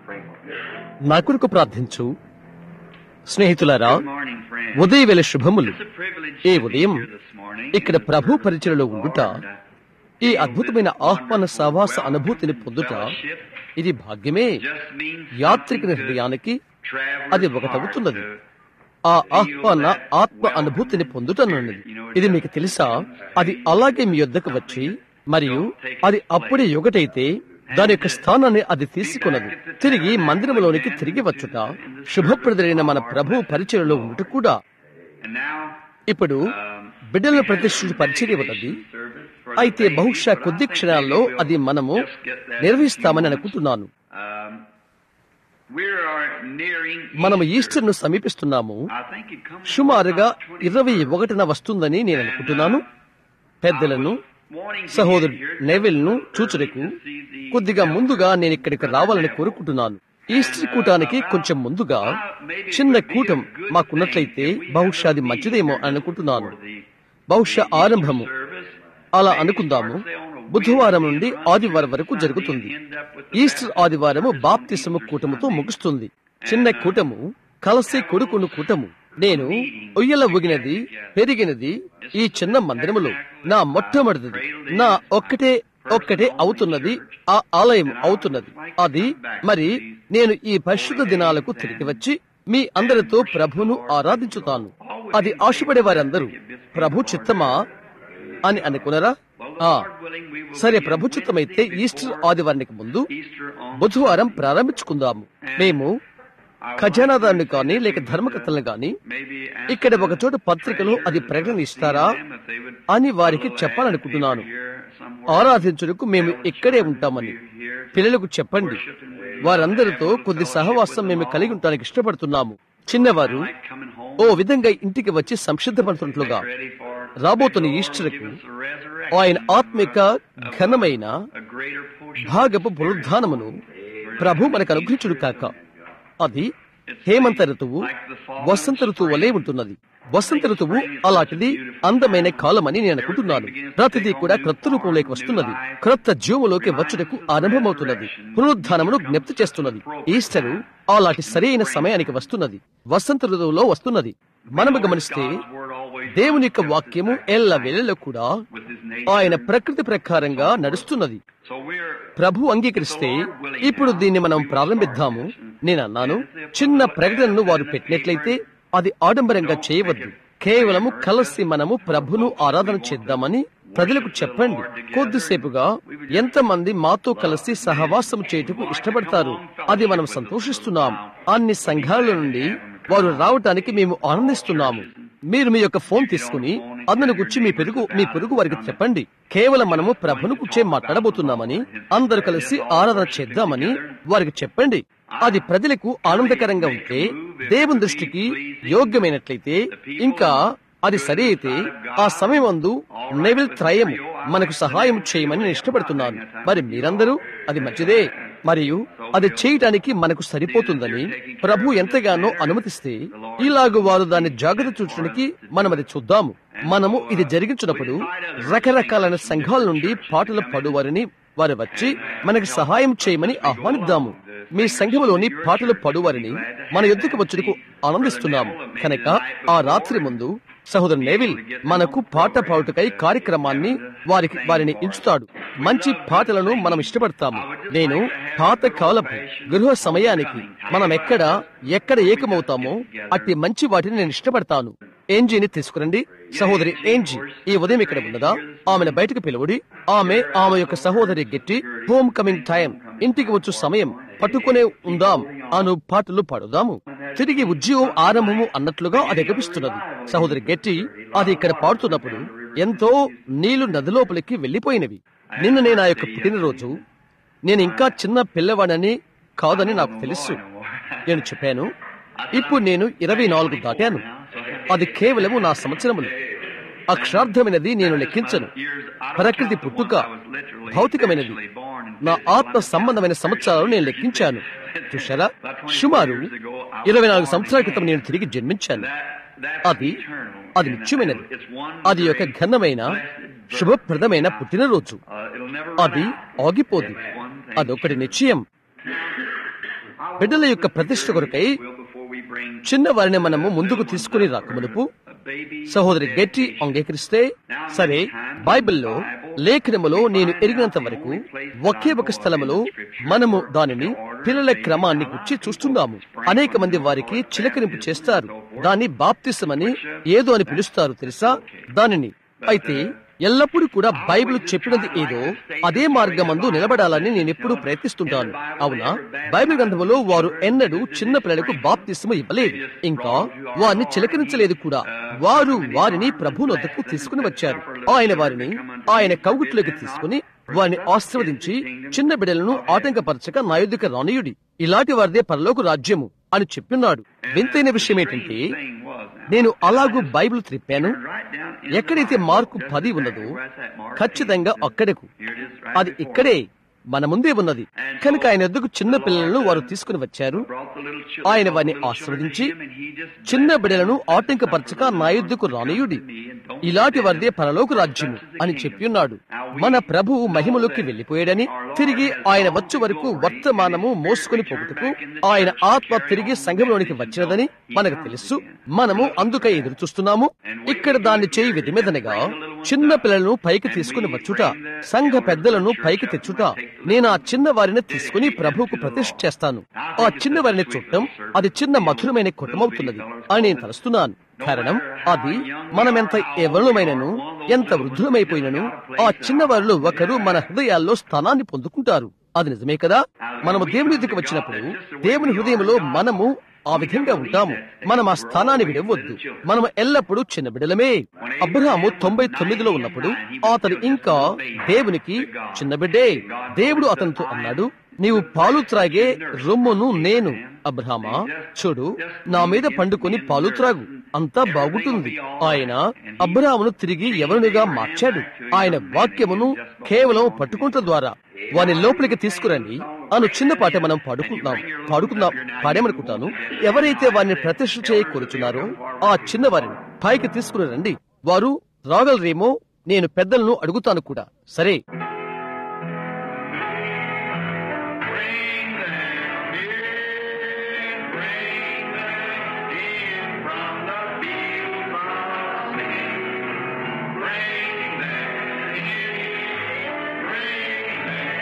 నా కొరకు ప్రార్థించు స్నేహితులారా Good morning, friends. ఉదయవేళ శుభములు It's a privilege ఈ to be ఉదయం here this morning. ఇక్కడ ప్రభు పరిచయలో ఉండుట Lord, ఈ అద్భుతమైన ఆహ్వాన సహవాస అనుభూతిని పొందుట fellowship ఇది భాగ్యమే just means యాత్రికుని something to హృదయానికి travelers' అది ఒకటవుతున్నది heart to- ఆ ఆహ్వాన ఆత్మ అనుభూతిని పొందుటనున్నది ఇది మీకు తెలుసా అది అలాగే మీ యొద్దకు వచ్చి మరియు అది అప్పుడే ఒకటైతే దాని యొక్క స్థానాన్ని అది తీసుకున్నది తిరిగి మందిరంలోనికి తిరిగి వచ్చుట శుభప్రదులైన మన ప్రభు పరిచయలో ఉండుట కూడా And now, ఇప్పుడు um, బిడ్డలను ప్రతిష్ఠించి పరిచర్య ఉన్నది service for అయితే the బహుశా faithful. కొద్ది I think క్షణాల్లో maybe we'll అది మనము just get that నిర్వహిస్తామని in a few అనుకుంటున్నాను moments. Um, we are nearing మనము Easter. ఈస్టర్ ను సమీపిస్తున్నాము I think it comes సుమారుగా about 20 ఇరవై ఒకటిన వస్తుందని నేను అనుకుంటున్నాను పెద్దలను సహోదరుడు నెవిల్ ను చూచుటకు కొద్దిగా ముందుగా నేను ఇక్కడికి రావాలని కోరుకుంటున్నాను ఈస్టర్ కూటానికి కొంచెం ముందుగా చిన్న కూటం మాకున్నట్లయితే బహుశా అది మంచిదేమో అని అనుకుంటున్నాను బహుశా ఆరంభము అలా అనుకుందాము బుధవారం నుండి ఆదివారం వరకు జరుగుతుంది ఈస్టర్ ఆదివారము బాప్తిసము కూటముతో ముగుస్తుంది చిన్న కూటము కలసి కొడుకును కూటము నేను ఉయ్యల ఊగినది పెరిగినది ఈ చిన్న మందిరములో నా మొట్టమొదటిది నా ఒక్కటే ఒక్కటే అవుతున్నది ఆ ఆలయం అవుతున్నది అది మరి నేను ఈ పరిశుద్ధ దినాలకు తిరిగి వచ్చి మీ అందరితో ప్రభును ఆరాధించుతాను అది ఆశపడే వారందరూ ప్రభు చిత్తమా అని అనుకున్నారా ఆ, సరే ప్రభు చిత్తమైతే ఈస్టర్ ఆదివారానికి ముందు బుధవారం ప్రారంభించుకుందాము మేము ఖజానాదారుని కానీ లేక ధర్మకర్తలను కానీ ఇక్కడ ఒక చోట పత్రికలో అది ప్రకటన ఇస్తారా అని వారికి చెప్పాలనుకుంటున్నాను ఆరాధించుటకు మేము ఇక్కడే ఉంటామని పిల్లలకు చెప్పండి వారందరితో కొద్ది సహవాసం మేము కలిగి ఉండటానికి ఇష్టపడుతున్నాము చిన్నవారు ఓ విధంగా ఇంటికి వచ్చి సంసిద్ధపడుతున్నట్లుగా రాబోతున్న ఈస్టర్కు ఆయన ఆత్మిక ఘనమైన భాగపు పునరుద్ధానమును ప్రభు మనకు అనుగ్రహించుడు కాక అది హేమంత ఋతువు వసంత ఋతువు వలె ఉంటున్నది వసంత ఋతువు అలాంటిది అందమైన కాలమని నేను అనుకుంటున్నాను ప్రతిదీ కూడా క్రొత్త రూపంలోకి వస్తున్నది క్రొత్త జీవములోకి వచ్చుటకు ఆరంభమవుతున్నది పునరుద్ధానమును జ్ఞప్తి చేస్తున్నది ఈస్టరు అలాంటి సరైన సమయానికి వస్తున్నది వసంత ఋతువులో వస్తున్నది మనము గమనిస్తే దేవుని యొక్క వాక్యము ఎల్ల వేళలో కూడా ఆయన ప్రకృతి ప్రకారంగా నడుస్తున్నది ప్రభు అంగీకరిస్తే ఇప్పుడు దీన్ని మనం ప్రారంభిద్దాము నేను అన్నాను చిన్న ప్రకటనను వారు పెట్టినట్లయితే అది ఆడంబరంగా చేయవద్దు కేవలము కలిసి మనము ప్రభును ఆరాధన చేద్దామని ప్రజలకు చెప్పండి కొద్దిసేపుగా ఎంతమంది మాతో కలిసి సహవాసం చేయుటకు ఇష్టపడతారు అది మనం సంతోషిస్తున్నాం అన్ని సంఘాల నుండి వారు రావటానికి మేము ఆనందిస్తున్నాము మీరు మీ యొక్క ఫోన్ తీసుకుని అందును గుచ్చి మీ పెరుగు మీ పొరుగు వారికి చెప్పండి కేవలం మనము ప్రభును గుచ్చే మాట్లాడబోతున్నామని అందరు కలిసి ఆరాధన చేద్దామని వారికి చెప్పండి అది ప్రజలకు ఆనందకరంగా ఉంటే దేవుని దృష్టికి యోగ్యమైనట్లయితే ఇంకా అది సరి అయితే ఆ సమయం అందు నెవిల్ త్రయము మనకు సహాయం చేయమని నేను ఇష్టపడుతున్నాను మరి మీరందరూ అది మంచిదే మరియు అది చేయటానికి మనకు సరిపోతుందని ప్రభు ఎంతగానో అనుమతిస్తే ఇలాగ వారు దాన్ని జాగ్రత్త చూడటానికి మనం అది చూద్దాము మనము ఇది జరిగించినప్పుడు రకరకాలైన సంఘాల నుండి పాటలు పడువారిని వారు వచ్చి మనకి సహాయం చేయమని ఆహ్వానిద్దాము మీ సంఘములోని పాటలు పడువారిని మన యుద్ధకు వచ్చుటకు ఆనందిస్తున్నాము కనుక ఆ రాత్రి ముందు సహోదరు నేవిల్ మనకు పాట పాడుటకై కార్యక్రమాన్ని వారికి వారిని ఎంచుతాడు మంచి పాటలను మనం ఇష్టపడతాము నేను పాత కాలపు గృహ సమయానికి మనం ఎక్కడ ఎక్కడ ఏకమవుతామో అట్టి మంచి వాటిని నేను ఇష్టపడతాను ఏంజీని తీసుకురండి సహోదరి ఏంజీ ఈ ఉదయం ఇక్కడ ఉన్నదా ఆమెను బయటకు పిలువడి ఆమె ఆమె యొక్క సహోదరి గెట్టి హోమ్ కమింగ్ టైం ఇంటికి వచ్చు సమయం పట్టుకునే ఉందాం అను పాటలు పాడుదాము తిరిగి ఉద్యోగం ఆరంభము అన్నట్లుగా అది ఎగపిస్తున్నది సహోదరి గెట్టి అది ఇక్కడ పాడుతున్నప్పుడు ఎంతో నీళ్లు నదిలోపలికి వెళ్లిపోయినవి నిన్న నేను ఆ యొక్క పుట్టినరోజు నేను ఇంకా చిన్న పిల్లవాడని కాదని నాకు తెలుసు నేను చెప్పాను ఇప్పుడు నేను ఇరవై నాలుగు దాటాను అది కేవలము నా సంవత్సరములు అక్షరార్థమైనది నేను లెక్కించను ప్రకృతి పుట్టుక భౌతికమైనది నా ఆత్మ సంబంధమైన సంవత్సరాలు నేను లెక్కించాను చూశారా సుమారు ఇరవై నాలుగు సంవత్సరాల క్రితం నేను తిరిగి జన్మించాను అది అది నిత్యమైనది అది ఒక ఘనమైన శుభప్రదమైన పుట్టినరోజు అది ఆగిపోదు అదొకటి నిశ్చయం బిడ్డల యొక్క ప్రతిష్ట కొరకై will before we bring చిన్న వారిని మనము ముందుకు తీసుకుని రాకమునుపు a baby సహోదరి గట్టి అంగీకరిస్తే సరే బైబిల్లో లేఖనములో నేను ఎరిగినంత వరకు ఒకే ఒక స్థలములో మనము దానిని పిల్లల క్రమాన్ని గుర్చి చూస్తున్నాము అనేక మంది వారికి చిలకరింపు చేస్తారు దాన్ని బాప్తిసమని ఏదో అని పిలుస్తారు తెలుసా దానిని అయితే ఎల్లప్పుడూ కూడా బైబిల్ చెప్పినది ఏదో అదే మార్గమందు నిలబడాలని నేను ఎప్పుడూ ప్రయత్నిస్తుంటాను అవునా బైబిల్ గ్రంథములో వారు ఎన్నడూ చిన్న పిల్లలకు బాప్తిస్మ ఇవ్వలేదు ఇంకా వారిని చిలకరించలేదు కూడా వారు వారిని ప్రభునొద్దకు తీసుకుని వచ్చారు ఆయన వారిని ఆయన కౌగుట్లోకి తీసుకుని వారిని ఆశీర్వదించి చిన్న బిడ్డలను ఆటంకపరచక నా యొద్దకు రానియుడి ఇలాంటి వారిదే పరలోక రాజ్యము అని చెప్పినాడు వింతైన విషయం ఏంటంటే thing was now. నేను అలాగూ బైబిల్ త్రిప్పాను Right down in ఎక్కడైతే మార్కు పది ఉన్నదో ఖచ్చితంగా అక్కడకు Here it is right అది ఇక్కడే మన ముందే ఉన్నది కనుక ఆయన ఎద్దుకు చిన్న పిల్లలను వారు తీసుకుని వచ్చారు brought the little children, ఆయన all the వారిని little children ఆశీర్వదించి to him, and he just చిన్న బిడ్డలను ఆటంకపరచక నా యుద్ధకు రానియుడి ఇలాంటి వారిదే పరలోక రాజ్యము అని చెప్పి ఉన్నాడు మన ప్రభువు మహిమలోకి వెళ్లిపోయాడని తిరిగి ఆయన వచ్చు వరకు వర్తమానము మోసుకొని పోగుటకు ఆయన ఆత్మ తిరిగి సంఘంలోనికి వచ్చినదని మనకు తెలుసు మనము అందుకై ఎదురు చూస్తున్నాము ఇక్కడ దాన్ని చేయి విధిమీదనగా చిన్న పిల్లలను పైకి తీసుకుని వచ్చుట సంఘ పెద్దలను పైకి తెచ్చుట నేను ఆ చిన్న వారిని తీసుకుని ప్రభువుకు ప్రతిష్ఠ చేస్తాను ఆ చిన్న వారిని చూడటం అది చిన్న మధురమైన కుటుంబవుతున్నది అని నేను తలుస్తున్నాను కారణం అది మనమెంత ఎవరుమైనను ఎంత వృద్ధులమైపోయినను ఆ చిన్న వారిలో ఒకరు మన హృదయాల్లో స్థానాన్ని పొందుకుంటారు అది నిజమే కదా మనము దేవుని దగ్గరికి వచ్చినప్పుడు దేవుని హృదయంలో మనము ఆ విధంగా ఉంటాము మనం ఆ స్థానాన్ని విడవద్దు మనము ఎల్లప్పుడూ చిన్న బిడ్డలమే అబ్రహాము తొంభై తొమ్మిదిలో ఉన్నప్పుడు అతడు ఇంకా దేవునికి చిన్న బిడ్డే దేవుడు అతనితో అన్నాడు నీవు పాలు త్రాగే రొమ్మును నేను అబ్రహామా చూడు నా మీద పండుకొని పాలు త్రాగు అంతా బాగుంటుంది ఆయన అబ్రహామును తిరిగి ఎవరునిగా మార్చాడు ఆయన వాక్యమును కేవలం పట్టుకుంట ద్వారా వాని లోపలికి తీసుకురండి అను చిన్న పాట మనం పాడుకుంటున్నాం పాడుకుందాం పాడేమనుకుంటాను ఎవరైతే వారిని ప్రతిష్ఠ చేయ కోరుచున్నారో ఆ చిన్న వారిని పైకి తీసుకుని రండి వారు రాగలరేమో నేను పెద్దలను అడుగుతాను కూడా సరే Bring them in, bring them in from the field of sin. Bring them in, bring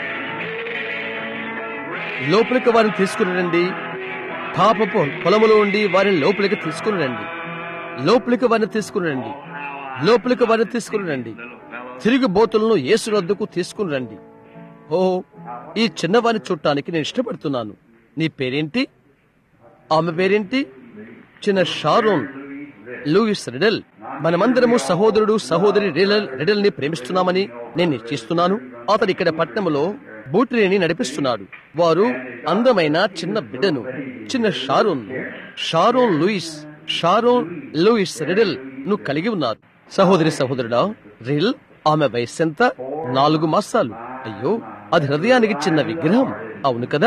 them లోపలికి వారిని తీసుకుని రండి పాపపు పొలములో ఉండి వారిని లోపలికి తీసుకుని రండి లోపలికి వారిని తీసుకుని రండి లోపలికి వారిని తీసుకుని రండి తిరిగి బోతులను యేసు వద్దకు తీసుకుని రండి ఓ ఈ చిన్నవారిని చూడటానికి నేను ఇష్టపడుతున్నాను నీ పేరేంటి ఆమె పేరేంటి చిన్న షారోన్ లూయిస్ రెడల్ మనమందరము సహోదరుడు సహోదరి రిడల్ రెడల్ ని ప్రేమిస్తున్నామని నేను నిశ్చయిస్తున్నాను అతడు ఇక్కడ పట్నంలో బూట్రీని నడిపిస్తున్నాడు వారు అందమైన చిన్న బిడ్డను చిన్న Sharon Sharon Lewis Sharon Lewis రెడల్ ను కలిగి ఉన్నారు సహోదరి సహోదరుడా రిల్ ఆమె వయస్సు ఎంత నాలుగు మాసాలు అయ్యో అది హృదయానికి చిన్న విగ్రహం అవును కదా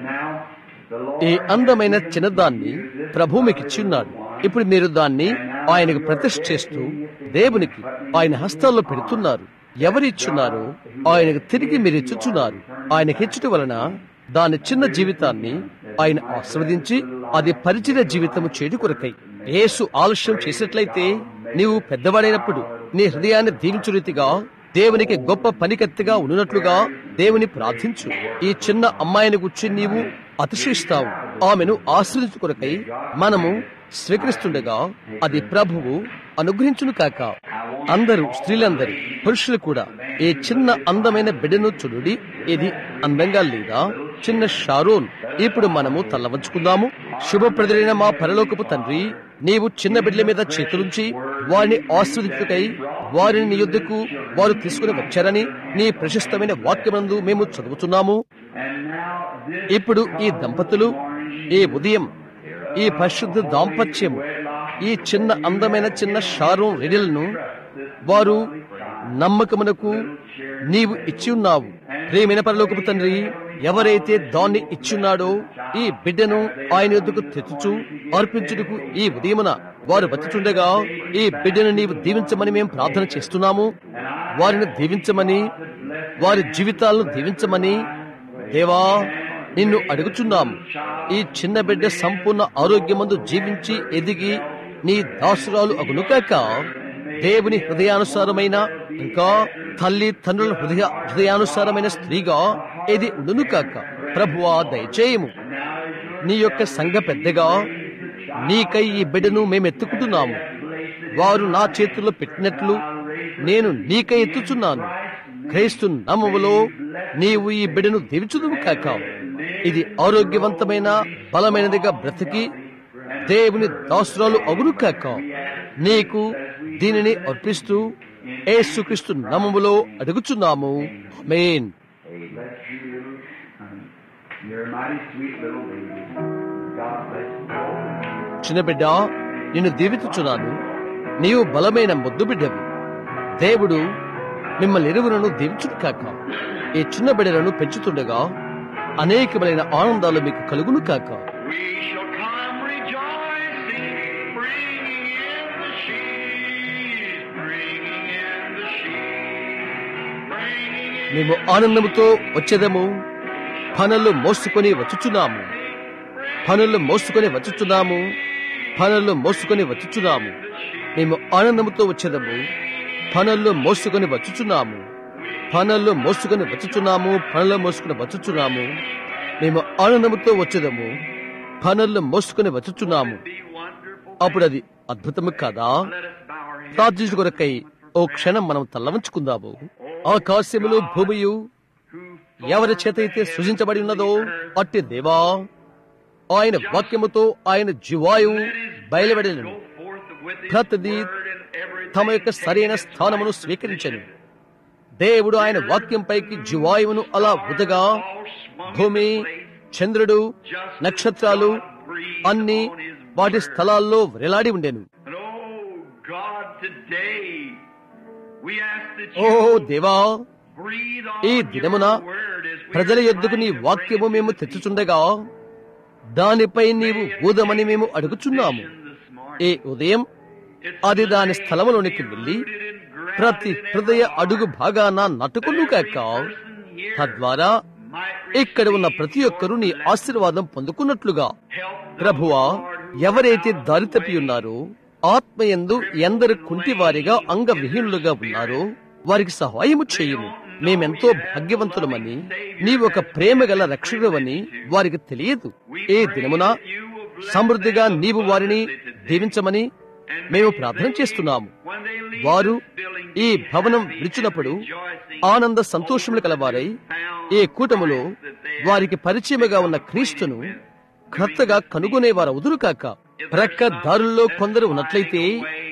ఈ అందమైన చిన్నదాన్ని ప్రభు మీకు ఇచ్చి ఉన్నాడు ఇప్పుడు మీరు దాన్ని ఆయనకు ప్రతిష్ఠ చేస్తూ దేవునికి ఆయన హస్తాల్లో పెడుతున్నారు ఎవరు ఇచ్చున్నారో ఆయనకు తిరిగి మీరు ఇచ్చుచున్నారు ఆయనకి ఇచ్చుట వలన దాని చిన్న జీవితాన్ని ఆయన ఆస్వాదించి అది పరిచయ జీవితము చేడు కొరకై యేసు ఆలస్యం చేసినట్లయితే నీవు పెద్దవాడైనప్పుడు నీ హృదయాన్ని దీవించు రీతిగా దేవునికి గొప్ప పనికత్తిగా ఉన్నట్లుగా దేవుని ప్రార్థించు ఈ చిన్న అమ్మాయిని గుర్చి నీవు అతిశయిస్తావు ఆమెను ఆశ్రయించు కొరకై మనము స్వీకరిస్తుండగా అది ప్రభువు అనుగ్రహించును కాక అందరూ స్త్రీలందరూ పురుషులు కూడా ఈ చిన్న అందమైన బిడ్డను చూడుడి ఇది అందంగా లేదా చిన్న షారోన్ ఇప్పుడు మనము తల్లవంచుకుందాము శుభప్రదులైన మా పరలోకపు తండ్రి నీవు చిన్న బిడ్డల మీద చేతులుంచి వారిని ఆస్వాదించుకై వారిని నీ యొద్దకు వారు తీసుకుని వచ్చారని నీ ప్రశస్తమైన వాక్యమందు మేము చదువుతున్నాము ఇప్పుడు ఈ దంపతులు ఈ ఉదయం ఈ పరిశుద్ధ దాంపత్యం ఈ చిన్న అందమైన చిన్న షారోన్ రెడిల్ను వారు నమ్మకమునకు నీవు ఇచ్చి ఉన్నావు ప్రేమైన పరలోకపు తండ్రి ఎవరైతే దాన్ని ఇచ్చున్నాడో ఈ బిడ్డను ఆయన యొద్దకు తెచ్చుచు అర్పించుటకు ఈ ఉదయమున వారు బతుచుండగా ఈ బిడ్డను నీవు దీవించమని మేము ప్రార్థన చేస్తున్నాము వారిని దీవించమని వారి జీవితాలను దీవించమని దేవా నిన్ను అడుగుచున్నాము ఈ చిన్న బిడ్డ సంపూర్ణ ఆరోగ్యమందు జీవించి ఎదిగి నీ దాసురాలు అగునుకాక దేవుని హృదయానుసారమైన ఇంకా తల్లి తండ్రుల హృదయ హృదయానుసారమైన స్త్రీగా ఇది ఉండును కాక ప్రభువా దయచేయము నీ యొక్క సంఘ పెద్దగా నీకై ఈ బిడ్డను మేము ఎత్తుకుంటున్నాము వారు నా చేతుల్లో పెట్టినట్లు నేను నీకై ఎత్తుచున్నాను క్రైస్తు నామములో నీవు ఈ బిడ్డను దీవించుదువు కాక ఇది ఆరోగ్యవంతమైన బలమైనదిగా బ్రతికి దేవుని దాసురాలు అగును కాక నీకు దీనిని అర్పిస్తూ ఏసుక్రీస్తు నామములో అడుగుచున్నాము మెయిన్ Bless you. You're a mighty sweet little baby. God bless you. చిన్న బిడ్డ నిన్ను దీవించుచున్నాను నీవు బలమైన ముద్దు బిడ్డవి దేవుడు మిమ్మల్ని ఇరువులను దీవించును కాక ఈ చిన్న బిడ్డలను పెంచుతుండగా అనేకమైన ఆనందాలు మీకు కలుగును కాక We shall come rejoicing, bringing in the sheaves, bringing in the sheaves, bringing in మేము ఆనందముతో వచ్చేదము పనులు మోసుకొని వచ్చుచున్నాము పనులు మోసుకొని వచ్చుచున్నాము పనులు మోసుకొని వచ్చుచున్నాము మేము ఆనందముతో వచ్చేదము పనులు మోసుకొని వచ్చుచున్నాము పనులు మోసుకొని వచ్చుచున్నాము పనులు మోసుకొని వచ్చుచున్నాము మేము ఆనందముతో వచ్చేదము పనులు మోసుకొని వచ్చుచున్నాము be wonderful. అప్పుడు అది అద్భుతము కాదా Let us bow our heads. ప్రార్థించు కొరకై ఓ క్షణం మనం తల్లవంచుకుందాము ఆకాశములు భూమియు Who ఎవరి చేత అయితే సృజించబడి ఉన్నదో అట్టి దేవా ఆయన వాక్యముతో ఆయన జీవాయువు బయలువెడలను go forth with his ప్రతిదీ word and everything తమ యొక్క సరైన స్థానమును స్వీకరించను దేవుడు ఆయన వాక్యంపైకి జీవాయువును అలా ఉదగా భూమి చంద్రుడు నక్షత్రాలు అన్ని వాటి స్థలాల్లో వ్రేలాడి ఉండెను And oh God, today we ask that oh you దేవా breathe ఈ on దినమున your word as we ప్రజల are యొద్దకు నీ trying to వాక్యము bring మేము it to the తెచ్చుచుండగా దానిపై నీవు ఊదమని మేము అడుగుచున్నాము people this morning. ఏ ఉదయం It's అది దాని laid స్థలములోనికి to be వెళ్ళి rooted and grounded ప్రతి in every హృదయ heart. అడుగు భాగాన నటుకును కాక Every person here తద్వారా might ఇక్కడ ఉన్న receive ప్రతి your ఒక్కరూ నీ blessing. ఆశీర్వాదం పొందుకున్నట్లుగా Help those, ప్రభువా Lord, who ఎవరైతే are దారి out తప్పి of the way. ఉన్నారో ఆత్మయందు ఎందరు కుంటివారిగా అంగవిహీనులుగా ఉన్నారో వారికి సహాయము చేయము మేమెంతో భాగ్యవంతులమని నీవు ఒక ప్రేమ గల రక్షకుడవని వారికి తెలియదు ఏ దినమున సమృద్ధిగా నీవు వారిని దీవించమని మేము ప్రార్థన చేస్తున్నాము వారు ఈ భవనం విడిచినప్పుడు ఆనంద సంతోషములు కలవారై ఈ కూటములో వారికి పరిచయముగా ఉన్న క్రీస్తును క్రొత్తగా కనుగొనేవారు ఉదురు కాక ప్రక్క దారుల్లో కొందరు ఉన్నట్లయితే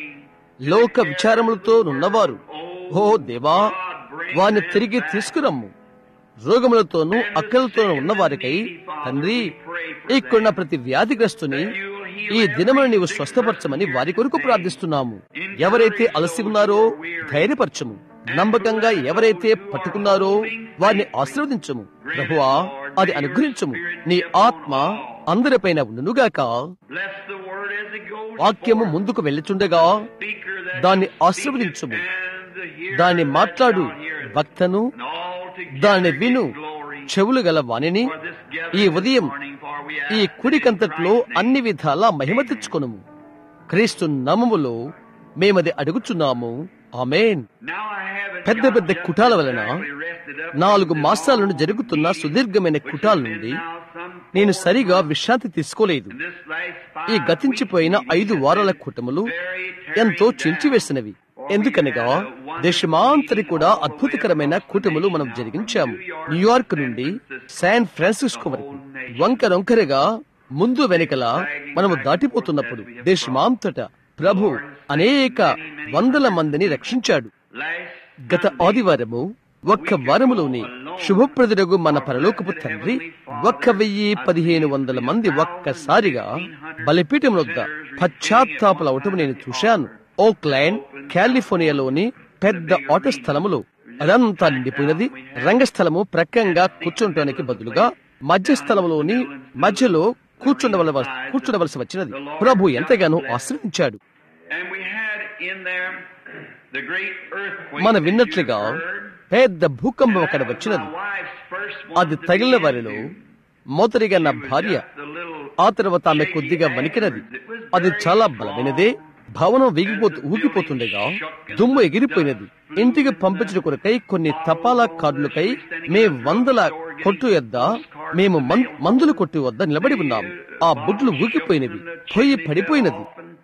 లోక విచారములతో ఉన్నవారు ఓ దేవా వారిని తిరిగి తీసుకురమ్ము రోగములతోనూ అక్కలతోనూ ఉన్నవారికై తండ్రి ఇక్కడున్న ప్రతి వ్యాధిగ్రస్తుని ఈ దినమును నీవు స్వస్థపరచమని వారి కొరకు ప్రార్థిస్తున్నాము ఎవరైతే అలసి ఉన్నారో ధైర్యపరచము నమ్మకంగా ఎవరైతే పట్టుకున్నారో వారిని ఆశీర్వదించము ప్రభువా అది అనుగ్రహించము నీ ఆత్మ అందరిపైన ఉండునుగాక Bless the word as it goes వాక్యము forth. ముందుకు వెళ్ళుచుండగా Speaker that దాన్ని speaketh ఆశీర్వదించుము. and the hearer దాన్ని that మాట్లాడు shall hear it. వక్తను And all together దాన్ని give విను glory చెవులు గల వాణిని for this ఈ gathering ఉదయం this morning, for we ఈ ask కుడికంతట్లో in Christ's name. అన్ని విధాలా మహిమ తెచ్చుకొనుము క్రీస్తు నామములో మేమది అడుగుచున్నాము ఆమేన్ Now I haven't పెద్ద got పెద్ద just కుటాల వలన exactly rested up నాలుగు from మాసాల the నుండి long జరుగుతున్న week, సుదీర్ఘమైన which కుటాల has been నుండి now some నేను four సరిగా months. విశ్రాంతి తీసుకోలేదు And this last ఈ five గతించిపోయిన weeks ఐదు has వారాల been కూటములు very ఎంతో tearing down. చించివేసినవి ఎందుకనగా దేశమాంతరి కూడా అద్భుతకరమైన కూటములు మనం జరిగించాము న్యూయార్క్ నుండి శాన్ ఫ్రాన్సిస్కో వరకు వంకరొంకరగా ముందు వెనుకల మనము దాటిపోతున్నప్పుడు దేశమాంతట ప్రభు అనేక వందల మందిని రక్షించాడు Last గత ఆదివారము ఒక్క వారములోని శుభప్రదుడగు మన పరలోకపు తండ్రి ఒక్క వెయ్యి పదిహేను వందల మంది ఒక్కసారిగా బలిపీఠం వద్ద పశ్చాత్తాపలవటం నేను చూశాను ఓక్లాండ్ కాలిఫోర్నియాలోని పెద్ద ఆట స్థలములో అదంతా నిండిపోయినది రంగస్థలము ప్రక్కంగా కూర్చుంటానికి బదులుగా మధ్య స్థలములోని మధ్యలో కూర్చుండవల కూర్చుండవలసి వచ్చినది ప్రభు ఎంతగానో ఆశ్రయించాడు And we had in there the great earthquake. మన that you విన్నట్లుగా heard. పెద్ద భూకంపం అక్కడ వచ్చినది My wife's first one అది to తగిలిన be వారిలో into. మొదటిగా నా భార్య ఆ తర్వాత ఆమె కొద్దిగా వణికినది అది చాలా బలమైనదే భవనం వీగిపోతూ ఊగిపోతుండగా దుమ్ము ఎగిరిపోయినది ఇంటికి పంపించిన కొరకై కొన్ని తపాలా కార్డులకై మే వందల కొట్టు యొద్ద మేము మం- మందుల కొట్టు వద్ద నిలబడి ఉన్నాము ఆ బుడ్లు ఊగిపోయినవి పొయ్యి పడిపోయినది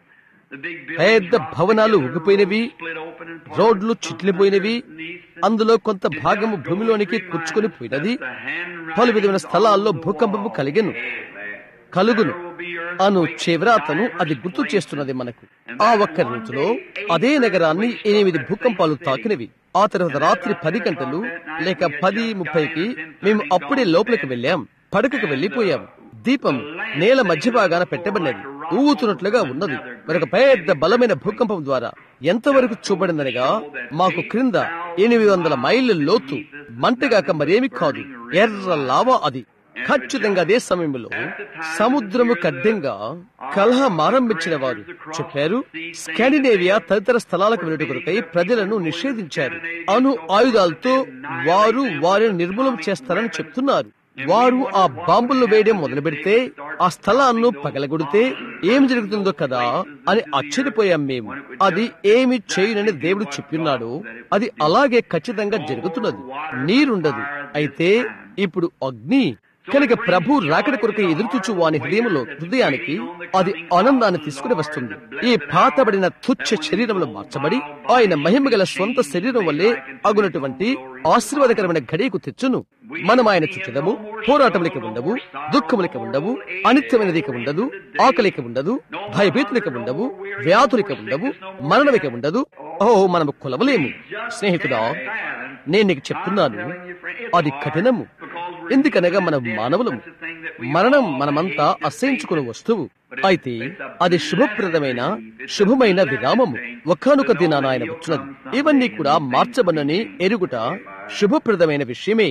పెద్ద భవనాలు ఊగిపోయినవి రోడ్లు చిట్లిపోయినవి అందులో కొంత భాగము భూమిలోనికి కూర్చుకొని పోయినది పలు విధమైన స్థలాల్లో భూకంపము కలిగెను కలుగును అను చివరాతను అది గుర్తు చేస్తున్నది మనకు ఆ ఒక్క రోజులో అదే నగరాన్ని ఎనిమిది భూకంపాలు తాకినవి ఆ తర్వాత రాత్రి పది గంటలు లేక పది ముప్పైకి మేము అప్పుడే లోపలికి వెళ్ళాం పడకకు వెళ్లిపోయాం దీపం నేల మధ్య భాగాన పెట్టబడినది ఊగుతున్నట్లుగా ఉన్నది మరొక పెద్ద బలమైన భూకంపం ద్వారా ఎంతవరకు చూపడిందనగా మాకు క్రింద ఎనిమిది వందల మైళ్ళ లోతు మంటగాక మరేమి కాదు ఎర్ర లావా అది ఖచ్చితంగా అదే సమయంలో సముద్రము కడ్డంగా కలహం ఆరంభించిన వారు చెప్పారు స్కాండినేవియా తదితర స్థలాలకు వెళ్ళట కొరకై ప్రజలను నిషేధించారు అణు ఆయుధాలతో వారు వారిని నిర్మూలన చేస్తారని చెప్తున్నారు వారు ఆ బాంబులు వేయడం మొదలు పెడితే ఆ స్థలాన్ని పగలగొడితే ఏం జరుగుతుందో కదా అని ఆశ్చర్యపోయాం మేము అది ఏమి చేయనని దేవుడు చెప్పిన్నాడు అది అలాగే ఖచ్చితంగా జరుగుతున్నది నీరుండదు అయితే ఇప్పుడు అగ్ని కనుక ప్రభు రాకడ కొరకు ఎదురుచూచు వాని హృదయంలో హృదయానికి అది ఆనందాన్ని తీసుకుని వస్తుంది ఈ పాతబడిన తుచ్చ శరీరంలో మార్చబడి ఆయన మహిమ గల స్వంత శరీరం వల్లే అగునటువంటి ఆశీర్వాదకరమైన ఘడియకు తెచ్చును మనం ఆయన చుట్టదము పోరాటములకి ఉండవు దుఃఖములకి ఉండవు అనిత్యమైనదికి ఉండదు ఆకలికి ఉండదు భయభీతులకి ఉండవు వ్యాధులకి ఉండవు మరణమికి ఉండదు ఓ మనము కొలవలేము స్నేహితుడా నేను నీకు చెప్తున్నాను అది కఠినము ఎందుకనగా మనం మానవులము మరణం మనమంతా అసహించుకున్న వస్తువు అయితే అది శుభప్రదమైన శుభమైన విరామము ఒకానొక దినాన ఆయన వచ్చినది ఇవన్నీ కూడా మార్చబడని ఎరుగుట శుభప్రదమైన విషయమే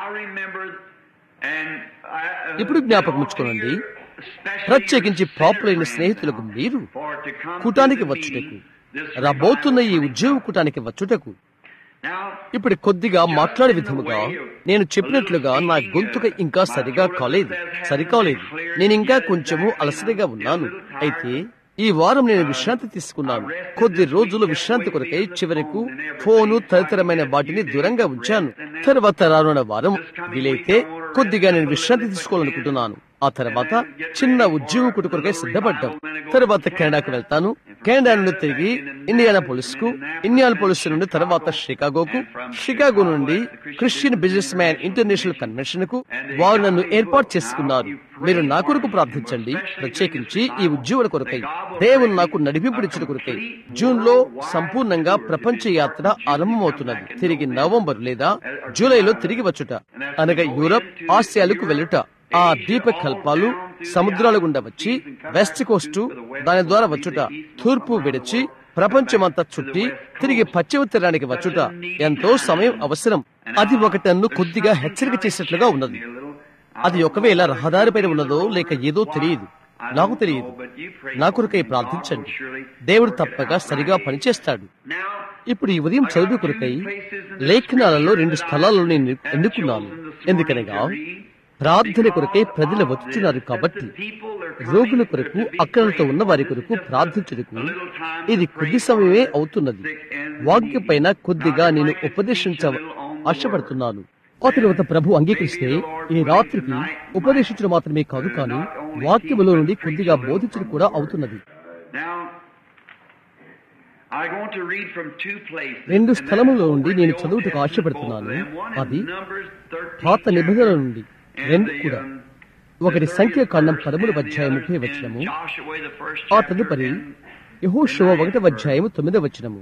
ఇప్పుడు జ్ఞాపకం ఉంచుకోనండి ప్రత్యేకించి పాపులైన స్నేహితులకు మీరు కూటానికి వచ్చుటకు రాబోతున్న ఈ ఉద్యోగ కూటానికి వచ్చుటకు ఇప్పుడు కొద్దిగా మాట్లాడే విధముగా నేను చెప్పినట్లుగా నా గొంతుక ఇంకా సరిగా కాలేదు సరికాలేదు నేను ఇంకా కొంచెము అలసటగా ఉన్నాను అయితే ఈ వారం నేను విశ్రాంతి తీసుకున్నాను కొద్ది రోజులు విశ్రాంతి కొరకై చివరకు ఫోను తదితరమైన వాటిని దూరంగా ఉంచాను తర్వాత రానున్న వారం వీలైతే కొద్దిగా నేను విశ్రాంతి తీసుకోవాలనుకుంటున్నాను ఆ తర్వాత చిన్న ఉద్యోగ కొరకై సిద్ధపడ్డాం తర్వాత కెనడాకు వెళ్తాను కెనడా నుండి తిరిగి ఇండియానా పోలీస్ కు ఇండియానా పోలీస్ నుండి తర్వాత షికాగోకు షికాగో నుండి Christian businessman international convention కు వారు నన్ను ఏర్పాటు చేసుకున్నారు మీరు నా కొరకు ప్రార్థించండి ప్రత్యేకించి ఈ ఉద్యోగుల కొరకై దేవుడు నాకు నడిపింపుడిచ్చిన కొరకై జూన్ లో సంపూర్ణంగా ప్రపంచ యాత్ర ఆరంభమవుతున్నది తిరిగి నవంబర్ లేదా జూలైలో తిరిగి వచ్చుట అనగా యూరప్ ఆసియాలకు వెళ్ళుట ఆ ద్వీప కల్పాలు సముద్రాల గుండా వచ్చి వెస్ట్ కోస్టు దాని ద్వారా వచ్చుట తూర్పు విడిచి ప్రపంచమంతా చుట్టి తిరిగి పశ్చిమ తీరానికి వచ్చుట ఎంతో సమయం అవసరం అది ఒకటి నన్ను కొద్దిగా హెచ్చరిక చేసినట్లుగా ఉన్నది అది ఒకవేళ రహదారిపైన ఉన్నదో లేక ఏదో తెలియదు నాకు తెలియదు నా కొరకై ప్రార్థించండి దేవుడు తప్పక సరిగా పనిచేస్తాడు ఇప్పుడు ఈ ఉదయం చదువు కొరకై లేఖనాలలో రెండు స్థలాలను నేను ఎన్నుకున్నాను ఎందుకనగా ప్రార్థన కొరకై ప్రజలు వచ్చుచున్నారు కాబట్టి రోగుల కొరకు అక్కడతో ఉన్న వారి కొరకు ప్రార్థించుటకు ఇది కొద్ది సమయమే అవుతున్నది వాక్య పైన కొద్దిగా నేను ఉపదేశించ ఆశపడుతున్నాను ఆ తర్వాత ప్రభు అంగీకరిస్తే ఈ రాత్రికి ఉపదేశించడం మాత్రమే కాదు కానీ వాక్యములో నుండి కొద్దిగా బోధించడం కూడా అవుతున్నది రెండు స్థలముల నుండి నేను చదువుటకు ఆశపడుతున్నాను అది పాత నిబంధనల నుండి రెండు కూడా ఒకటి సంఖ్యాకాండం పదమూడు అధ్యాయం ముప్పై వచ్చినము ఆ తదుపరి యహోశివ ఒకటవ అధ్యాయము తొమ్మిదవ వచ్చినము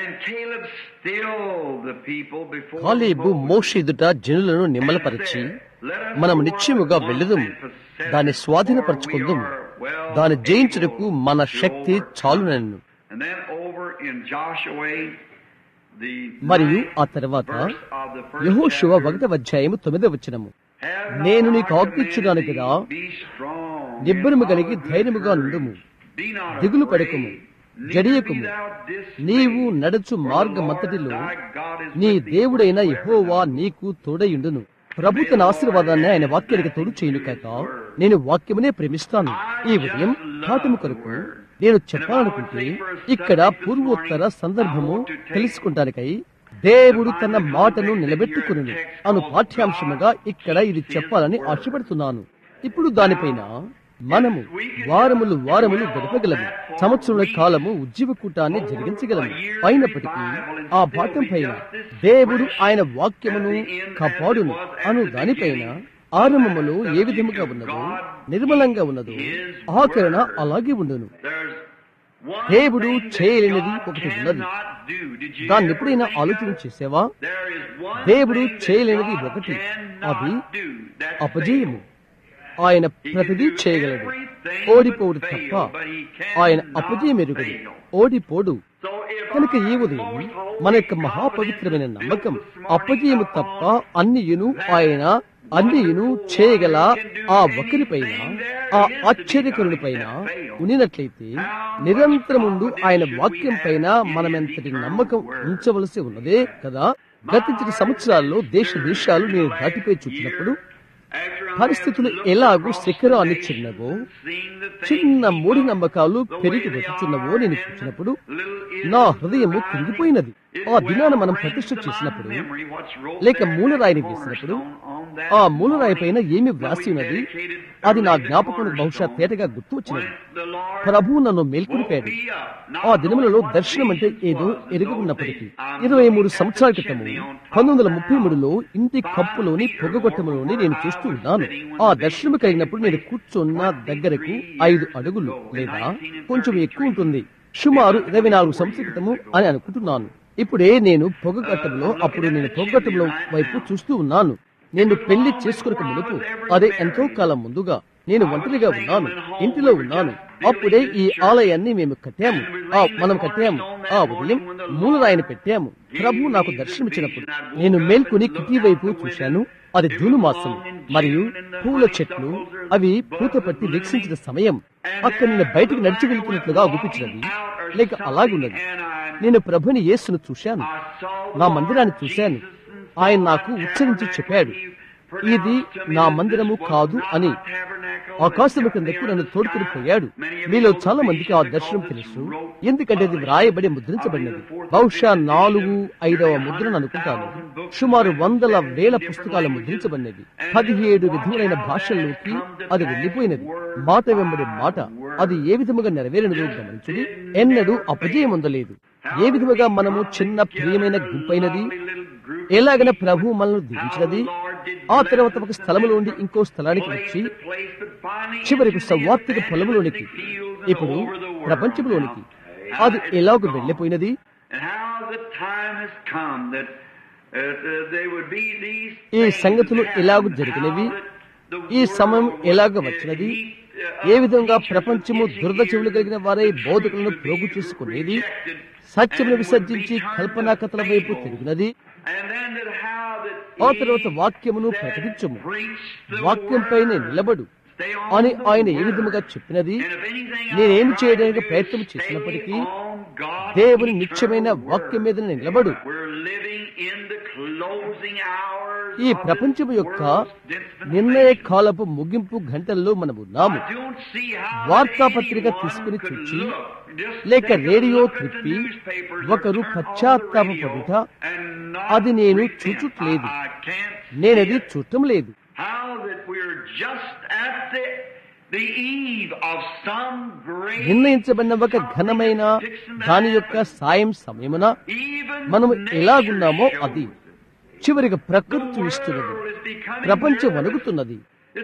కాలేబు మోష ఎదుట జనులను నిమ్మలపరిచి మనం నిశ్చయముగా వెళ్ళదుము దాన్ని స్వాధీనపరచుకుందాము దాన్ని జయించుటకు మన శక్తి చాలునన్ను మరియు ఆ తర్వాత యహోశివ ఒకటవ అధ్యాయము తొమ్మిదవ వచ్చినము నేను నీకు ఆజ్ఞించున్నాను కదా నిబ్బరము కలిగి ధైర్యముగా నుండుము దిగులు పడకము జడియకుము నీవు నడుచు మార్గమంతటిలో నీ దేవుడైన యహోవా నీకు తోడయుండును ప్రభు తన ఆశీర్వాదాన్ని ఆయన వాక్యానికి తోడు చేయను కాక నేను వాక్యమునే ప్రేమిస్తాను ఈ ఉదయం పాఠము కొరకు నేను చెప్పాలనుకుంటే ఇక్కడ పూర్వోత్తర సందర్భము తెలుసుకుంటానికై దేవుడు తన మాటను నిలబెట్టుకుని అను పాఠ్యాంశముగా ఇక్కడ ఇది చెప్పాలని ఆశపడుతున్నాను ఇప్పుడు దానిపైన మనము వారములు వారములు గడపగలము సంవత్సరముల కాలము ఉజ్జీవ కూటాన్ని జరిగించగలము అయినప్పటికీ ఆ పాఠం పైన దేవుడు ఆయన వాక్యమును కాపాడును అను దానిపైన ఆరంభములో ఏ విధముగా ఉన్నదో నిర్మలంగా ఉన్నదో ఆకరణ అలాగే ఉండును దేవుడు చేయలేనిది ఒకటి ఉన్నది దాన్ని ఎప్పుడైనా ఆలోచన చేసావా దేవుడు చేయలేనిది ఒకటి అది అపజయము ఆయన ప్రతిదీ చేయగలడు ఓడిపోడు తప్ప ఆయన అపజయం ఎరుగుడు ఓడిపోడు కనుక ఈ ఉదయం మన యొక్క మహాపవిత్రమైన నమ్మకం అపజయము తప్ప అన్నియును ఆయన అన్నియును చేయగల ఆ ఒకరిపైన ఆ ఆశ్చర్యకరుని పైన ఉనినట్లయితే నిరంతరముందు ఆయన వాక్యం పైన మనమెంతటి నమ్మకం ఉంచవలసి ఉన్నదే కదా గతించిన సంవత్సరాల్లో దేశ దేశాలు నేను దాటిపోయి చూచినప్పుడు పరిస్థితులు ఎలాగూ శిఖరాన్ని చిన్నవో చిన్న మూఢ నమ్మకాలు పెరిగి వచ్చుచున్నవో నేను చూసినప్పుడు నా హృదయము కుంగిపోయినది ఆ దినాన మనం ప్రతిష్ట చేసినప్పుడు లేక మూలరాయిని వేసినప్పుడు ఆ మూలరాయి పైన ఏమి వ్రాసి ఉన్నది అది నా జ్ఞాపకం బహుశా తేటగా గుర్తు వచ్చినది ప్రభు నన్ను మేల్కొనిపాడు ఆ దినములలో దర్శనం అంటే ఏదో ఎరుగున్నప్పటికీ ఇరవై మూడు సంవత్సరాల క్రితము పంతొమ్మిది వందల ముప్పై మూడులో ఇంటి కప్పులోని పొగగొట్టములోని నేను చూస్తూ ఉన్నాను ఆ దర్శనం కలిగినప్పుడు నేను కూర్చున్న దగ్గరకు ఐదు అడుగులు లేదా కొంచెం ఎక్కువ ఉంటుంది సుమారు ఇరవై నాలుగు సంవత్సరాల క్రితము అని అనుకుంటున్నాను ఇప్పుడే నేను పొగగట్టంలో అప్పుడు నేను పొగగట్టంలో వైపు చూస్తూ ఉన్నాను నేను పెళ్లి చేసుకునక మునుపు అదే ఎంతో కాలం ముందుగా నేను ఒంటరిగా ఉన్నాను ఇంటిలో ఉన్నాను అప్పుడే ఈ ఆలయాన్ని మేము కట్టాము ఆ మనం కట్టాము ఆ ఉదయం మూలరాయిని పెట్టాము ప్రభు నాకు దర్శనమిచ్చినప్పుడు నేను మేల్కొని కిటి వైపు చూశాను అది జూను మాసం మరియు పూల చెట్లు అవి పూత పట్టి వీక్షించిన సమయం అక్కడ నేను బయటికి నడిచి వెళ్తున్నట్లుగా అగుపించినది లేక అలాగున్నది నేను ప్రభుని యేసును చూశాను నా మందిరాన్ని చూశాను ఆయన నాకు ఉచ్చరించి చెప్పాడు ఇది నా మందిరము కాదు అని ఆకాశము కిందకు నన్ను తోడుకుని పోయాడు మీలో చాలా మందికి ఆ దర్శనం తెలుసు ఎందుకంటే అది వ్రాయబడి ముద్రించబడినది బహుశా నాలుగు ఐదవ ముద్రను అనుకుంటాను సుమారు వందల వేల పుస్తకాలు ముద్రించబడినది పదిహేడు విధములైన భాషల్లోకి అది వెళ్లిపోయినది మాట వెంబడి మాట అది ఏ విధముగా నెరవేరినదో గమనించుడి ఎన్నడూ అపజయం ఉండలేదు ఏ విధముగా మనము చిన్న ప్రియమైన గుంపైనది ఎలాగన ప్రభు మనల్ని దీవించినది ఆ తర్వాత ఒక స్థలములోండి ఇంకో స్థలానికి వచ్చి చివరికి సవార్తిక పొలములోనికి ఇప్పుడు ప్రపంచంలోనికి అది ఎలాగ వెళ్లిపోయినది ఈ సంగతులు ఎలాగ జరిగినవి ఈ సమయం ఎలాగ వచ్చినది ఏ విధంగా ప్రపంచము దురద చెవులు కలిగిన వారై బోధకులను ప్రోగు చేసుకునేది సత్యమును విసర్జించి కల్పనా కథల వైపు తిరిగినది ఆ తర్వాత వాక్యమును ప్రకటించము వాక్యంపైన నిలబడు అని ఆయన ఏ విధముగా చెప్పినది నేనేమి చేయడానికి ప్రయత్నం చేసినప్పటికీ దేవుని నిత్యమైన వాక్యం మీద నిలబడు ఈ ప్రపంచం యొక్క నిర్ణయ కాలపు ముగింపు గంటల్లో మనం ఉన్నాము వార్తాపత్రిక తీసుకుని చూచి లేక రేడియో త్రిప్పి ఒకరు పశ్చాత్తాపడుట అది నేను చూచుట్లేదు నేనది చూడటం లేదు నిర్ణయించబడిన ఒక ఘనమైన దాని యొక్క సాయం సమయమున మనము ఎలాగున్నామో అది చివరికి ప్రకృతి చూస్తున్నది ప్రపంచం వణుకుతున్నది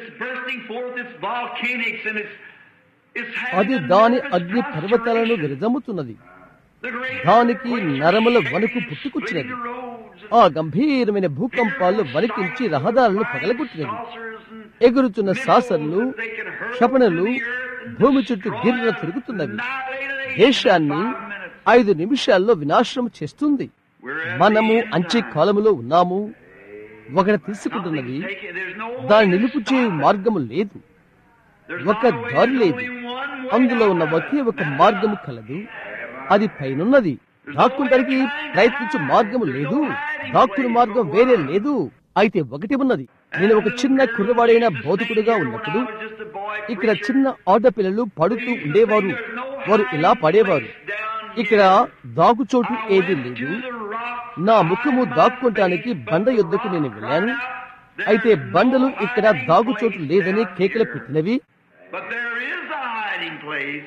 అది దాని అగ్ని పర్వతాలను విరజమ్ముతున్నది దానికి నరముల వణుకు పుట్టుకొచ్చినది ఆ గంభీరమైన భూకంపాలు వణికించి రహదారులను పగలగొట్టినది ఎగురుతున్న సాసర్లు క్షపణలు భూమి చుట్టూ గిర్ర తిరుగుతున్నవి దేశాన్ని ఐదు నిమిషాల్లో వినాశనం చేస్తుంది మనము అంచె కాలములో ఉన్నాము ఒకటి తీసుకుంటున్నది దాని నిలుపు చేయ మార్గము లేదు ఒక దారి లేదు అందులో ఉన్న ఒకే ఒక మార్గము కలదు అది పైనున్నది దాక్కుంటానికి ప్రయత్నించు మార్గము లేదు దాక్కుని మార్గం వేరే లేదు అయితే ఒకటి ఉన్నది నేను ఒక చిన్న కుర్రవాడైన బోధకుడుగా ఉన్నప్పుడు ఇక్కడ చిన్న ఆడపిల్లలు పడుతూ ఉండేవారు వారు ఇలా పడేవారు ఇక్కడ దాగుచోటు ఏదీ లేదు నా ముఖము దాక్కుంటానికి బండ యుద్ధకు నేను వెళ్ళాను అయితే బండలు ఇక్కడ దాగుచోటు లేదని కేకలు పెట్టినవి But there is a hiding place.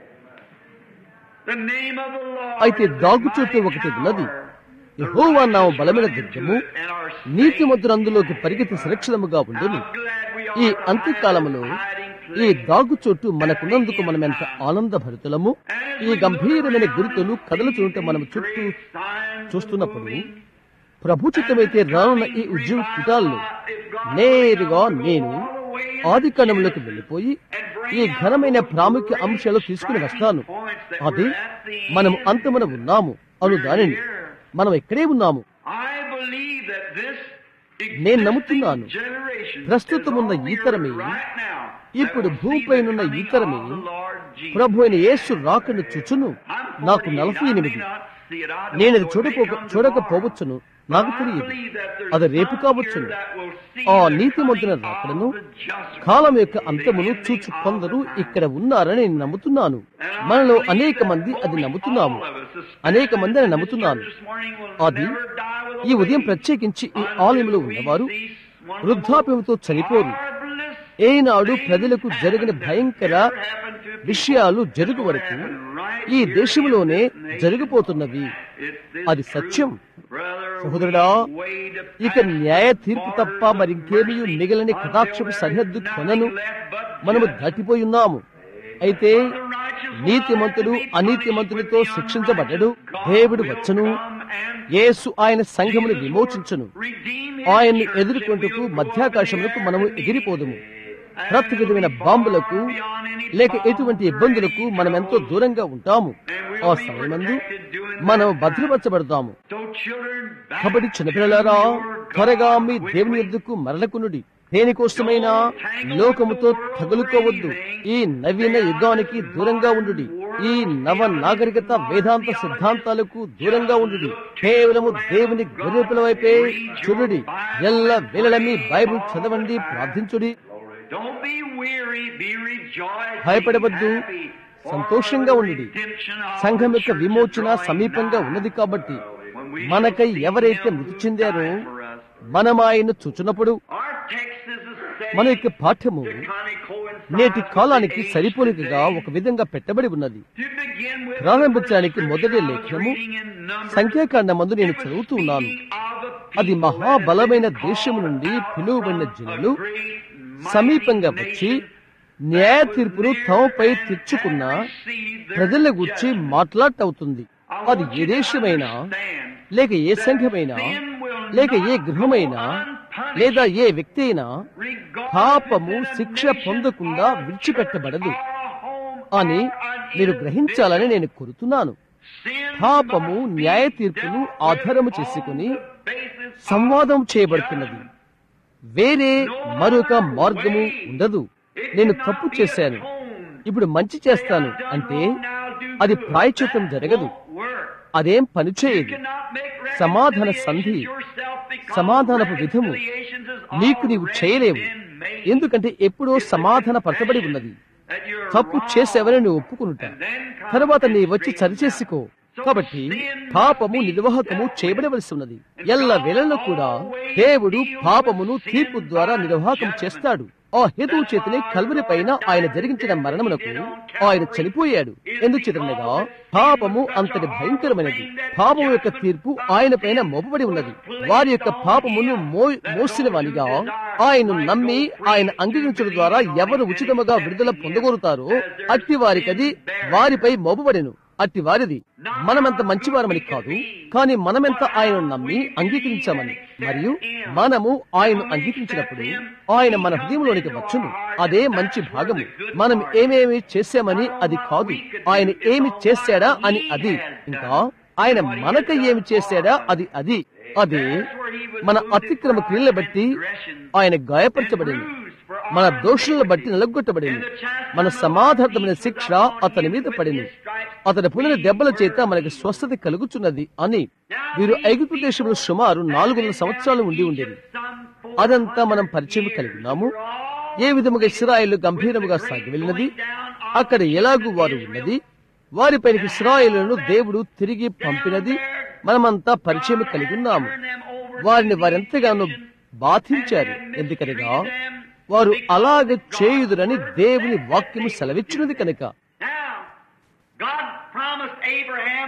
The name of the Lord అయితే is a దాగుచోటు mighty ఒకటి ఉన్నది tower. యెహోవా నామ బలమైన దుర్గము And our నీతి అందులోకి పరిగెత్తి సురక్షితముగా ఉండును How glad we ఈ are అంత్యకాలములో to hide in hiding ఈ place. దాగుచోటు మనకున్నందుకు మనం ఎంత ఆనందభరితులము ఈ గంభీరమైన గురుతులు కదలుచుంటే మనం చుట్టూ చూస్తున్నప్పుడు ప్రభుచితమైతే రానున్న ఈ ఉద్యోగ కుటాల్లో నేరుగా నేను ఆది కణంలోకి వెళ్ళిపోయి ఈ ఘనమైన ప్రాముఖ్య అంశాలు తీసుకుని వస్తాను అది మనం అంతమున ఉన్నాము అను దానిని మనం ఇక్కడే ఉన్నాము I believe that this నేను నమ్ముతున్నాను. generation ప్రస్తుతమున్న is on the ఈ తరమే, earth right now ఇప్పుడు that will see భూమిపైనున్న the ఈ coming తరమే, of the Lord Jesus. ప్రభు అయిన యేసు రాకను చుచును I'm నాకు 48. నలభై I may ఎనిమిది not see it. I don't నేను know. It చూడపో may come tomorrow. చూడకపోవచ్చును నాకు But I తెలియదు believe that there's అది రేపు some కావచ్చును here that will see ఆ the నీతిమంతుల coming రాకడను of the just one. కాలం యొక్క అంతమును చూచు కొందరు ఇక్కడ ఉన్నారని నేను నమ్ముతున్నాను మనలో అనేక మంది అది నమ్ముతున్నాము అనేక మంది అని నమ్ముతున్నాను అది ఈ ఉదయం ప్రత్యేకించి ఈ ఆలయంలో ఉన్నవారు వృద్ధాప్యంతో చనిపోరు ఏనాడు ప్రజలకు జరిగిన భయంకర విషయాలు జరుగు వరకు ఈ దేశంలోనే జరిగిపోతున్నవి అది సత్యం సహోదరుడా ఇక న్యాయ తీర్పు తప్ప మరింకేమీ మిగిలిన కటాక్షపు సరిహద్దు కొనను మనము దాటిపోయి ఉన్నాము అయితే నీతిమంతుడు అనీతిమంతుడితో శిక్షించబడ్డడు దేవుడు వచ్చును యేసు ఆయన సంఘమును విమోచించును ఆయన్ని ఎదుర్కొంటూ మధ్యాకాశములకు మనము ఎగిరిపోదుము ప్రతి విధమైన బాంబులకు లేక ఎటువంటి ఇబ్బందులకు మనం ఎంతో దూరంగా ఉంటాము ఆ సమయమందు మనం భద్రపరచబడతాము కాబట్టి చిన్నపిల్లలారా త్వరగా మీ దేవుని ఎద్దుకు మరలకునుడి దేనికోసమైనా లోకముతో తగులుకోవద్దు ఈ నవీన యుగానికి దూరంగా ఉండుడి ఈ నవ నాగరికత వేదాంత సిద్ధాంతాలకు దూరంగా ఉండుడి కేవలము దేవుని గొర్రెపిల వైపే చూడుడి ఎల్ల వేళల మీ బైబిల్ చదవండి ప్రార్థించుడి Don't be weary, be rejoiced, భయపడవద్దు, be happy, for సంతోషంగా the ఉండుడి. redemption of సంఘం the యొక్క church is విమోచన drawing సమీపంగా nigh. ఉన్నది కాబట్టి When we మనకై shall see ఎవరైతే him మృతి who చెందారో died for us. మనం ఆయన్ను చూచున్నప్పుడు Our text is a study మన యొక్క పాఠ్యము to kind of coincide నేటి with కాలానికి the age సరిపోలికగా today. ఒక విధంగా పెట్టబడి ఉన్నది To begin with, ప్రారంభించడానికి the first మొదటి scripture I was లేఖనము reading in Numbers, సంఖ్యాకాండమందు నేను it was చదువుతూ ఉన్నాను speaking of a అది people మహాబలమైన that had been దేశము నుండి called out పిలువబడిన from a జనులు great, mighty సమీపంగా వచ్చి nation న్యాయ తీర్పును తమపై తెచ్చుకున్న ప్రజల గురించి మాట్లాడటవుతుంది అది ఏ దేశమైనా లేక ఏ సంఘమైనా లేక ఏ గృహమైనా లేదా ఏ వ్యక్తి అయినా పాపము శిక్ష పొందకుండా విడిచిపెట్టబడదు అని మీరు గ్రహించాలని నేను కోరుతున్నాను పాపము న్యాయ తీర్పును ఆధారము చేసుకుని సంవాదం చేయబడుతున్నది వేరే మరొక మార్గము ఉండదు నేను తప్పు చేశాను ఇప్పుడు మంచి చేస్తాను అంటే అది ప్రాయచిత్తం జరగదు అదేం పని చేయదు సమాధాన సంధి సమాధానపు విధము నీకు నీవు చేయలేవు ఎందుకంటే ఎప్పుడో సమాధాన పరచబడి ఉన్నది తప్పు చేసేవని నువ్వు ఒప్పుకునుట తర్వాత నీ వచ్చి సరిచేసుకో కాబట్టి పాపము నిర్వాహకము చేయబడవలసి ఉన్నది ఎల్ల వేళల్లో కూడా దేవుడు పాపమును తీర్పు ద్వారా నిర్వాహకం చేస్తాడు ఆ హేతువు చేతనే కల్వరి పైన ఆయన జరిగించిన మరణమునకు ఆయన చనిపోయాడు ఎందుచేతనగా పాపము అంతటి భయంకరమైనది పాపము యొక్క తీర్పు ఆయన పైన మోపబడి ఉన్నది వారి యొక్క పాపమును మో మోసిన వానిగా ఆయన నమ్మి ఆయన అంగీకరించడం ద్వారా ఎవరు ఉచితముగా విడుదల పొందగోరుతారో అట్టి వారికది వారిపై మోపబడెను అట్టి వారిది మనమెంత మంచివారమని కాదు కానీ మనమెంత ఆయన నమ్మి అంగీకరించామని మరియు మనము ఆయన అంగీకరించినప్పుడు ఆయన మన హృదయంలోనికి వచ్చును అదే మంచి భాగము మనం ఏమేమి చేశామని అది కాదు ఆయన ఏమి చేశాడా అని అది ఇంకా ఆయన మనక ఏమి చేశాడా అది అది అది మన అతిక్రమ క్రియల బట్టి ఆయన గాయపరచబడింది మన దోషులను బట్టి నిలగొట్టబడింది మన సమాధానమైన శిక్ష అతని మీద పడింది అతని పులిన దెబ్బల చేత మనకి స్వస్థత కలుగుచున్నది అని వీరు ఐగుప్తు దేశంలో సుమారు నాలుగు వందల సంవత్సరాలు ఉండి ఉండేది అదంతా మనం పరిచయం కలిగి ఉన్నాము ఏ విధముగా ఇస్రాయేల్ గంభీరముగా సాగి వెళ్ళినది అక్కడ ఎలాగూ వారు ఉన్నది వారిపైకి ఇస్రాయేలును దేవుడు తిరిగి పంపినది మనమంతా పరిచయం కలిగి ఉన్నాము వారిని వారెంతగానో బాధించారు ఎందుకనగా వారు అలాగ చేయుదురని దేవుని వాక్యము సెలవిచ్చినది కనుక Now, God promised Abraham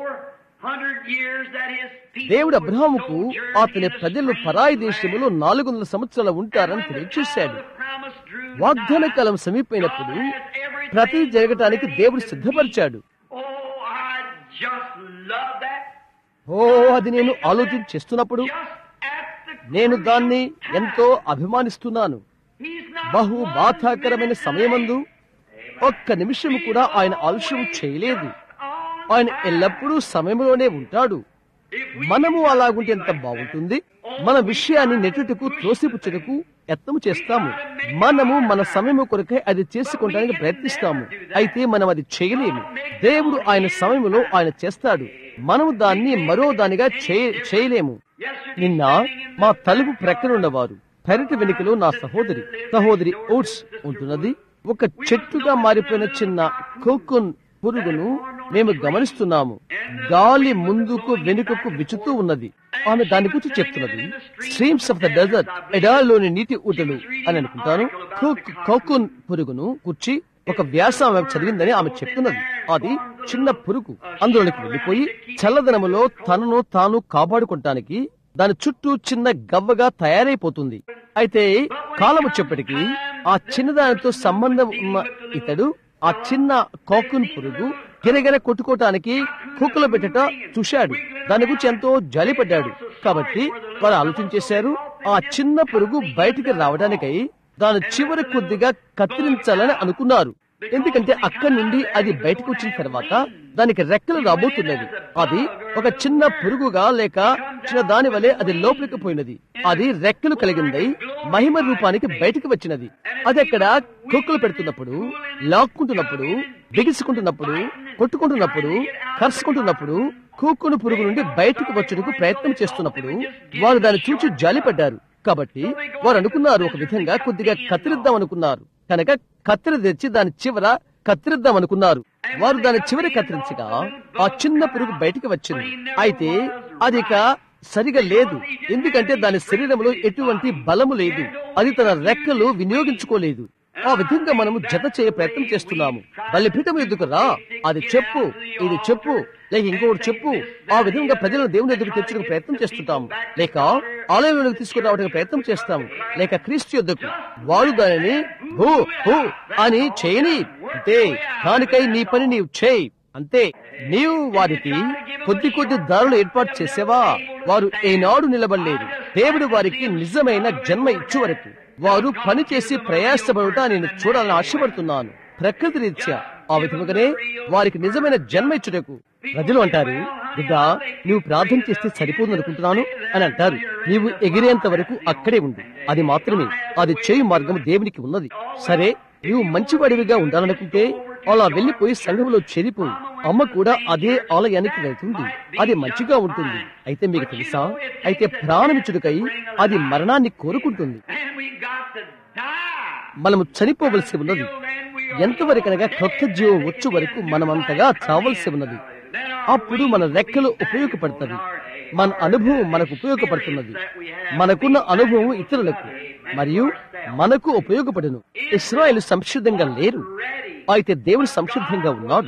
400 years that his people దేవుడు would అబ్రహాముకు sojourn అతని in a ప్రజలు strange పరాయి land. దేశములో నాలుగు వందల సంవత్సరాలు ఉంటారని When the తెలియచేశాడు time of the promise drew వాగ్దాన nigh, column సమీపైనప్పుడు God has everything ప్రతి జరగటానికి ready దేవుడు to సిద్ధపరిచాడు meet. Oh, I just love that. ఓ అది నేను ఆలోచన చేస్తున్నప్పుడు Just at the నేను దాన్ని crucial time. ఎంతో అభిమానిస్తున్నాను He's not బహు one బాధాకరమైన minute సమయమందు late. ఒక్క నిమిషం కూడా ఆయన ఆలస్యం చేయలేదు On ఆయన time. ఎల్లప్పుడూ సమయంలోనే ఉంటాడు If we మనము could అలాగుంటే be ఎంత like బాగుంటుంది మన విషయాన్ని నెట్టుటకు త్రోసిపుచ్చుటకు యత్నము చేస్తాము మనము మన సమయము కొరకై అది చేసుకుంటానికి ప్రయత్నిస్తాము అయితే మనం అది చేయలేము దేవుడు ఆయన సమయంలో ఆయన చేస్తాడు మనము దాన్ని మరో దానిగా చేయ- చేయలేము Yesterday, నిన్న మా తలుపు ప్రక్కనున్నవారు పెరటి వెనుకలో నా సహోదరి సహోదరి ఓట్స్ ఉంటున్నది ఒక చెట్టుగా మారిపోయిన చిన్న కోకోన్ పురుగును మేము గమనిస్తున్నాము గాలి ముందుకు వెనుకకు విచుతూ ఉన్నది ఆమె దాని గురించి చెప్తున్నది స్ట్రీమ్స్ ఆఫ్ ద డెజర్ట్ ఎడాల్లోని నీటి ఊటలు అని అనుకుంటాను కోక్ కోకోన్ పురుగును కూర్చి ఒక వ్యాసం ఆమె చదివిందని ఆమె చెప్తున్నది అది చిన్న పురుగు అందులోనికి వెళ్ళిపోయి చల్లదనములో తనను తాను కాపాడుకుంటానికి దాని చుట్టూ చిన్న గవ్వగా తయారైపోతుంది అయితే కాలం వచ్చేప్పటికీ ఆ చిన్నదానితో సంబంధం ఉన్న ఇతడు ఆ చిన్న కాకున్ పురుగు గిరగిర కొట్టుకోవటానికి కుక్కలు పెట్టట చూశాడు దాని గురించి ఎంతో జాలిపడ్డాడు కాబట్టి వారు ఆలోచన చేశారు ఆ చిన్న పురుగు బయటికి రావడానికై దాని చివరి కొద్దిగా కత్తిరించాలని అనుకున్నారు ఎందుకంటే అక్కడి నుండి అది బయటకు వచ్చిన తర్వాత దానికి రెక్కలు రాబోతున్నది అది ఒక చిన్న పురుగుగా లేక చిన్న దాని వలె అది లోపలికి పోయినది అది రెక్కలు కలిగిందై మహిమ రూపానికి బయటికి వచ్చినది అది అక్కడ కుక్కలు పెడుతున్నప్పుడు లాక్కుంటున్నప్పుడు బిగుసుకుంటున్నప్పుడు కొట్టుకుంటున్నప్పుడు కరుచుకుంటున్నప్పుడు కూక్కుని పురుగు నుండి బయటికి వచ్చుటకు ప్రయత్నం చేస్తున్నప్పుడు వారు దాన్ని చూచి జాలిపడ్డారు కాబట్టి వారు అనుకున్నారు ఒక విధంగా కొద్దిగా కత్తిరిద్దాం అనుకున్నారు కనుక కత్తిరి తెచ్చి దాని చివర కత్తిరిద్దాం అనుకున్నారు వారు దాని చివర కత్తిరించగా ఆ చిన్న పురుగు బయటికి వచ్చింది అయితే అది ఇక సరిగా లేదు ఎందుకంటే దాని శరీరంలో ఎటువంటి బలము లేదు అది తన రెక్కలు వినియోగించుకోలేదు ఆ విధంగా మనము జత చేయ ప్రయత్నం చేస్తున్నాము బలిపీఠం ఎదుకు రా అది చెప్పు ఇది చెప్పు లేక ఇంకొకటి చెప్పు ఆ విధంగా ప్రజలను దేవుని ఎదుగు తెచ్చడానికి ప్రయత్నం చేస్తుంటాము లేక ఆలయంలోకి తీసుకురావడానికి ప్రయత్నం చేస్తాము లేక క్రీస్తు యొద్దకు వారు దానిని హూ హూ అని చేయని అంతే దానికై నీ పని నీవు చేయి అంతే నీవు వారికి కొద్ది కొద్ది దారులు ఏర్పాటు చేసేవా వారు ఏనాడు నిలబడలేరు దేవుడు వారికి నిజమైన జన్మ ఇచ్చు వరకు వారు పని చేసి ప్రయాసపడుట నేను చూడాలని ఆశపడుతున్నాను ప్రకృతి రీత్యా ఆ విధముగానే వారికి నిజమైన జన్మ ఇచ్చుటకు ప్రజలు అంటారు బిడ్డ నువ్వు ప్రార్థన చేస్తే సరిపోతుంది అనుకుంటున్నాను అని అంటారు నీవు ఎగిరేంత వరకు అక్కడే ఉండు అది మాత్రమే అది చేయు మార్గం దేవునికి ఉన్నది సరే నీవు మంచివాడివిగా ఉండాలనుకుంటే అలా వెళ్లిపోయి సంఘంలో చేరిపోయి అమ్మ కూడా అదే ఆలయానికి వెళ్తుంది అది మంచిగా ఉంటుంది అయితే మీకు తెలుసా అయితే ప్రాణమిచ్చుడికై అది మరణాన్ని కోరుకుంటుంది And we got to die. మనము చనిపోవలసి ఉన్నది ఎంతవరకనగా క్రొత్త జీవం వచ్చు వరకు మనమంతగా చావలసి ఉన్నది అప్పుడు మన రెక్కలు ఉపయోగపడుతుంది మన అనుభవం మనకు ఉపయోగపడుతున్నది మనకున్న అనుభవం ఇతరులకు మరియు మనకు ఉపయోగపడును ఇస్రాయేల్ సంసిద్ధంగా లేరు అయితే దేవుడు సంసిద్ధంగా ఉన్నాడు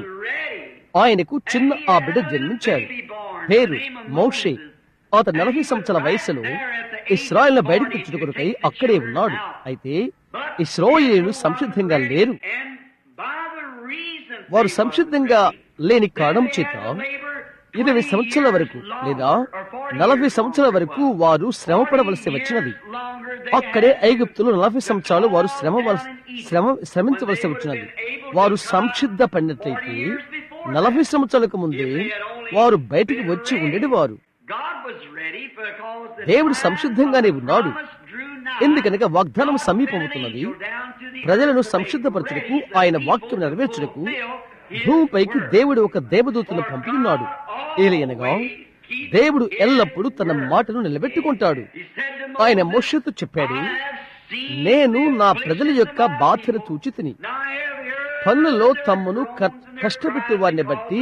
ఆయనకు చిన్న ఆ బిడ్డ జన్మించాడు పేరు మౌషే అతను నలభై సంవత్సరాల వయసులో ఇస్రాయల్ బయటకు తెచ్చుట కొరకై అక్కడే ఉన్నాడు అయితే ఇస్రాయేలు సంసిద్ధంగా లేరు And by the reason వారు సంసిద్ధంగా లేని కారణం చేత ఇరవై సంవత్సరాల వరకు లేదా నలభై సంవత్సరాల వరకు వారు శ్రమ పడవలసి వచ్చినది అక్కడే ఐగుప్తులు నలభై సంవత్సరాలు వారు శ్రమ వలస- శ్రమ శ్రమించవలసి వచ్చినది వారు సంసిద్ధ పడినట్లయితే నలభై సంవత్సరాలకు ముందే వారు బయటికి వచ్చి ఉండేది వారు God was ready because the దేవుడు time సంసిద్ధంగానే of ఉన్నాడు promise drew nigh. ఎందుకనగా వాగ్దానం సమీపమవుతున్నది Go down to the ప్రజలను earth, సంసిద్ధపరచుటకు ready for ఆయన people వాక్యం to నెరవేర్చుటకు fulfill his భూమిపైకి word. దేవుడు ఒక దేవదూతను పంపిస్తున్నాడు ఏలయనగా దేవుడు ఎల్లప్పుడూ తన మాటను నిలబెట్టుకుంటాడు ఆయన మోషతో చెప్పాడు నేను నా ప్రజల యొక్క బాధను చూచి తిని పనులలో తమ్మును క- కష్టపెట్టే వారిని బట్టి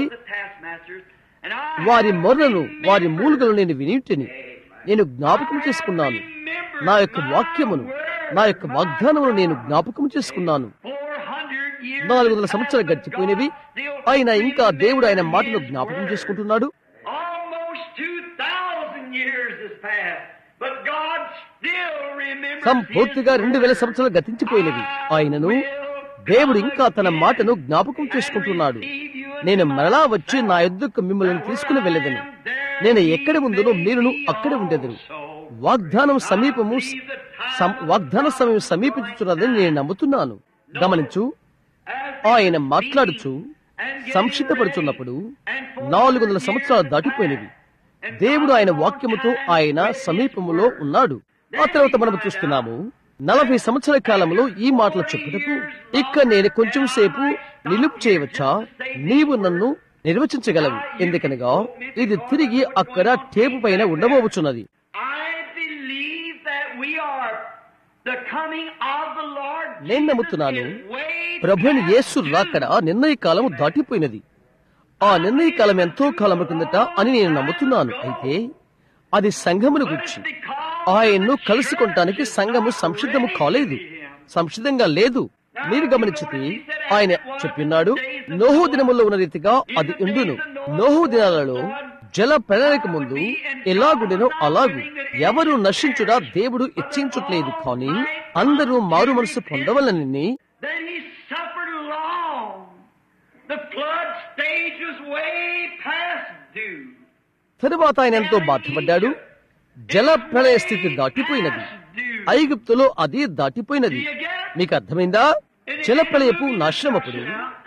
వారి మొర్రను వారి మూలుగలు నేను వినిటిని నేను జ్ఞాపకం చేసుకున్నాను నా యొక్క వాక్యమును నా యొక్క వాగ్దానమును నేను జ్ఞాపకం చేసుకున్నాను నాలుగు వందల సంవత్సరాలు గడిచిపోయినవి ఆయన ఇంకా దేవుడు ఆయన మాటను జ్ఞాపకం చేసుకుంటున్నాడు Almost 2,000 years has passed, but God still remembers సంపూర్తిగా రెండు వేల సంవత్సరాలు గతించిపోయినవి ఆయనను దేవుడు ఇంకా తన మాటను జ్ఞాపకం చేసుకుంటున్నాడు నేను మరలా వచ్చి నా యొద్దకు మిమ్మల్ని తీసుకుని వెళ్ళేదను నేను ఎక్కడ ఉందునో మీరును అక్కడ ఉండేదను వాగ్దానం సమీపము సం- వాగ్దాన సమయం సమీపించుతున్నదని నేను నమ్ముతున్నాను గమనించు ఆయన మాట్లాడుచు సంక్షిప్తపడుచున్నప్పుడు నాలుగు వందల సంవత్సరాలు దాటిపోయినవి దేవుడు ఆయన వాక్యముతో ఆయన సమీపములో ఉన్నాడు ఆ తర్వాత మనం చూస్తున్నాము నలభై సంవత్సరాల కాలంలో ఈ మాటలు చెప్పుటకు ఇక్కడ నేను కొంచెం సేపు నిలుపు చేయవచ్చా నీవు నన్ను నిర్వచించగలవు ఎందుకనగా ఇది తిరిగి అక్కడ టేపు పైన ఉండబోచున్నది I believe that we are the coming of the Lord నేను Jesus నమ్ముతున్నాను is way ప్రభుని past యేసు due. రాకడ నిర్ణయ కాలము దాటిపోయినది ఆ నిర్ణయ కాలం ఎంతో కాలం కిందట అని నేను నమ్ముతున్నాను అయితే అది సంఘమును గురించి ఆయన్ను కలుసుకుంటానికి సంఘము సంసిద్ధము కాలేదు సంసిద్ధంగా లేదు మీరు గమనించితే ఆయన చెప్పినాడు నోహు దినములో ఉన్న రీతిగా అది ఉండును నోహు దినాలలో జల ప్రణాళిక ముందు ఎలాగుండెనో అలాగు ఎవరు నశించుడా దేవుడు ఇచ్చించట్లేదు కానీ అందరూ మారు మనసు పొందవలనని Then he suffered long. The flood stage was way past due. తరువాత ఆయన ఎంతో బాధపడ్డాడు జల ప్రళయ స్థితి దాటిపోయినది ఐగుప్తులో అది దాటిపోయినది మీకు అర్థమైందా జల ప్రళయపు నాశనమప్పుడు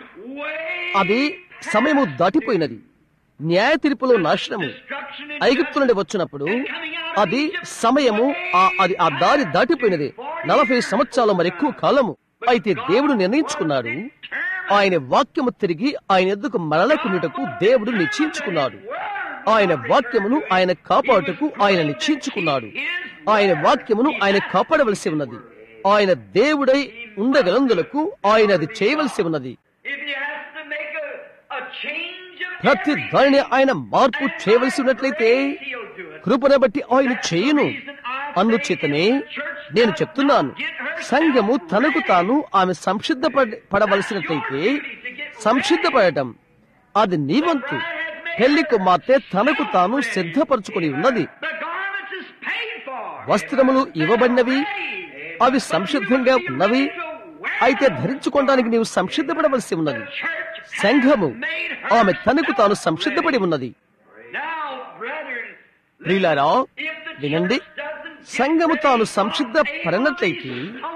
అది సమయము దాటిపోయినది న్యాయ తీర్పులో నాశనము ఐగుప్తు నుండి వచ్చినప్పుడు అది సమయము ఆ అది ఆ దారి దాటిపోయినది నలభై సంవత్సరాలు మరెక్కువ కాలము అయితే దేవుడు నిర్ణయించుకున్నాడు ఆయన వాక్యము తిరిగి ఆయన ఎద్దుకు మరలకున్నటకు దేవుడు నిశ్చయించుకున్నాడు ఆయన వాక్యమును ఆయన కాపాడుటకు ఆయన నిశ్చయించుకున్నాడు ఆయన వాక్యమును ఆయన కాపాడవలసి ఉన్నది ఆయన దేవుడై ఉండగలందులకు ఆయన అది చేయవలసి ఉన్నది If he has to make a, a change of ప్రతి దానిని ఆయన మార్పు చేయవలసి ఉన్నట్లయితే he'll do it. కృపను బట్టి ఆయన చేయును అందుచేతనే నేను చెప్తున్నాను సంఘము తనకు తాను ఆమె సంసిద్ధ పడవలసినట్లయితే సంసిద్ధపడటం అది నీ వంతు పెళ్లి కుమార్తె తనకు తాను సిద్ధపరచుకొని ఉన్నది The garments is paid for. వస్త్రములు ఇవ్వబడినవి అవి సంసిద్ధంగా ఉన్నవి అయితే ధరించుకోవడానికి నీవు సంసిద్ధపడవలసి ఉన్నది సంఘము ఆమె తనకు తాను సంసిద్ధపడి ఉన్నది Now, brethren, ప్రియులారా if the వినండి church doesn't సంఘము తాను సంసిద్ధ పడినట్లయితే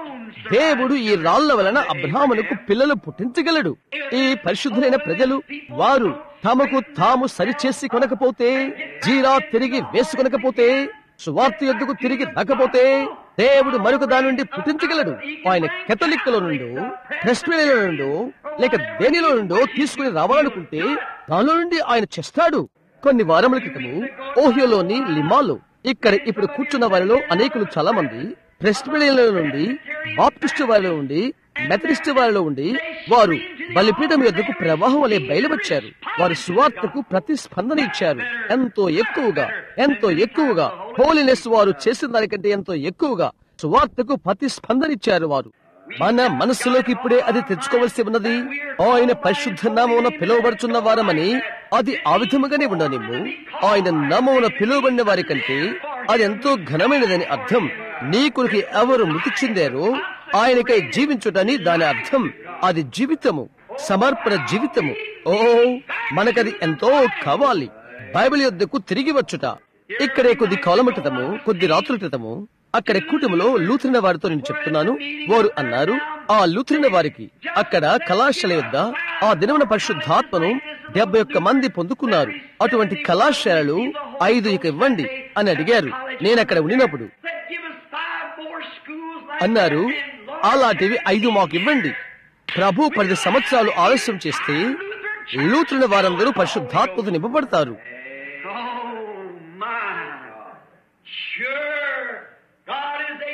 దేవుడు ఈ రాళ్ల వలన అబ్రహామునకు పిల్లలు పుట్టించగలడు ఈ పరిశుద్ధులైన ప్రజలు వారు తమకు తాము సరిచేసి కొనకపోతే జీరా తిరిగి వేసుకొనకపోతే సువార్త ఎద్దుకు తిరిగి రాకపోతే దేవుడు మరొక దాని నుండి పుట్టించగలడు ఆయన కెథలిక్లో నుండో ప్రెస్పిలో నుండో లేక దేనిలో నుండో తీసుకుని రావాలనుకుంటే దానిలో నుండి ఆయన చేస్తాడు కొన్ని వారముల క్రితము ఓహియోలోని లిమాలో ఇక్కడ ఇప్పుడు కూర్చున్న వారిలో అనేకులు చాలా మంది ప్రెస్పిడియన్ల నుండి బాప్టిస్టు వారిలో ఉండి మెథడిస్ట్ వారిలో ఉండి వారు బలిపీఠం యొద్దకు ప్రవాహం వలె బయలువచ్చారు వారు సువార్తకు ప్రతిస్పందన ఇచ్చారు ఎంతో ఎక్కువగా ఎంతో ఎక్కువగా హోలీనెస్ వారు చేసిన దానికంటే ఎంతో ఎక్కువగా సువార్తకు ప్రతిస్పందన ఇచ్చారు వారు మన మనస్సులోకి ఇప్పుడే అది తెచ్చుకోవలసి ఉన్నది ఆయన పరిశుద్ధ నామమున పిలువబడుచున్న వారమని అది ఆ విధముగానే ఉండనిమ్ము ఆయన నామమున పిలువబడిన వారి కంటే అది ఎంతో ఘనమైనదని అర్థం నీ కొరకు ఎవరు మృతి చెందారో ఆయనకై జీవించుటని దాని అర్థం అది జీవితము సమర్పణ జీవితము ఓ మనకది ఎంతో కావాలి బైబిల్ యొద్దకు తిరిగి వచ్చుట ఇక్కడే కొద్ది కాలం క్రితము కొద్ది రాత్రుల క్రితము అక్కడ కూటమిలో లూథరిన వారితో నేను చెప్తున్నాను వారు అన్నారు ఆ లూథరిన వారికి అక్కడ కళాశాల యొద్ద ఆ దినమున పరిశుద్ధాత్మను డెబ్బై ఒక్క మంది పొందుకున్నారు అటువంటి కళాశాలలు ఐదు ఇక ఇవ్వండి అని అడిగారు నేను అక్కడ ఉండినప్పుడు said, give us five more schools like అన్నారు that. And Lord, అలాంటివి ఐదు మాకు ఇవ్వండి ప్రభు పది సంవత్సరాలు ఆలస్యం చేస్తే లూతున్న వారందరూ పరిశుద్ధాత్మతో నింపబడతారు Oh,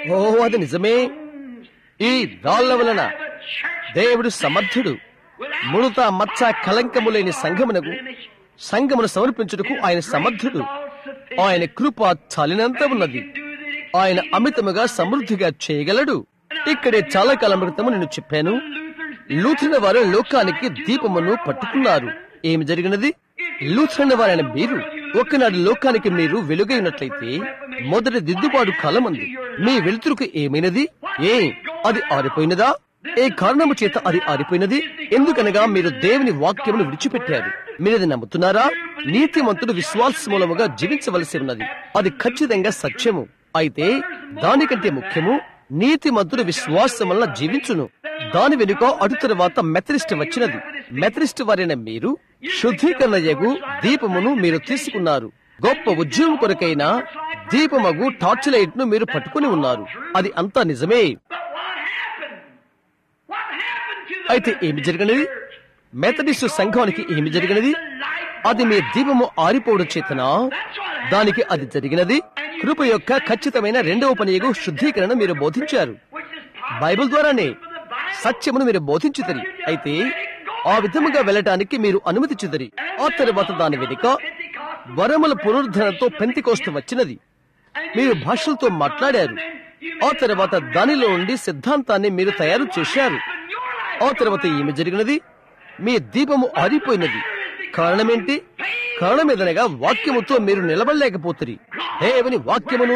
ఓ అది నిజమే ఈ రాళ్ల వలన దేవుడు సమర్థుడు ముడత మచ్చ కలంకము లేని సంఘమునకు సంఘమును సమర్పించుటకు ఆయన సమర్థుడు ఆయన కృప చాలినంత ఉన్నది ఆయన అమితముగా సమృద్ధిగా చేయగలడు ఇక్కడే చాలా కాలం క్రితము నేను చెప్పాను లూథిన వారు లోకానికి దీపమును పట్టుకున్నారు ఏమి జరిగినది లూథిన వారైన మీరు ఒకనాడు లోకానికి మీరు వెలుగైనట్లయితే మొదటి దిద్దుబాటు కాలం ఉంది మీ వెలుతురుకు ఏమైనది ఏ అది ఆరిపోయినదా ఏ కారణము చేత అది ఆరిపోయినది ఎందుకనగా మీరు దేవుని వాక్యమును విడిచిపెట్టారు మీరది నమ్ముతున్నారా నీతిమంతుడు విశ్వాస మూలముగా జీవించవలసి ఉన్నది అది ఖచ్చితంగా సత్యము అయితే దానికంటే ముఖ్యము నీతిమంతుడు విశ్వాసం వలన జీవించును దాని వెనుక అటు తరువాత మెథరిస్ట్ వచ్చినది మెథరిస్ట్ వారైన మీరు శుద్ధీకరణ యగు దీపమును మీరు తీసుకున్నారు గొప్ప ఉద్యోగం కొరకైన దీపమగు టార్చ్ లైట్ ను మీరు పట్టుకుని ఉన్నారు అది అంతా నిజమే అయితే ఏమి జరిగినది మెథడిస్టు సంఘానికి ఏమి జరిగినది అది మీ దీపము ఆరిపోవడం చేతన దానికి అది జరిగినది కృప యొక్క ఖచ్చితమైన రెండవ పనియగు శుద్ధీకరణ మీరు బోధించారు బైబిల్ ద్వారానే సత్యమును మీరు బోధించుతరి అయితే ఆ విధముగా వెళ్ళటానికి మీరు అనుమతించుదరి ఆ తరువాత దాని వెనుక వరముల పునరుద్ధరణతో పెంతికోస్తు వచ్చినది మీరు భాషలతో మాట్లాడారు ఆ తర్వాత దానిలో ఉండి సిద్ధాంతాన్ని మీరు తయారు చేశారు ఆ తర్వాత ఏమి జరిగినది మీ దీపము ఆరిపోయినది కారణమేంటి కారణమేదనగా వాక్యముతో మీరు నిలబడలేకపోతుంది దేవుని వాక్యమును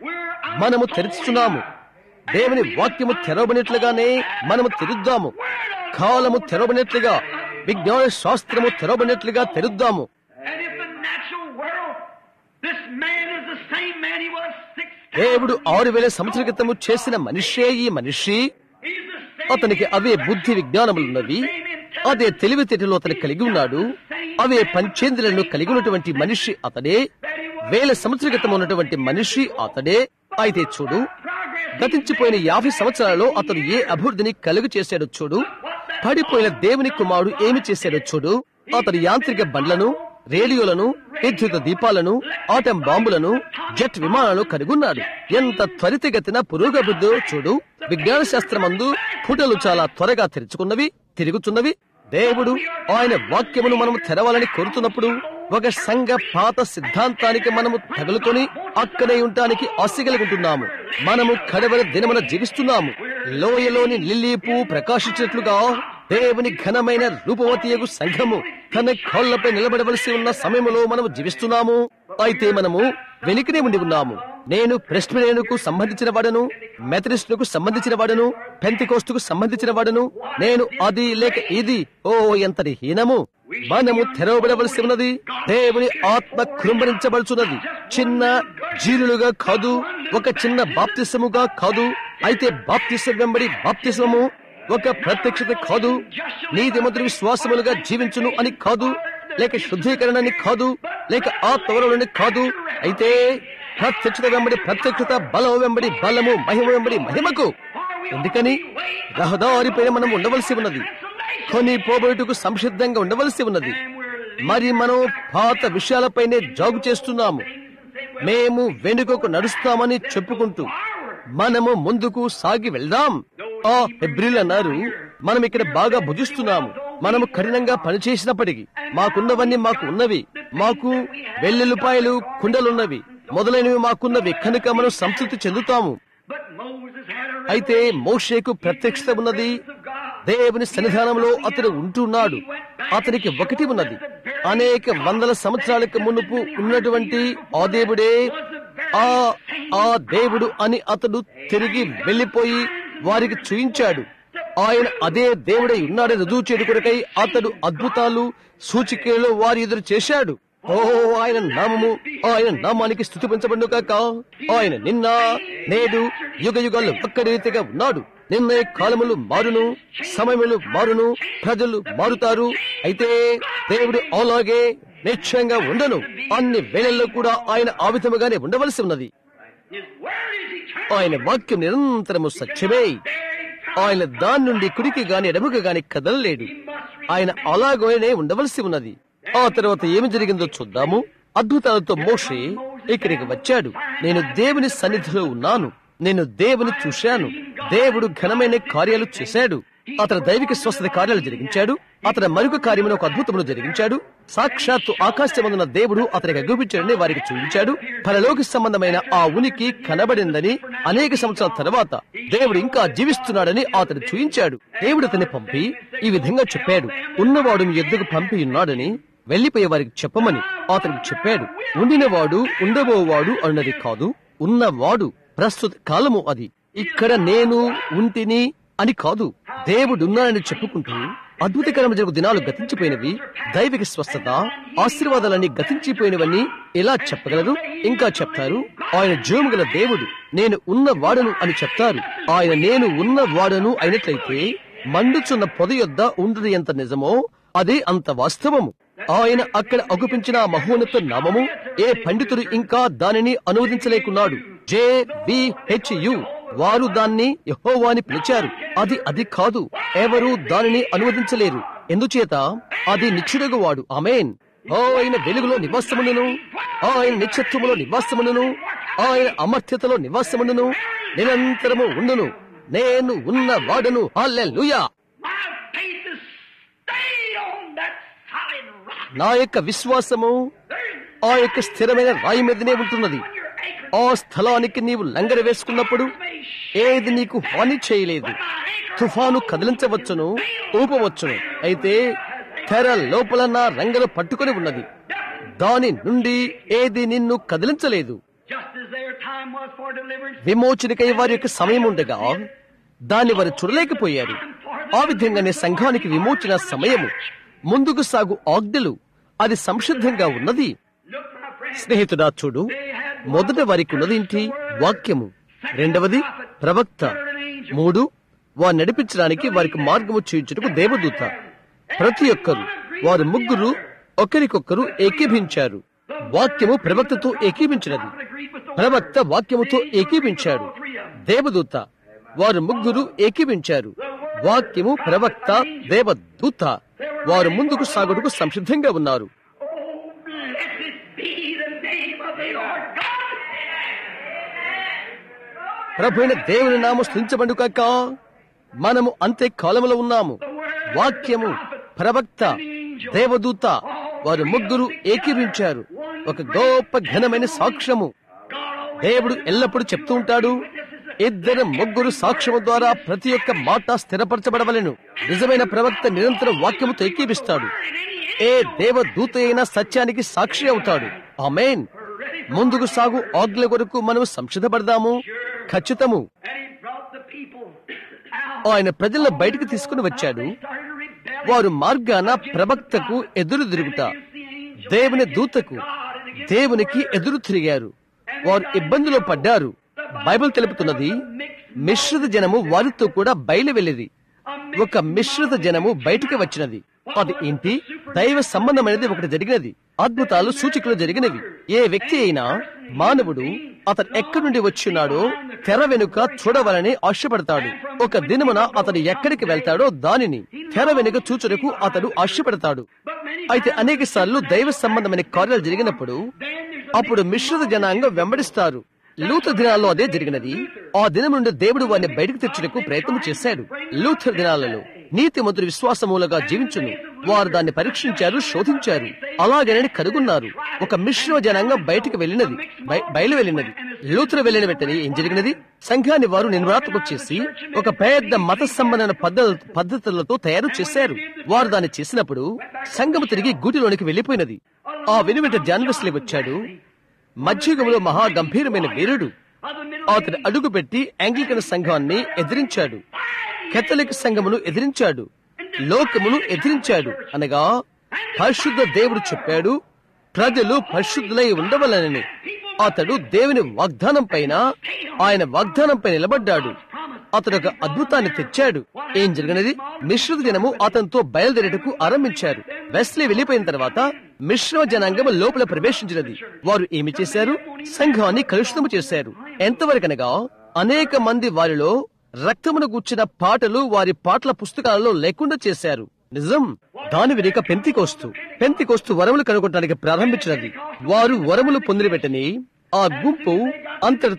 మనము తెరుచుతున్నాము దేవుని వాక్యము తెరవబడినట్లుగానే మనము తెరుద్దాము కాలము తెరవబడినట్లుగా విజ్ఞాన శాస్త్రము తెరవబడినట్లుగా తెరుద్దాము And if the natural world, this man is the same man he was six దేవుడు ఆరు వేల సంవత్సరాల క్రితము చేసిన మనిషే ఈ మనిషి He's the same. అతనికి అవే బుద్ధి విజ్ఞానములున్నవి అదే తెలివితేటలు అతను కలిగి ఉన్నాడు అవే పంచేంద్రులను కలిగి ఉన్నటువంటి మనిషి అతడే వేల సంవత్సరాల క్రితం ఉన్నటువంటి మనిషి అతడే అయితే చూడు గతించిపోయిన యాభై సంవత్సరాలలో అతను ఏ అభివృద్ధిని కలుగు చేశాడో చూడు పడిపోయిన దేవుని కుమారుడు ఏమి చేశాడో చూడు అతని యాంత్రిక బండ్లను రేడియోలను విద్యుత్ దీపాలను ఆటం బాంబులను జెట్ విమానాలను కనుగొన్నాడు ఎంత త్వరితగతిన పురోగబుద్ధో చూడు విజ్ఞాన శాస్త్రమందు పుటలు చాలా త్వరగా తెరుచుకున్నవి తిరుగుతున్నవి దేవుడు ఆయన వాక్యమును మనము తెరవాలని కోరుతున్నప్పుడు ఒక సంఘ పాత సిద్ధాంతానికి మనము తగులుకొని అక్కడే ఉండటానికి ఆశ కలిగి మనము కడవల దినమున జీవిస్తున్నాము లోయలోని లిల్లీ పువ్వు ప్రకాశించినట్లుగా దేవుని ఘనమైన రూపవతియగు సంఘము తన కాళ్లపై నిలబడవలసి ఉన్న సమయంలో మనము జీవిస్తున్నాము అయితే మనము వెనుకనే ఉండి ఉన్నాము నేను ప్రెస్పిరేనుకు సంబంధించిన వాడను మెథడిస్టుకు సంబంధించిన వాడను పెంతికోస్తుకు సంబంధించిన వాడను నేను అది లేక ఇది ఓ ఎంతటి హీనము మనము తెరవబడవలసి ఉన్నది దేవుని ఆత్మ కృంభరించబడుచున్నది చిన్న జీలులుగా కాదు ఒక చిన్న బాప్తిసముగా కాదు అయితే బాప్తిసం వెంబడి బాప్తిసము ఒక ప్రత్యక్షత కాదు నీతి మంత్రి విశ్వాసములుగా జీవించును అని కాదు లేక శుద్ధీకరణ అని కాదు లేక ఆ తవరలోని కాదు అయితే ప్రత్యక్షత వెంబడి ప్రత్యక్షత బలం వెంబడి బలము మహిమ వెంబడి మహిమకు ఎందుకని రహదారిపైన మనం ఉండవలసి ఉన్నది కొని పోబోటుకు సంసిద్ధంగా ఉండవలసి ఉన్నది మరి మనం పాత విషయాలపైనే జాగు చేస్తున్నాము మేము వెనుకకు నడుస్తామని చెప్పుకుంటూ మనము ముందుకు సాగి వెళ్దాం ఆ హెబ్రిల్ అన్నారు మనం ఇక్కడ బాగా భుజిస్తున్నాము మనము కఠినంగా పనిచేసినప్పటికీ మాకున్నవన్నీ మాకు ఉన్నవి మాకు వెల్లుల్లిపాయలు కుండలున్నవి మొదలైనవి మాకున్నవి కనుక మనం సంతృప్తి చెందుతాము But Moses had a అయితే మోషేకు ప్రత్యక్షత ఉన్నది దేవుని సన్నిధానంలో అతడు ఉంటున్నాడు అతనికి ఒకటి ఉన్నది అనేక వందల సంవత్సరాలకు మునుపు ఉన్నటువంటి ఆ దేవుడే ఆ ఆ దేవుడు అని అతడు తిరిగి వెళ్లిపోయి వారికి చూయించాడు ఆయన అదే దేవుడై ఉన్నాడని రుజువు చేయడు కొరకై అతడు అద్భుతాలు సూచికలు వారి ఎదురు చేశాడు ఓ ఆయన నామము ఆయన నామానికి స్థుతి పెంచబడును కాక ఆయన నిన్న నేడు యుగ యుగాలు ఒక్క రీతిగా ఉన్నాడు నిన్న కాలములు మారును సమయములు మారును ప్రజలు మారుతారు అయితే దేవుడు అలాగే నిశ్చయంగా ఉండను అన్ని వేళల్లో కూడా ఆయన ఆ విధముగానే ఉండవలసి ఉన్నది His word is eternal. ఆయన వాక్యం నిరంతరము సత్యమే ఆయన దాని నుండి కుడికి గాని ఎడముక గాని కదలలేడు ఆయన అలాగనే ఉండవలసి ఉన్నది ఆ తర్వాత ఏమి జరిగిందో చూద్దాము అద్భుతాలతో మోషే ఇక్కడికి వచ్చాడు నేను దేవుని సన్నిధిలో ఉన్నాను నేను దేవుని చూశాను దేవుడు ఘనమైన కార్యాలు చేశాడు అతని దైవిక స్వస్థత కార్యాలు జరిగించాడు అతని మరొక కార్యమును ఒక అద్భుతమును జరిగించాడు సాక్షాత్తు ఆకాశమందున దేవుడు అతనికి అగుపించాడని వారికి చూపించాడు పరలోకి సంబంధమైన ఆ ఉనికి కనబడిందని అనేక సంవత్సరాల తర్వాత దేవుడు ఇంకా జీవిస్తున్నాడని అతను చూయించాడు దేవుడు అతన్ని పంపి ఈ విధంగా చెప్పాడు ఉన్నవాడు మీ ఎద్దుకు పంపి ఉన్నాడని వెళ్లిపోయే వారికి చెప్పమని అతనికి చెప్పాడు ఉండినవాడు ఉండబోవాడు అన్నది కాదు ఉన్నవాడు ప్రస్తుత కాలము అది ఇక్కడ నేను ఉంటిని అని కాదు దేవుడున్నానని చెప్పుకుంటూ అద్భుతకరమైన జరుగు దినాలు గతించిపోయినవి దైవిక స్వస్థత ఆశీర్వాదాలన్నీ గతించిపోయినవన్నీ ఎలా చెప్పగలరు ఇంకా చెప్తారు ఆయన జోముగల దేవుడు నేను ఉన్న వాడను అని చెప్తారు ఆయన నేను ఉన్న వాడను అయినట్లయితే మండుచున్న పొద యొద్ద ఉండదు ఎంత నిజమో అదే అంత వాస్తవము ఆయన అక్కడ అగుపించిన ఆ మహోన్నత నామము ఏ పండితుడు ఇంకా దానిని అనువదించలేకున్నాడు జే యు వారు దాన్ని యహోవాని పిలిచారు అది అది కాదు ఎవరు దానిని అనువదించలేరు ఎందుచేత అది నిచ్చుడగు వాడు అమేన్ ఆయన వెలుగులో నివాసమును ఆయన నిత్యత్వములో నివాసమును ఆయన అమర్త్యతలో నివాసమును నిరంతరము ఉండును నేను ఉన్న వాడను హల్లెలూయా My faith is stayed on that solid rock. నా యొక్క విశ్వాసము ఆ యొక్క స్థిరమైన రాయి మీదనే ఉంటున్నది ఆ స్థలానికి నీవు లంగర వేసుకున్నప్పుడు ఏది నీకు హాని చేయలేదు తుఫాను కదిలించవచ్చును ఊపవచ్చును అయితే తెర లోపల నా రంగను పట్టుకొని ఉన్నది దాని నుండి ఏది నిన్ను కదిలించలేదు Just as their time was for deliverance, విమోచనకై వారి యొక్క సమయం ఉండగా దాన్ని వారు చూడలేకపోయారు ఆ విధంగానే సంఘానికి విమోచన సమయము ముందుకు సాగు ఆజ్ఞలు అది సంసిద్ధంగా ఉన్నది look, my friend, స్నేహితుడా చూడు మొదట వారికి ఉన్నదేంటి వాక్యము రెండవది ప్రవక్త మూడు వారు నడిపించడానికి వారికి మార్గము చూయించుటకు దేవదూత ప్రతి ఒక్కరు వారు ముగ్గురు ఒకరికొకరు ఏకీభించారు వాక్యము ప్రవక్తతో ఏకీభించినది ప్రవక్త వాక్యముతో ఏకీభించాడు దేవదూత వారు ముగ్గురు ఏకీభించారు వాక్యము ప్రవక్త దేవదూత వారు ముందుకు సాగుటకు సంసిద్ధంగా ఉన్నారు oh, blessed be the name of the Lord God. ప్రభుైన దేవుని నామ స్థుతించబడు కాక మనము అంతే కాలములో ఉన్నాము వాక్యము ప్రవక్త దేవదూత వారు ముగ్గురు ఏకీభించారు ఒక గొప్ప ఘనమైన సాక్ష్యము దేవుడు ఎల్లప్పుడూ చెప్తూ ఉంటాడు ఇద్దరు ముగ్గురు సాక్ష్యము ద్వారా ప్రతి ఒక్క మాట స్థిరపరచబడవలెను నిజమైన ప్రవక్త నిరంతరం వాక్యముతో ఏకీభిస్తాడు ఏ దేవదూత అయినా సత్యానికి సాక్షి అవుతాడు ఆమెన్ ముందుకు సాగు ఆజ్ఞల కొరకు మనం సంసిద్ధపడదాము ఖచ్చితము And he brought the people out. ఆయన ప్రజలను బయటికి తీసుకుని వచ్చాడు Started a rebellion. వారు మార్గాన ప్రవక్తకు ఎదురు తిరుగుట దేవుని దూతకు దేవునికి ఎదురు తిరిగారు వారు ఇబ్బందిలో పడ్డారు బైబిల్ తెలుపుతున్నది మిశ్రిత జనము వారితో కూడా బయలు వెళ్ళింది ఒక మిశ్రిత జనము బయటికి వచ్చినది అది ఏంటి దైవ సంబంధమైనది ఒకటి జరిగినది అద్భుతాలు సూచికలు జరిగినవి ఏ వ్యక్తి అయినా మానవుడు అతను ఎక్కడి నుండి వచ్చినాడో తెర వెనుక చూడవాలని ఆశపడతాడు ఒక దినమున అతడు ఎక్కడికి వెళ్తాడో దానిని తెర వెనుక చూచుటకు అతడు ఆశపడతాడు అయితే అనేక సార్లు దైవ సంబంధమైన కార్యాలు జరిగినప్పుడు అప్పుడు మిశ్రిత జనాంగం వెంబడిస్తారు లూథర్ దినాల్లో అదే జరిగినది ఆ దినం నుండి దేవుడు వారిని బయటకు తెచ్చుటకు ప్రయత్నం చేశాడు లూథర్ దినాలలో నీతి మంత్రులు విశ్వాసమూలగా జీవించును వారు దాన్ని పరీక్షించారు శోధించారు అలాగనే కనుగొన్నారు ఒక మిశ్రమ జనాంగం బయటికి వెళ్ళినది బయ- బయలు వెళ్ళినది లూథర్ వెళ్ళిన వెంటనే ఏం జరిగినది సంఘాన్ని వారు నిర్మాతకు చేసి ఒక పెద్ద మత సంబంధమైన పద్ధతుల పద్ధతులతో తయారు చేశారు వారు దాన్ని చేసినప్పుడు సంఘం తిరిగి గూటిలోనికి వెళ్లిపోయినది ఆ వెనువెంట జాన్వెస్లీ వచ్చాడు మధ్యయుగంలో మహా గంభీరమైన వీరుడు అతడు అడుగుపెట్టి యాంగ్లికన్ సంఘాన్ని ఎదిరించాడు కెథలిక్ సంఘమును ఎదిరించాడు లోకమును ఎదిరించాడు అనగా పరిశుద్ధ దేవుడు చెప్పాడు ప్రజలు పరిశుద్ధులై ఉండవలనని అతడు దేవుని వాగ్దానం పైన ఆయన వాగ్దానం పైన నిలబడ్డాడు అతడు ఒక అద్భుతాన్ని తెచ్చాడు ఏం జరిగినది మిశ్రిత జనము అతనితో బయలుదేరేటకు ఆరంభించారు వెస్లీ వెళ్లిపోయిన తర్వాత మిశ్రమ జనాంగం లోపల ప్రవేశించినది వారు ఏమి చేశారు సంఘాన్ని కలుషితము చేశారు ఎంతవరకనగా అనేక మంది వారిలో రక్తమును గుచ్చిన పాటలు వారి పాటల పుస్తకాలలో లేకుండా చేశారు నిజం దాని వెనుక పెంతికోస్తు పెంతికోస్తు వరములు కనుగొనడానికి ప్రారంభించినది వారు వరములు పొందిన వెంటనే ఆ గుంపు అంతటితో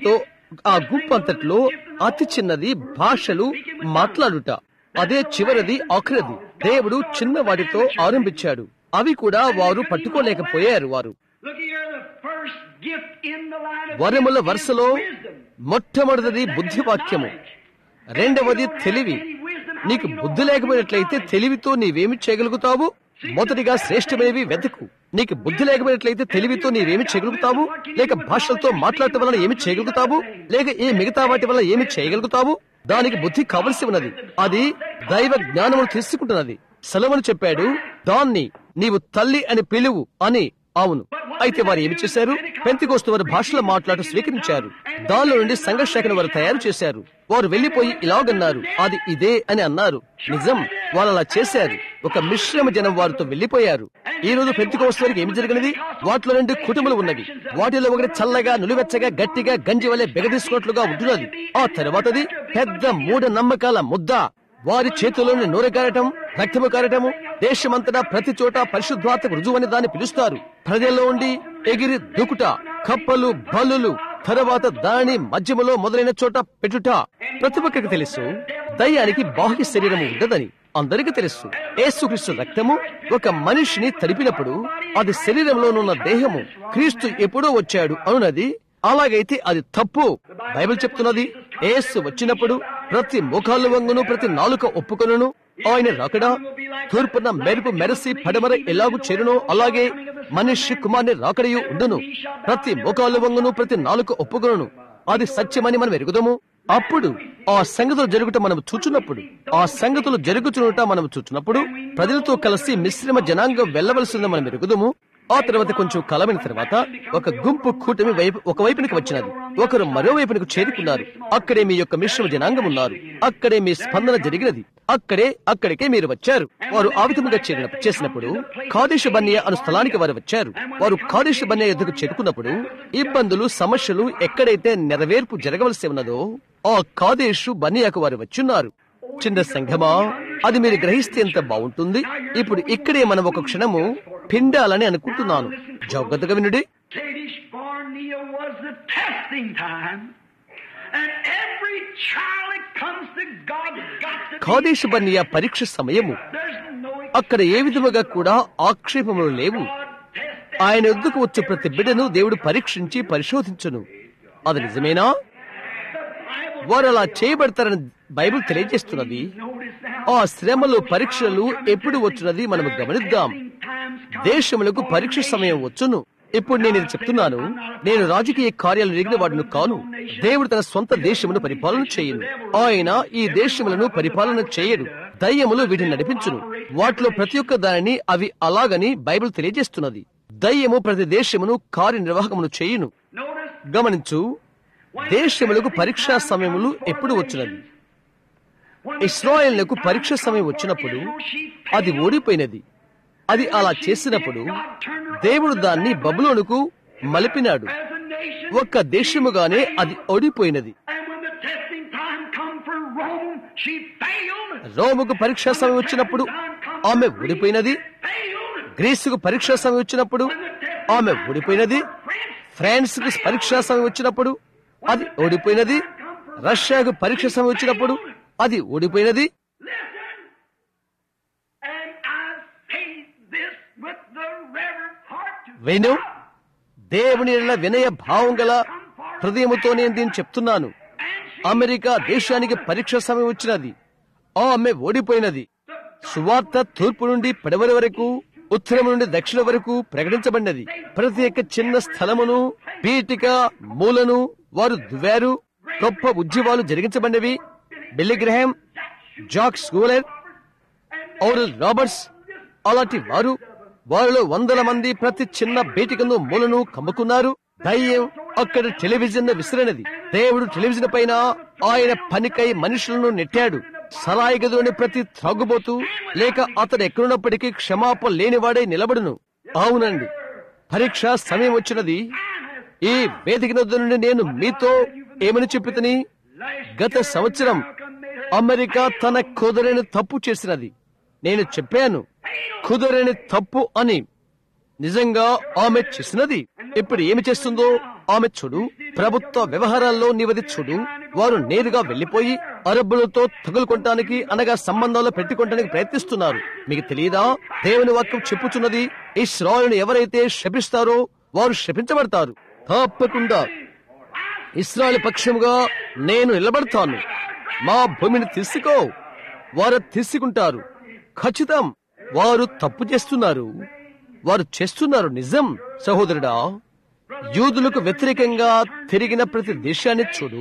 ఆ గుంపు అంతట్లో అతి చిన్నది భాషలు మాట్లాడుట అదే చివరిది ఆఖరిది దేవుడు చిన్న వాటితో ఆరంభించాడు అవి కూడా వారు పట్టుకోలేకపోయారు వారు Look here, the first gift in the line of వరముల gifts is వరుసలో wisdom. మొట్టమొదటిది బుద్ధి వాక్యము రెండవది తెలివి నీకు బుద్ధి లేకపోయినట్లయితే తెలివితో నీవేమి చేయగలుగుతావు మొదటిగా శ్రేష్టమైనవి వెతుకు నీకు బుద్ధి లేకపోయినట్లయితే తెలివితో నీవేమి చేయగలుగుతావు లేక భాషలతో మాట్లాడటం వలన ఏమి చేయగలుగుతావు లేక ఏ మిగతా వాటి వల్ల ఏమి చేయగలుగుతావు దానికి బుద్ధి కావలసి ఉన్నది అది దైవ జ్ఞానమును తీసుకుంటున్నది సెలవును చెప్పాడు దాన్ని నీవు తల్లి అని పిలువు అని అవును అయితే వారు ఏమి చేశారు పెంతికోస్తు వారు భాషలో మాట్లాడు స్వీకరించారు దానిలో నుండి సంఘర్షకను వారు తయారు చేశారు వారు వెళ్లిపోయి ఇలాగన్నారు అది ఇదే అని అన్నారు నిజం వాళ్ళు అలా చేశారు ఒక మిశ్రమ జనం వారితో వెళ్లిపోయారు ఈ రోజు పెంతికోస్తు వారికి ఏమి జరిగినది వాటిలో రెండు కుటుంబాలు ఉన్నవి వాటిలో ఒకటి చల్లగా నులివెచ్చగా గట్టిగా గంజి వలె బెగదీసుకున్నట్లుగా ఉంటున్నది ఆ తర్వాతది పెద్ద మూఢ నమ్మకాల ముద్ద వారి చేతుల్లోని నూనె కారటం రక్తము కారటము దేశమంతటా ప్రతి చోట పరిశుద్ధాత్మకు రుజువని దాన్ని పిలుస్తారు ప్రజల్లో ఉండి ఎగిరి దుకుట కప్పలు బల్లులు తర్వాత దాని మధ్యములో మొదలైన చోట పెట్టుట ప్రతి ఒక్కరికి తెలుసు దయ్యానికి బాహ్య శరీరము ఉండదని అందరికీ తెలుసు యేసుక్రీస్తు రక్తము ఒక మనిషిని తడిపినప్పుడు అది శరీరంలోనున్న దేహము క్రీస్తు ఎప్పుడో వచ్చాడు అనున్నది అలాగైతే అది తప్పు బైబిల్ చెప్తున్నది ఏసు వచ్చినప్పుడు ప్రతి ముఖాలు వంగును ప్రతి నాలుక ఒప్పుకొనును ఆయన రాకడా తూర్పున మెరుపు మెరసి పడమర ఎలాగు చేరునో అలాగే మనిషి కుమార్ని రాకడయు ఉండును ప్రతి ముఖాలు వంగును ప్రతి నాలుక ఒప్పుకొనును అది సత్యమని మనం ఎరుగుదాము అప్పుడు ఆ సంగతులు జరుగుట మనం చూచున్నప్పుడు ఆ సంగతులు జరుగుచునుట మనం చూచున్నప్పుడు ప్రజలతో కలిసి మిశ్రమ జనాంగం వెళ్లవలసిందో మనం ఎరుగుదాము ఆ తర్వాత కొంచెం కలమైన తర్వాత ఒక గుంపు కూటమి వైపు ఒక వైపునికి వచ్చినది ఒకరు మరోవైపునకు చేరుకున్నారు అక్కడే మీ యొక్క మిశ్రమ జనాంగం ఉన్నారు అక్కడే మీ స్పందన జరిగినది అక్కడే అక్కడికే మీరు వచ్చారు వారు ఆ విధముగా చేరిన చేసినప్పుడు కాదేశ బన్య అను స్థలానికి వారు వచ్చారు వారు కాదేశ బన్య ఎద్దుకు చేరుకున్నప్పుడు ఇబ్బందులు సమస్యలు ఎక్కడైతే నెరవేర్పు జరగవలసి ఉన్నదో ఆ కాదేశు బన్యకు వారు వచ్చున్నారు చిన్న సంఘమా అది మీరు గ్రహిస్తే ఎంత బాగుంటుంది ఇప్పుడు ఇక్కడే మనం ఒక క్షణము పిండాలని అనుకుంటున్నాను జాగ్రత్తగా వినుడి Kadesh Barnea was the testing time. And every child that comes to God got to be- కాదేశ బన్య పరీక్ష సమయము There's no అక్కడ ఏ విధముగా కూడా ఆక్షేపములు లేవు God test ఆయన ఎద్దుకు వచ్చే ప్రతి బిడ్డను దేవుడు పరీక్షించి పరిశోధించును అది నిజమేనా వారు అలా చేయబడతారని బైబిల్ తెలియజేస్తున్నది Notice now. ఆ శ్రమలు పరీక్షలు ఎప్పుడు వచ్చినది మనము గమనిద్దాం దేశములకు పరీక్ష సమయం వచ్చును ఇప్పుడు నేను ఇది చెప్తున్నాను నేను రాజకీయ కార్యాలు ఎరిగిన వాడును కాను దేవుడు తన సొంత దేశమును పరిపాలన చేయను ఆయన ఈ దేశములను పరిపాలన చేయడు దయ్యములు వీటిని నడిపించును వాటిలో ప్రతి ఒక్క దానిని అవి అలాగని బైబిల్ తెలియజేస్తున్నది దయ్యము ప్రతి దేశమును కార్యనిర్వాహకమును చేయును Notice గమనించు దేశములకు పరీక్షా సమయములు ఎప్పుడు వచ్చినది ఇస్రాయేళ్లకు పరీక్ష సమయం వచ్చినప్పుడు అది ఓడిపోయినది అది అలా చేసినప్పుడు దేవుడు దాన్ని బబులోనుకు మలిపినాడు as a nation, ఒక్క దేశముగానే అది ఓడిపోయినది and when the testing time come for Rome, she failed. రోముకు పరీక్షా సమయం వచ్చినప్పుడు ఆమె ఓడిపోయినది Failed. గ్రీసుకు పరీక్షా సమయం వచ్చినప్పుడు ఆమె ఓడిపోయినది ఫ్రాన్స్ కు పరీక్షా సమయం వచ్చినప్పుడు అది ఓడిపోయినది రష్యాకు పరీక్ష సమయం వచ్చినప్పుడు అది ఓడిపోయినది Listen. And I say this with the reverent heart to Venu దేవుని ఎడల వినయ భావం గల హృదయముతో నేను దీన్ని చెప్తున్నాను అమెరికా దేశానికి పరీక్ష సమయం వచ్చినది ఆమె ఓడిపోయినది సువార్త తూర్పు నుండి పడవరి వరకు ఉత్తరం నుండి దక్షిణ వరకు ప్రకటించబడినది ప్రతి ఒక్క చిన్న స్థలమును పీఠిక మూలను వారు దువ్వారు గొప్ప ఉద్యమాలు జరిగించబడినవి Billy Graham Jack Shuler Oral Roberts అలాంటి వారు వారిలో వందల మంది ప్రతి చిన్న బేటికను మూలను కమ్ముకున్నారు దయ్యం అక్కడ టెలివిజన్ విసిరినది దేవుడు టెలివిజన్ పైన ఆయన పనికై మనుషులను నెట్టాడు సరాయి గదిలోని ప్రతి త్రాగుబోతూ లేక అతడు ఎక్కడున్నప్పటికీ క్షమాపణ లేనివాడై నిలబడును అవునండి పరీక్ష సమయం వచ్చినది ఈ వేదిక నొద్ద నుండి నేను మీతో ఏమని చెప్పితని గత సంవత్సరం అమెరికా తన కుదరని తప్పు చేసినది నేను చెప్పాను కుదరని తప్పు అని నిజంగా ఆమె చేసినది ఇప్పుడు ఏమి చేస్తుందో ఆమె చూడు ప్రభుత్వ వ్యవహారాల్లో నీవది చూడు వారు నేరుగా వెళ్లిపోయి అరబ్బులతో తగులుకొనటానికి అనగా సంబంధాలు పెట్టుకోవటానికి ప్రయత్నిస్తున్నారు మీకు తెలియదా దేవుని వాక్యం చెప్పుచున్నది ఇస్రాయల్ని ఎవరైతే శపిస్తారో వారు శపించబడతారు తప్పకుండా ఇస్రాయల్ పక్షముగా నేను నిలబడతాను మా భూమిని తీసుకో వారు తీసుకుంటారు ఖచ్చితం వారు తప్పు చేస్తున్నారు వారు చేస్తున్నారు నిజం సహోదరుడా యూదులకు వ్యతిరేకంగా తిరిగిన ప్రతి దేశాన్ని చూడు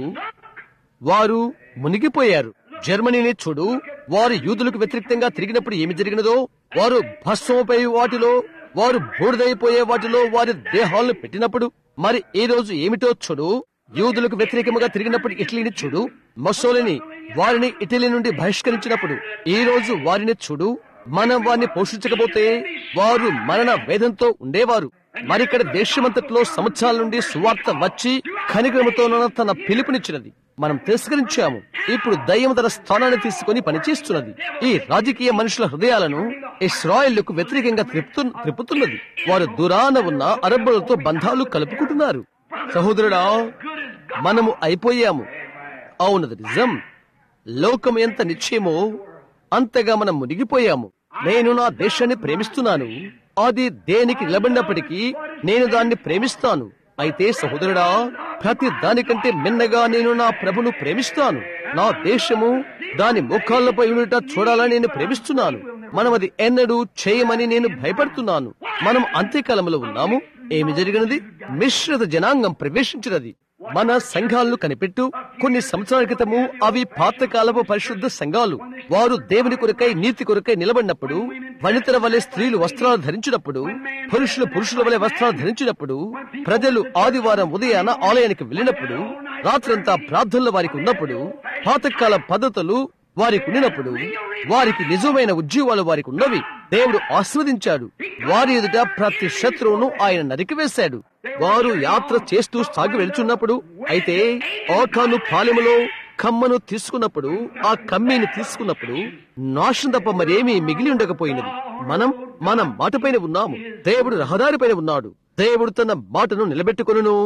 వారు మునిగిపోయారు జర్మనీని చూడు వారు యూదులకు వ్యతిరేకంగా తిరిగినప్పుడు ఏమి జరిగినదో వారు భస్మపై వాటిలో వారు బూడిదైపోయే వాటిలో వారి దేహాలను పెట్టినప్పుడు మరి ఈ రోజు ఏమిటో చూడు యూదులకు వ్యతిరేకముగా తిరిగినప్పుడు ఇటలీని చూడు మొసోలిని వారిని ఇటలీ నుండి బహిష్కరించినప్పుడు ఈ రోజు వారిని చూడు మనం వారిని పోషించకపోతే వారు మరణ వేదంతో ఉండేవారు మరిక్కడ దేశమంతట్లో సంవత్సరాల నుండి సువార్త వచ్చి కనిగ్రమతో తన పిలుపునిచ్చినది మనం తిరస్కరించాము ఇప్పుడు దయ్యం తన స్థానాన్ని తీసుకుని పనిచేస్తున్నది ఈ రాజకీయ మనుషుల హృదయాలను ఇస్రాయిల్కు వ్యతిరేకంగా త్రిప్తు త్రిప్పుతున్నది వారు దూరాన ఉన్న అరబ్బులతో బంధాలు కలుపుకుంటున్నారు సహోదరుడా మనము అయిపోయాము అవునది నిజం లోకం ఎంత నిశ్చయమో అంతగా మనం మునిగిపోయాము నేను నా దేశాన్ని ప్రేమిస్తున్నాను అది దేనికి నిలబడినప్పటికీ నేను దాన్ని ప్రేమిస్తాను అయితే సహోదరుడా ప్రతి దానికంటే మిన్నగా నేను నా ప్రభును ప్రేమిస్తాను నా దేశము దాని ముఖాలపై ఉండుట చూడాలని నేను ప్రేమిస్తున్నాను మనం అది ఎన్నడూ చేయమని నేను భయపడుతున్నాను మనం అంత్యకాలంలో ఉన్నాము ఏమి జరిగినది మిశ్రిత జనాంగం ప్రవేశించినది మన సంఘాలను కనిపెట్టు కొన్ని సంవత్సరాల క్రితము అవి పాతకాలపు పరిశుద్ధ సంఘాలు వారు దేవుని కొరకై నీతి కొరకై నిలబడినప్పుడు వనితల వలె స్త్రీలు వస్త్రాలు ధరించినప్పుడు పురుషులు పురుషుల వలె వస్త్రాలు ధరించినప్పుడు ప్రజలు ఆదివారం ఉదయాన ఆలయానికి వెళ్ళినప్పుడు రాత్రంతా ప్రార్థనలు వారికి ఉన్నప్పుడు పాతకాల పద్ధతులు వారికి ఉండినప్పుడు వారికి నిజమైన ఉద్యోగాలు వారికి ఉన్నవి దేవుడు ఆస్వాదించాడు వారి ఎదుట ప్రతి శత్రువును ఆయన నరికివేశాడు వారు యాత్ర చేస్తూ సాగి వెళ్తున్నప్పుడు అయితే ఆకాను పాలెములో కమ్మను తీసుకున్నప్పుడు ఆ కమ్మీని తీసుకున్నప్పుడు నాశనం తప్ప మరేమీ మిగిలి ఉండకపోయినది మనం మన మాటపైన ఉన్నాము దేవుడు రహదారిపైన ఉన్నాడు దేవుడు తన మాటను నిలబెట్టుకొనును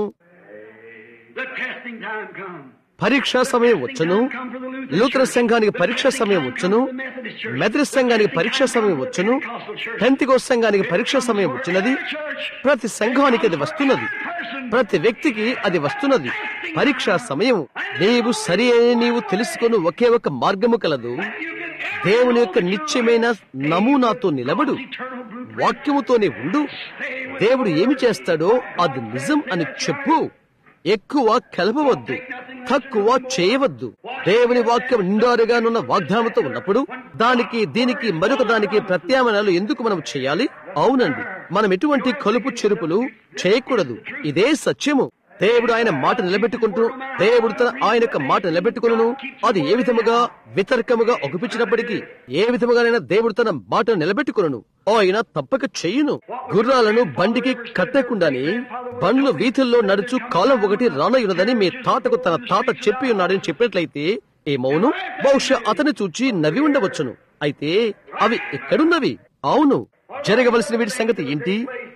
The testing time comes. పరీక్షా సమయం వచ్చును లూథర సంఘానికి పరీక్షా సమయం వచ్చును మెథడిస్ట్ సంఘానికి పరీక్షా సమయం వచ్చును పెంతికోస్ సంఘానికి పరీక్షా సమయం వచ్చినది ప్రతి సంఘానికి అది వస్తున్నది ప్రతి వ్యక్తికి అది వస్తున్నది పరీక్షా సమయం నీవు సరి అని నీవు తెలుసుకుని ఒకే ఒక మార్గము కలదు దేవుని యొక్క నిత్యమైన నమూనాతో నిలబడు వాక్యముతోనే ఉండు దేవుడు ఏమి చేస్తాడో అది నిజం అని చెప్పు ఎక్కువ కలపవద్దు తక్కువ చేయవద్దు దేవుని వాక్యం నిండారుగానున్న వాగ్దానంతో ఉన్నప్పుడు దానికి దీనికి మరొక దానికి ప్రత్యామ్నాయాలు ఎందుకు మనం చేయాలి అవునండి మనం ఎటువంటి కలుపు చెరుపులు చేయకూడదు ఇదే సత్యము దేవుడు ఆయన మాట నిలబెట్టుకుంటూ దేవుడు తన ఆయన యొక్క మాట నిలబెట్టుకును అది ఏ విధముగా వితర్కముగా ఒప్పించినప్పటికీ ఏ విధముగానైనా దేవుడు తన మాట నిలబెట్టుకును ఆయన తప్పక చెయ్యును గుర్రాలను బండికి కట్టకుండానే బండ్లు వీధుల్లో నడుచు కాలం ఒకటి రానయున్నదని మీ తాతకు తన తాత చెప్పి ఉన్నాడని చెప్పినట్లయితే ఏమవును బహుశా అతని చూచి నవ్వి ఉండవచ్చును అయితే అవి ఎక్కడున్నవి అవును జరగవలసిన వీటి సంగతి ఏంటి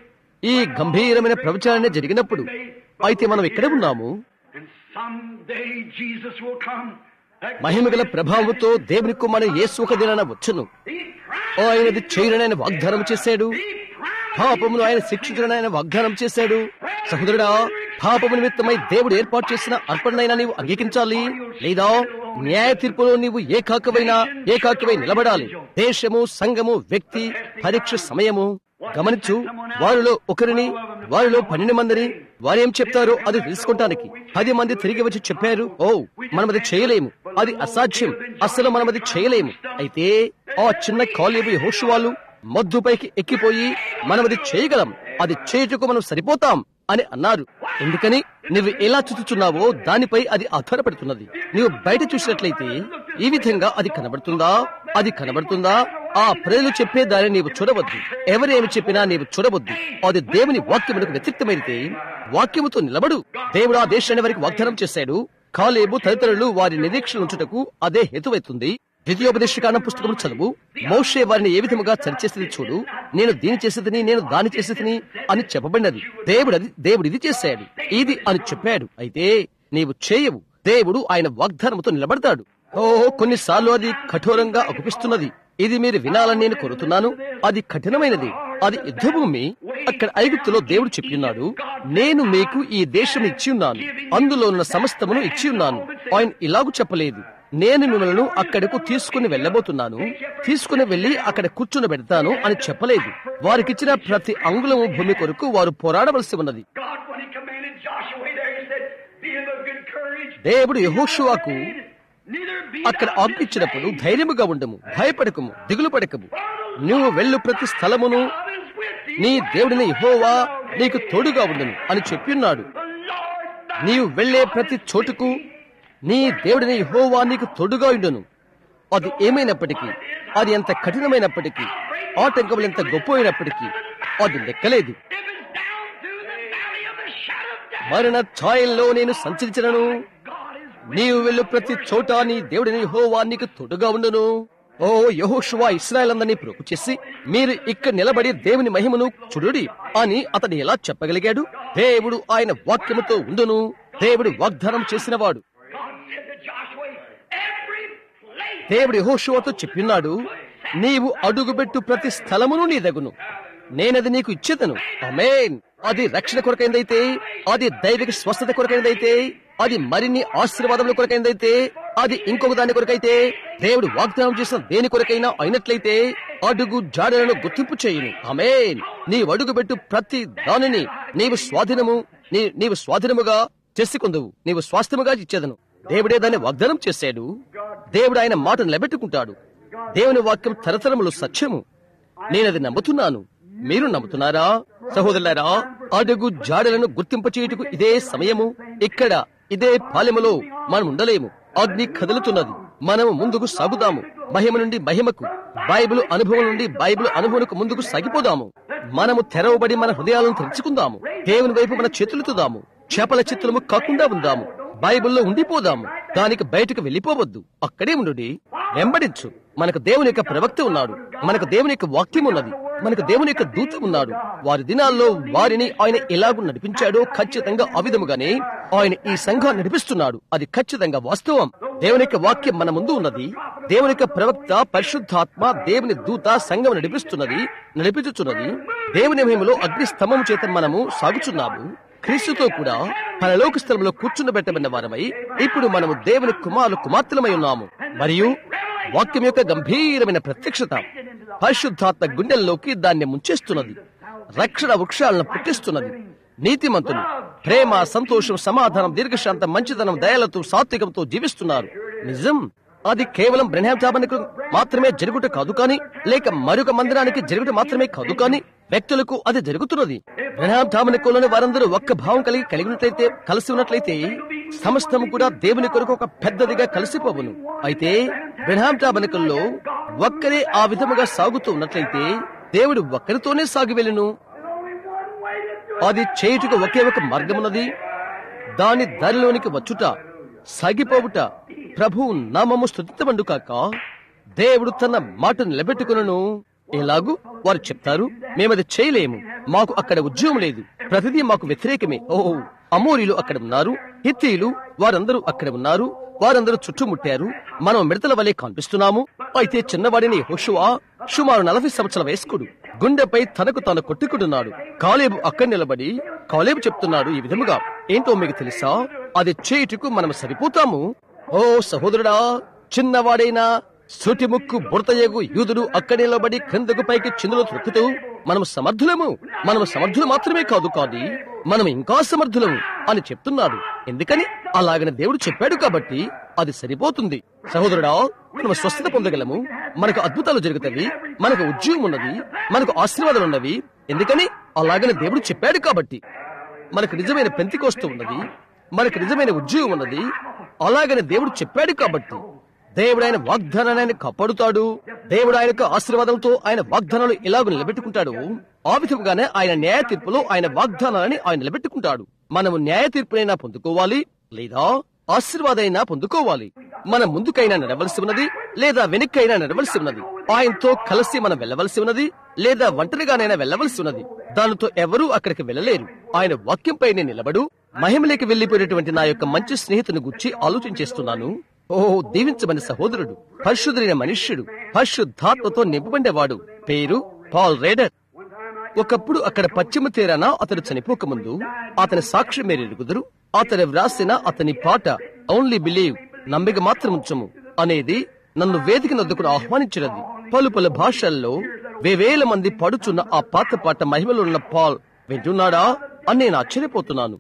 ఈ గంభీరమైన ప్రవచనాన్ని జరిగినప్పుడు అయితే మనం ఎక్కడ ఉన్నాము And someday Jesus will come. మహిమగల ప్రభావంతో దేవుని కుమారుని యేసు ఒక దినాన వచ్చును He promised. ఆయనది చేయనని ఆయన వాగ్దానం చేశాడు He promised. పాపమును ఆయన శిక్షించడని ఆయన వాగ్దానం చేశాడు సహోదరుడా పాపము నిమిత్తమై దేవుడు ఏర్పాటు చేసిన అర్పణనైనా నీవు అంగీకరించాలి లేదా న్యాయ తీర్పులో నీవు ఏకాకవైనా ఏకాకవై నిలబడాలి దేశము సంఘము వ్యక్తి పరీక్ష సమయము గమనించు వారిలో ఒకరిని వారిలో పన్నెండు మందిని వారేం చెప్తారో అది తెలుసుకోవటానికి పది మంది తిరిగి వచ్చి చెప్పారు ఓ మనం అది చేయలేము అది అసాధ్యం అసలు మనం అది చేయలేము అయితే ఆ చిన్న కాలేబు హోషువాలు మద్దుపైకి ఎక్కిపోయి మనం అది చేయగలం అది చేయుటకు మనం సరిపోతాం అని అన్నారు ఎందుకని నువ్వు ఎలా చూచుచున్నావో దానిపై అది ఆధారపడుతున్నది నువ్వు బయట చూసినట్లయితే ఈ విధంగా అది కనబడుతుందా అది కనబడుతుందా ఆ ప్రజలు చెప్పే దాన్ని నీవు చూడవద్దు ఎవరేమి చెప్పినా నీవు చూడవద్దు అది దేవుని వాక్యములకు వ్యతిరేక్తమైతే వాక్యముతో నిలబడు దేవుడు ఆ దేశాన్ని వారికి వాగ్దానం చేశాడు కాలేబు తదితరులు వారి నిరీక్షణ ఉంచుటకు అదే హేతువైతుంది ద్వితీయోపదేశకాండం పుస్తకం చదువు మోషే వారిని ఏ విధముగా చర్చేసింది చూడు నేను దీని చేసేదని నేను దాని చేసేదని అని చెప్పబడినది దేవుడు అది దేవుడు ఇది చేశాడు ఇది అని చెప్పాడు అయితే నీవు చేయవు దేవుడు ఆయన వాగ్దానంతో నిలబడతాడు ఓ కొన్నిసార్లు అది కఠోరంగా అగుపిస్తున్నది ఇది మీరు వినాలని నేను కోరుతున్నాను అది కఠినమైనది అది యుద్ధభూమి అక్కడ ఐగుప్తులో దేవుడు చెప్పిన్నాడు నేను మీకు ఈ దేశం ఇచ్చి ఉన్నాను అందులో ఉన్న సమస్తమును ఇచ్చి ఉన్నాను ఆయన ఇలాగూ చెప్పలేదు నేను మిమ్మల్ని అక్కడకు తీసుకుని వెళ్ళబోతున్నాను తీసుకుని వెళ్లి అక్కడ కూర్చుని పెడతాను అని చెప్పలేదు వారికిచ్చిన ప్రతి అంగుళము భూమి కొరకు వారు పోరాడవలసి ఉన్నది God, when He commanded Joshua there, He said, Be of a good courage. దేవుడు యెహోషువకు Neither be అక్కడ thou ఆజ్ఞించినప్పుడు dismayed. ధైర్యముగా ఉండము భయపడకము దిగులు పడకము నువ్వు వెళ్ళు ప్రతి స్థలమును God is with thee. నీ దేవుడిని యెహోవా నీకు తోడుగా ఉండును అని చెప్పిన్నాడు The Lord thy నీవు వెళ్లే ప్రతి చోటుకు నీ దేవుడిని యెహోవా నీకు తోడుగా ఉండును అది ఏమైనప్పటికీ అది ఎంత కఠినమైనప్పటికీ ఆటంకములు ఎంత గొప్ప అయినప్పటికీ అది లెక్కలేదు If it's down through the valley of the shadow of death, మరణ ఛాయల్లో నేను సంచరించినను God is నీవు వెళ్ళు ప్రతి చోట నీ దేవుడిని యెహోవా నీకు తోడుగా ఉండును ఓ యెహోషువా ఇస్రాయల్ అందరినీ ప్రోకు చేసి మీరు ఇక్కడ నిలబడి దేవుని మహిమను చూడుడి అని అతడు ఎలా చెప్పగలిగాడు దేవుడు ఆయన వాక్యముతో ఉండును దేవుడు వాగ్దానం చేసినవాడు God said to Joshua, Every place దేవుడు యెహోషువతో చెప్పిన్నాడు నీవు అడుగుపెట్టు ప్రతి స్థలమును నీ దగును నేనది నీకు ఇచ్చేదను అమేన్ అది రక్షణ కొరకైందైతే అది దైవిక స్వస్థత కొరకైందైతే అది మరిన్ని ఆశీర్వాదముల కొరకైందైతే అది ఇంకొక దాని కొరకైతే దేవుడు వాగ్దానం చేసిన దేని కొరకైనా అయినట్లయితే అడుగు జాడలను గుర్తింపు చేయును అమేన్ నీవు అడుగుపెట్టు ప్రతి దానిని నీవు స్వాధీనము నీ నీవు స్వాధీనముగా చేసుకుందువు నీవు స్వాస్థ్యముగా ఇచ్చేదను దేవుడే దాన్ని వాగ్దానం చేశాడు దేవుడు ఆయన మాట నిలబెట్టుకుంటాడు దేవుని వాక్యం తరతరములు సత్యము నేనది నమ్ముతున్నాను మీరు నమ్ముతున్నారా సహోదరులారా అడుగు జాడలను గుర్తింప చేయుటకు ఇదే సమయము ఇక్కడ ఇదే పాలెములో మనం ఉండలేము అగ్ని కదులుతున్నది మనము ముందుకు సాగుదాము మహిమ నుండి మహిమకు బైబిల్ అనుభవం నుండి బైబిల్ అనుభవంకు ముందుకు సాగిపోదాము మనము తెరవబడి మన హృదయాలను తెరుచుకుందాము దేవుని వైపు మన చేతులుతుదాము చేపల చిత్తులము కాకుండా ఉందాము బైబిల్లో ఉండిపోదాము దానికి బయటకు వెళ్ళిపోవద్దు అక్కడే ఉండుడి వెంబడించు మనకు దేవుని యొక్క ప్రవక్త ఉన్నాడు మనకు దేవుని యొక్క వాక్యం ఉన్నది మనకు దేవుని యొక్క దూత ఉన్నాడు వారి దినాల్లో వారిని ఆయన ఎలాగూ నడిపించాడో ఖచ్చితంగా ఆ విధముగానే ఆయన ఈ సంఘాన్ని నడిపిస్తున్నాడు అది ఖచ్చితంగా వాస్తవం దేవుని యొక్క వాక్యం మన ముందు ఉన్నది దేవుని యొక్క ప్రవక్త పరిశుద్ధాత్మ దేవుని దూత సంఘం నడిపిస్తున్నది నడిపించుచున్నది దేవుని మహిమలో అగ్ని స్తంభం చేత మనము సాగుచున్నాము క్రీస్తుతో కూడా పరలోక స్థలంలో కూర్చుండబెట్టబడిన వారమై ఇప్పుడు మనము దేవుని కుమారులు కుమార్తెలమై ఉన్నాము మరియు వాక్యం యొక్క గంభీరమైన ప్రత్యక్షత పరిశుద్ధాత్మ గుండెల్లోకి దాన్ని ముంచేస్తున్నది రక్షణ వృక్షాలను పుట్టిస్తున్నది నీతిమంతులు ప్రేమ సంతోషం సమాధానం దీర్ఘశాంతం మంచితనం దయలతో సాత్వికంతో జీవిస్తున్నారు నిజం అది కేవలం బ్రహ్మ తాబనకు మాత్రమే జరుగుట కాదు కాని లేక మరొక మందిరానికి జరుగుట మాత్రమే కాదు కాని వ్యక్తులకు అది జరుగుతున్నది బ్రహ్మ తాబనకులోని వారందరూ ఒక్క భావం కలిగి కలిగి ఉన్నట్లయితే కలిసి ఉన్నట్లయితే సమస్తము కూడా దేవుని కొరకు ఒక పెద్దదిగా కలిసిపోవును అయితే బ్రహ్మ తాబనకుల్లో ఒక్కరే ఆ విధముగా సాగుతూ ఉన్నట్లయితే దేవుడు ఒక్కరితోనే సాగి వెళ్ళును అది చేయుటకు ఒకే ఒక మార్గమున్నది దాని దారిలోనికి వచ్చుట సాగిపోవుట ప్రభు నామము స్థుతితమండు కాక దేవుడు తన మాట నిలబెట్టుకును ఎలాగూ వారు చెప్తారు మేమది చేయలేము మాకు అక్కడ ఉద్యోగం లేదు ప్రతిదీ మాకు వ్యతిరేకమే ఓహో అమోరీలు అక్కడ ఉన్నారు హిత్తీలు వారందరూ అక్కడ ఉన్నారు వారందరూ చుట్టుముట్టారు మనం మిడతల వలె కనిపిస్తున్నాము అయితే చిన్నవాడిని హోషువా సుమారు నలభై సంవత్సరాల వయస్కుడు గుండెపై తనకు తాను కొట్టుకుంటున్నాడు కాలేబు అక్కడ నిలబడి కాలేబు చెప్తున్నాడు ఈ విధముగా ఏంటో మీకు తెలుసా అది చేయుటకు మనం సరిపోతాము ఓ సహోదరుడా చిన్నవాడైనా సూటి ముక్కు బుడతయ్యగు యూదుడు అక్కడ నిలబడి క్రిందకు పైకి చిందులు త్రొక్కుతూ మనము సమర్థులము మనము సమర్థులు మాత్రమే కాదు కాదు మనం ఇంకా సమర్థులము అని చెప్తున్నాడు ఎందుకని అలాగని దేవుడు చెప్పాడు కాబట్టి అది సరిపోతుంది సహోదరుడా మనము స్వస్థత పొందగలము మనకు అద్భుతాలు జరుగుతాయి మనకు ఉద్యోగం ఉన్నది మనకు ఆశీర్వాదాలు ఉన్నవి ఎందుకని అలాగని దేవుడు చెప్పాడు కాబట్టి మనకు నిజమైన పెంతికోస్తు ఉన్నది మనకు నిజమైన ఉద్యోగం ఉన్నది అలాగని దేవుడు చెప్పాడు కాబట్టి దేవుడు ఆయన వాగ్దానాన్ని కాపాడుతాడు దేవుడు ఆయన యొక్క ఆశీర్వాదంతో ఆయన వాగ్దానాలు ఎలాగో నిలబెట్టుకుంటాడు ఆ విధముగానే ఆయన న్యాయ తీర్పులో ఆయన వాగ్దానాన్ని ఆయన నిలబెట్టుకుంటాడు మనము న్యాయ తీర్పునైనా పొందుకోవాలి లేదా ఆశీర్వాదైనా పొందుకోవాలి మనం ముందుకైనా నడవలసి ఉన్నది లేదా వెనక్కైనా నడవలసి ఉన్నది ఆయనతో కలిసి మనం వెళ్ళవలసి ఉన్నది లేదా ఒంటరిగానైనా వెళ్ళవలసి ఉన్నది దానితో ఎవరూ అక్కడికి వెళ్ళలేరు ఆయన వాక్యంపైనే నిలబడు మహిమలేకి వెళ్లిపోయినటువంటి నా యొక్క మంచి స్నేహితుని గురించి ఆలోచించేస్తున్నాను ఓ దీవించమని సహోదరుడు పరిశుద్ధులైన మనుష్యుడు పరిశుద్ధాత్మతో నింపబడేవాడు పేరు పాల్ రేడర్ ఒకప్పుడు అక్కడ పశ్చిమ తీరాన అతడు చనిపోకముందు అతని సాక్ష్యం మీరు ఎరుగుదురు అతను వ్రాసిన అతని పాట ఓన్లీ బిలీవ్ నమ్మిక మాత్రం ఉంచము అనేది నన్ను వేదిక నొద్దుకు ఆహ్వానించినది పలు పలు భాషల్లో వేవేల మంది పడుచున్న ఆ పాత పాట మహిమలో ఉన్న పాల్ వింటున్నాడా అని నేను ఆశ్చర్యపోతున్నాను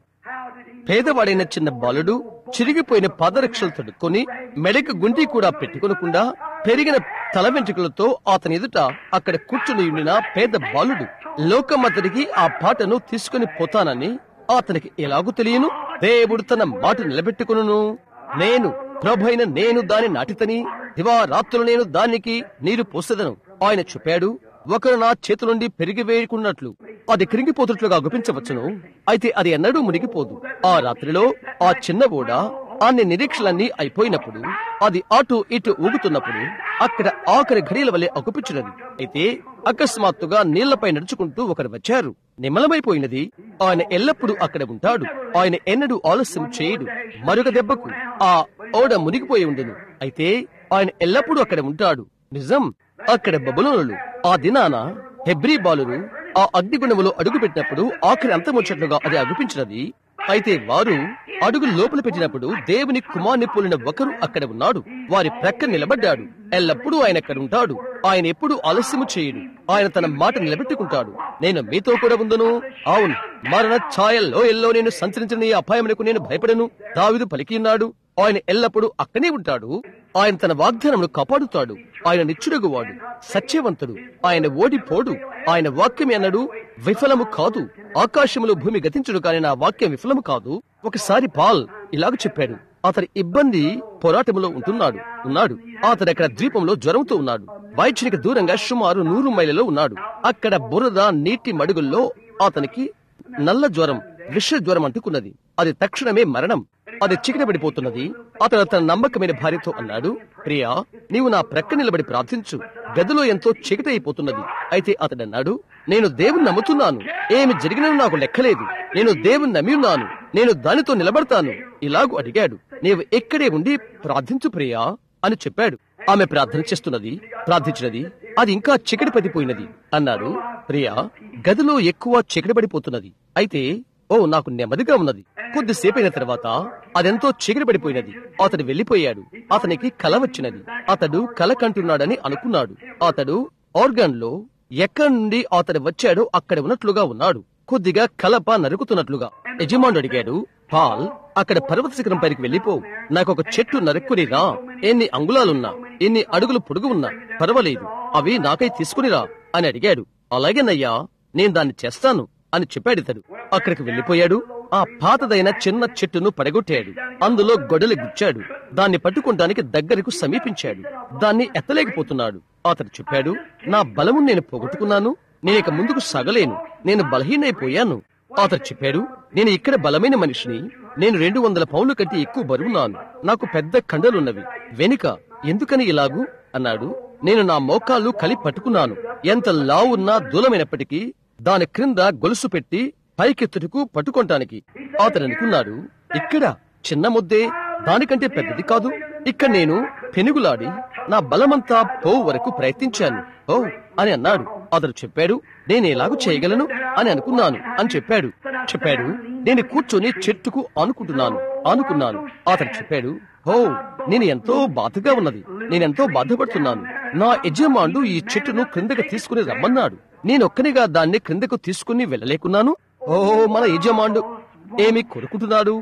పేదవాడైన చిన్న బాలుడు చిరిగిపోయిన పాదరక్షలు తడుక్కొని మెడకు గుండి కూడా పెట్టుకొనకుండా పెరిగిన తల వెంట్రుకలతో అతని ఎదుట అక్కడ కూర్చుని ఉండిన పేద బాలుడు లోకమతడికి ఆ పాటను తీసుకుని పోతానని అతనికి ఎలాగూ తెలియను దేవుడు తన మాట నిలబెట్టుకును నేను ప్రభైన నేను దాని నాటితని దివారాత్రులు నేను దానికి నీరు పోసేదను ఆయన చెప్పాడు ఒకరు నా చేతి నుండి పెరిగి వేయకున్నట్లు అది కరిగిపోతున్నట్లుగా గుపించవచ్చును అయితే అది ఎన్నడూ మునిగిపోదు ఆ రాత్రిలో ఆ చిన్న ఓడ అన్ని నిరీక్షలన్నీ అయిపోయినప్పుడు అది అటు ఇటు ఊగుతున్నప్పుడు అక్కడ ఆఖరి ఘడియల వలె అగుపించినది అయితే అకస్మాత్తుగా నీళ్లపై నడుచుకుంటూ ఒకరు వచ్చారు నిమ్మలమైపోయినది ఆయన ఎల్లప్పుడూ అక్కడ ఉంటాడు ఆయన ఎన్నడూ ఆలస్యం చేయడు మరొక దెబ్బకు ఆ ఓడ మునిగిపోయి ఉండును అయితే ఆయన ఎల్లప్పుడూ అక్కడ ఉంటాడు నిజం అక్కడ బబులోనులు ఆ దినాన హెబ్రీ బాలురు ఆ అగ్నిగుణములో అడుగు పెట్టినప్పుడు ఆఖరి అంతమొచ్చట్లుగా అది అగుపించినది అయితే వారు అడుగు లోపల పెట్టినప్పుడు దేవుని కుమార్ని పోలిన ఒకరు అక్కడ ఉన్నాడు వారి ప్రక్క నిలబడ్డాడు ఎల్లప్పుడూ ఆయన అక్కడ ఉంటాడు ఆయన ఎప్పుడు ఆలస్యము చేయడు ఆయన తన మాట నిలబెట్టుకుంటాడు నేను మీతో కూడా ఉందను అవును మరణ ఛాయల్లో ఎల్లో నేను సంచరించిన ఈ అపాయమునకు నేను భయపడను దావిదు పలికి ఉన్నాడు ఆయన ఎల్లప్పుడూ అక్కడే ఉంటాడు ఆయన తన వాగ్దానమును కాపాడుతాడు ఆయన నిచ్చుడగువాడు సత్యవంతుడు ఆయన ఓడిపోడు ఆయన వాక్యం ఎన్నడు విఫలము కాదు ఆకాశములో భూమి గతించుడు కానీ నా వాక్యం విఫలము కాదు ఒకసారి పాల్ ఇలాగ చెప్పాడు అతని ఇబ్బంది పోరాటములో ఉంటున్నాడు ఉన్నాడు అతడు అక్కడ ద్వీపంలో జ్వరంతో ఉన్నాడు వైద్యునికి దూరంగా సుమారు నూరు మైళ్ళలో ఉన్నాడు అక్కడ బురద నీటి మడుగుల్లో అతనికి నల్ల జ్వరం విష జ్వరం అంటుకున్నది అది తక్షణమే మరణం అది చికిటపడిపోతున్నది అతడు తన నమ్మకమైన భార్యతో అన్నాడు ప్రియా నీవు నా ప్రక్క నిలబడి ప్రార్థించు గదిలో ఎంతో చీకటి అయిపోతున్నది అయితే అతడు అన్నాడు నేను దేవుని నమ్ముతున్నాను ఏమి జరిగినా నాకు లెక్కలేదు నేను దేవుని నమ్మి ఉన్నాను నేను దానితో నిలబడతాను ఇలాగూ అడిగాడు నీవు ఎక్కడే ఉండి ప్రార్థించు ప్రియా అని చెప్పాడు ఆమె ప్రార్థన చేస్తున్నది ప్రార్థించినది అది ఇంకా చీకటి పడిపోయినది అన్నాడు ప్రియా గదిలో ఎక్కువ చీకటి పడిపోతున్నది అయితే ఓ నాకు నెమ్మదిగా ఉన్నది కొద్దిసేపైన తర్వాత అదెంతో చీకటి పడిపోయినది అతడు వెళ్లిపోయాడు అతనికి కల వచ్చినది అతడు కల కంటున్నాడని అనుకున్నాడు అతడు ఆర్గాన్ లో ఎక్కడి నుండి అతడు వచ్చాడో అక్కడ ఉన్నట్లుగా ఉన్నాడు కొద్దిగా కలప నరుకుతున్నట్లుగా యజమానుడు అడిగాడు పాల్ అక్కడ పర్వత శిఖరం పైకి వెళ్లిపో నాకు ఒక చెట్టు నరుక్కుని రా ఎన్ని అంగుళాలున్నా ఎన్ని అడుగులు పొడుగు ఉన్నా పర్వాలేదు అవి నాకై తీసుకునిరా అని అడిగాడు అలాగేనయ్యా నేను దాన్ని చేస్తాను అని చెప్పాడు ఇతడు అక్కడికి వెళ్లిపోయాడు ఆ పాతదైన చిన్న చెట్టును పడగొట్టాడు అందులో గొడలు గుచ్చాడు దాన్ని పట్టుకుంటానికి దగ్గరకు సమీపించాడు దాన్ని ఎత్తలేకపోతున్నాడు అతడు చెప్పాడు నా బలము నేను పోగొట్టుకున్నాను నేను ఇక ముందుకు సగలేను నేను బలహీనైపోయాను అతడు చెప్పాడు నేను ఇక్కడ బలమైన మనిషిని నేను రెండు వందల పౌన్ల కంటే ఎక్కువ బరువున్నాను నాకు పెద్ద కండలున్నవి వెనుక ఎందుకని ఇలాగు అన్నాడు నేను నా మోకాళ్ళు కలి పట్టుకున్నాను ఎంత లావున్నా దూలమైనప్పటికీ దాని క్రింద గొలుసు పెట్టి పైకెత్తుటకు పట్టుకొంటానికి అతడు అనుకున్నాడు ఇక్కడ చిన్న ముద్దే దానికంటే పెద్దది కాదు ఇక్కడ నేను పెనుగులాడి నా బలమంతా పోవు వరకు ప్రయత్నించాను ఓ అని అన్నాడు అతడు చెప్పాడు నేను ఎలాగూ చేయగలను అని అనుకున్నాను అని చెప్పాడు చెప్పాడు నేను కూర్చొని చెట్టుకు ఆనుకుంటున్నాను ఆనుకున్నాను అతడు చెప్పాడు ఓ నేను ఎంతో బాధగా ఉన్నది నేనెంతో బాధపడుతున్నాను నా యజమానుడు ఈ చెట్టును క్రిందకి తీసుకుని రమ్మన్నాడు నేనొక్కనిగా దాన్ని క్రిందకు తీసుకుని వెళ్ళలేకున్నాను ఓ మన యజమానుడు ఏమి కొరుకుంటున్నాడు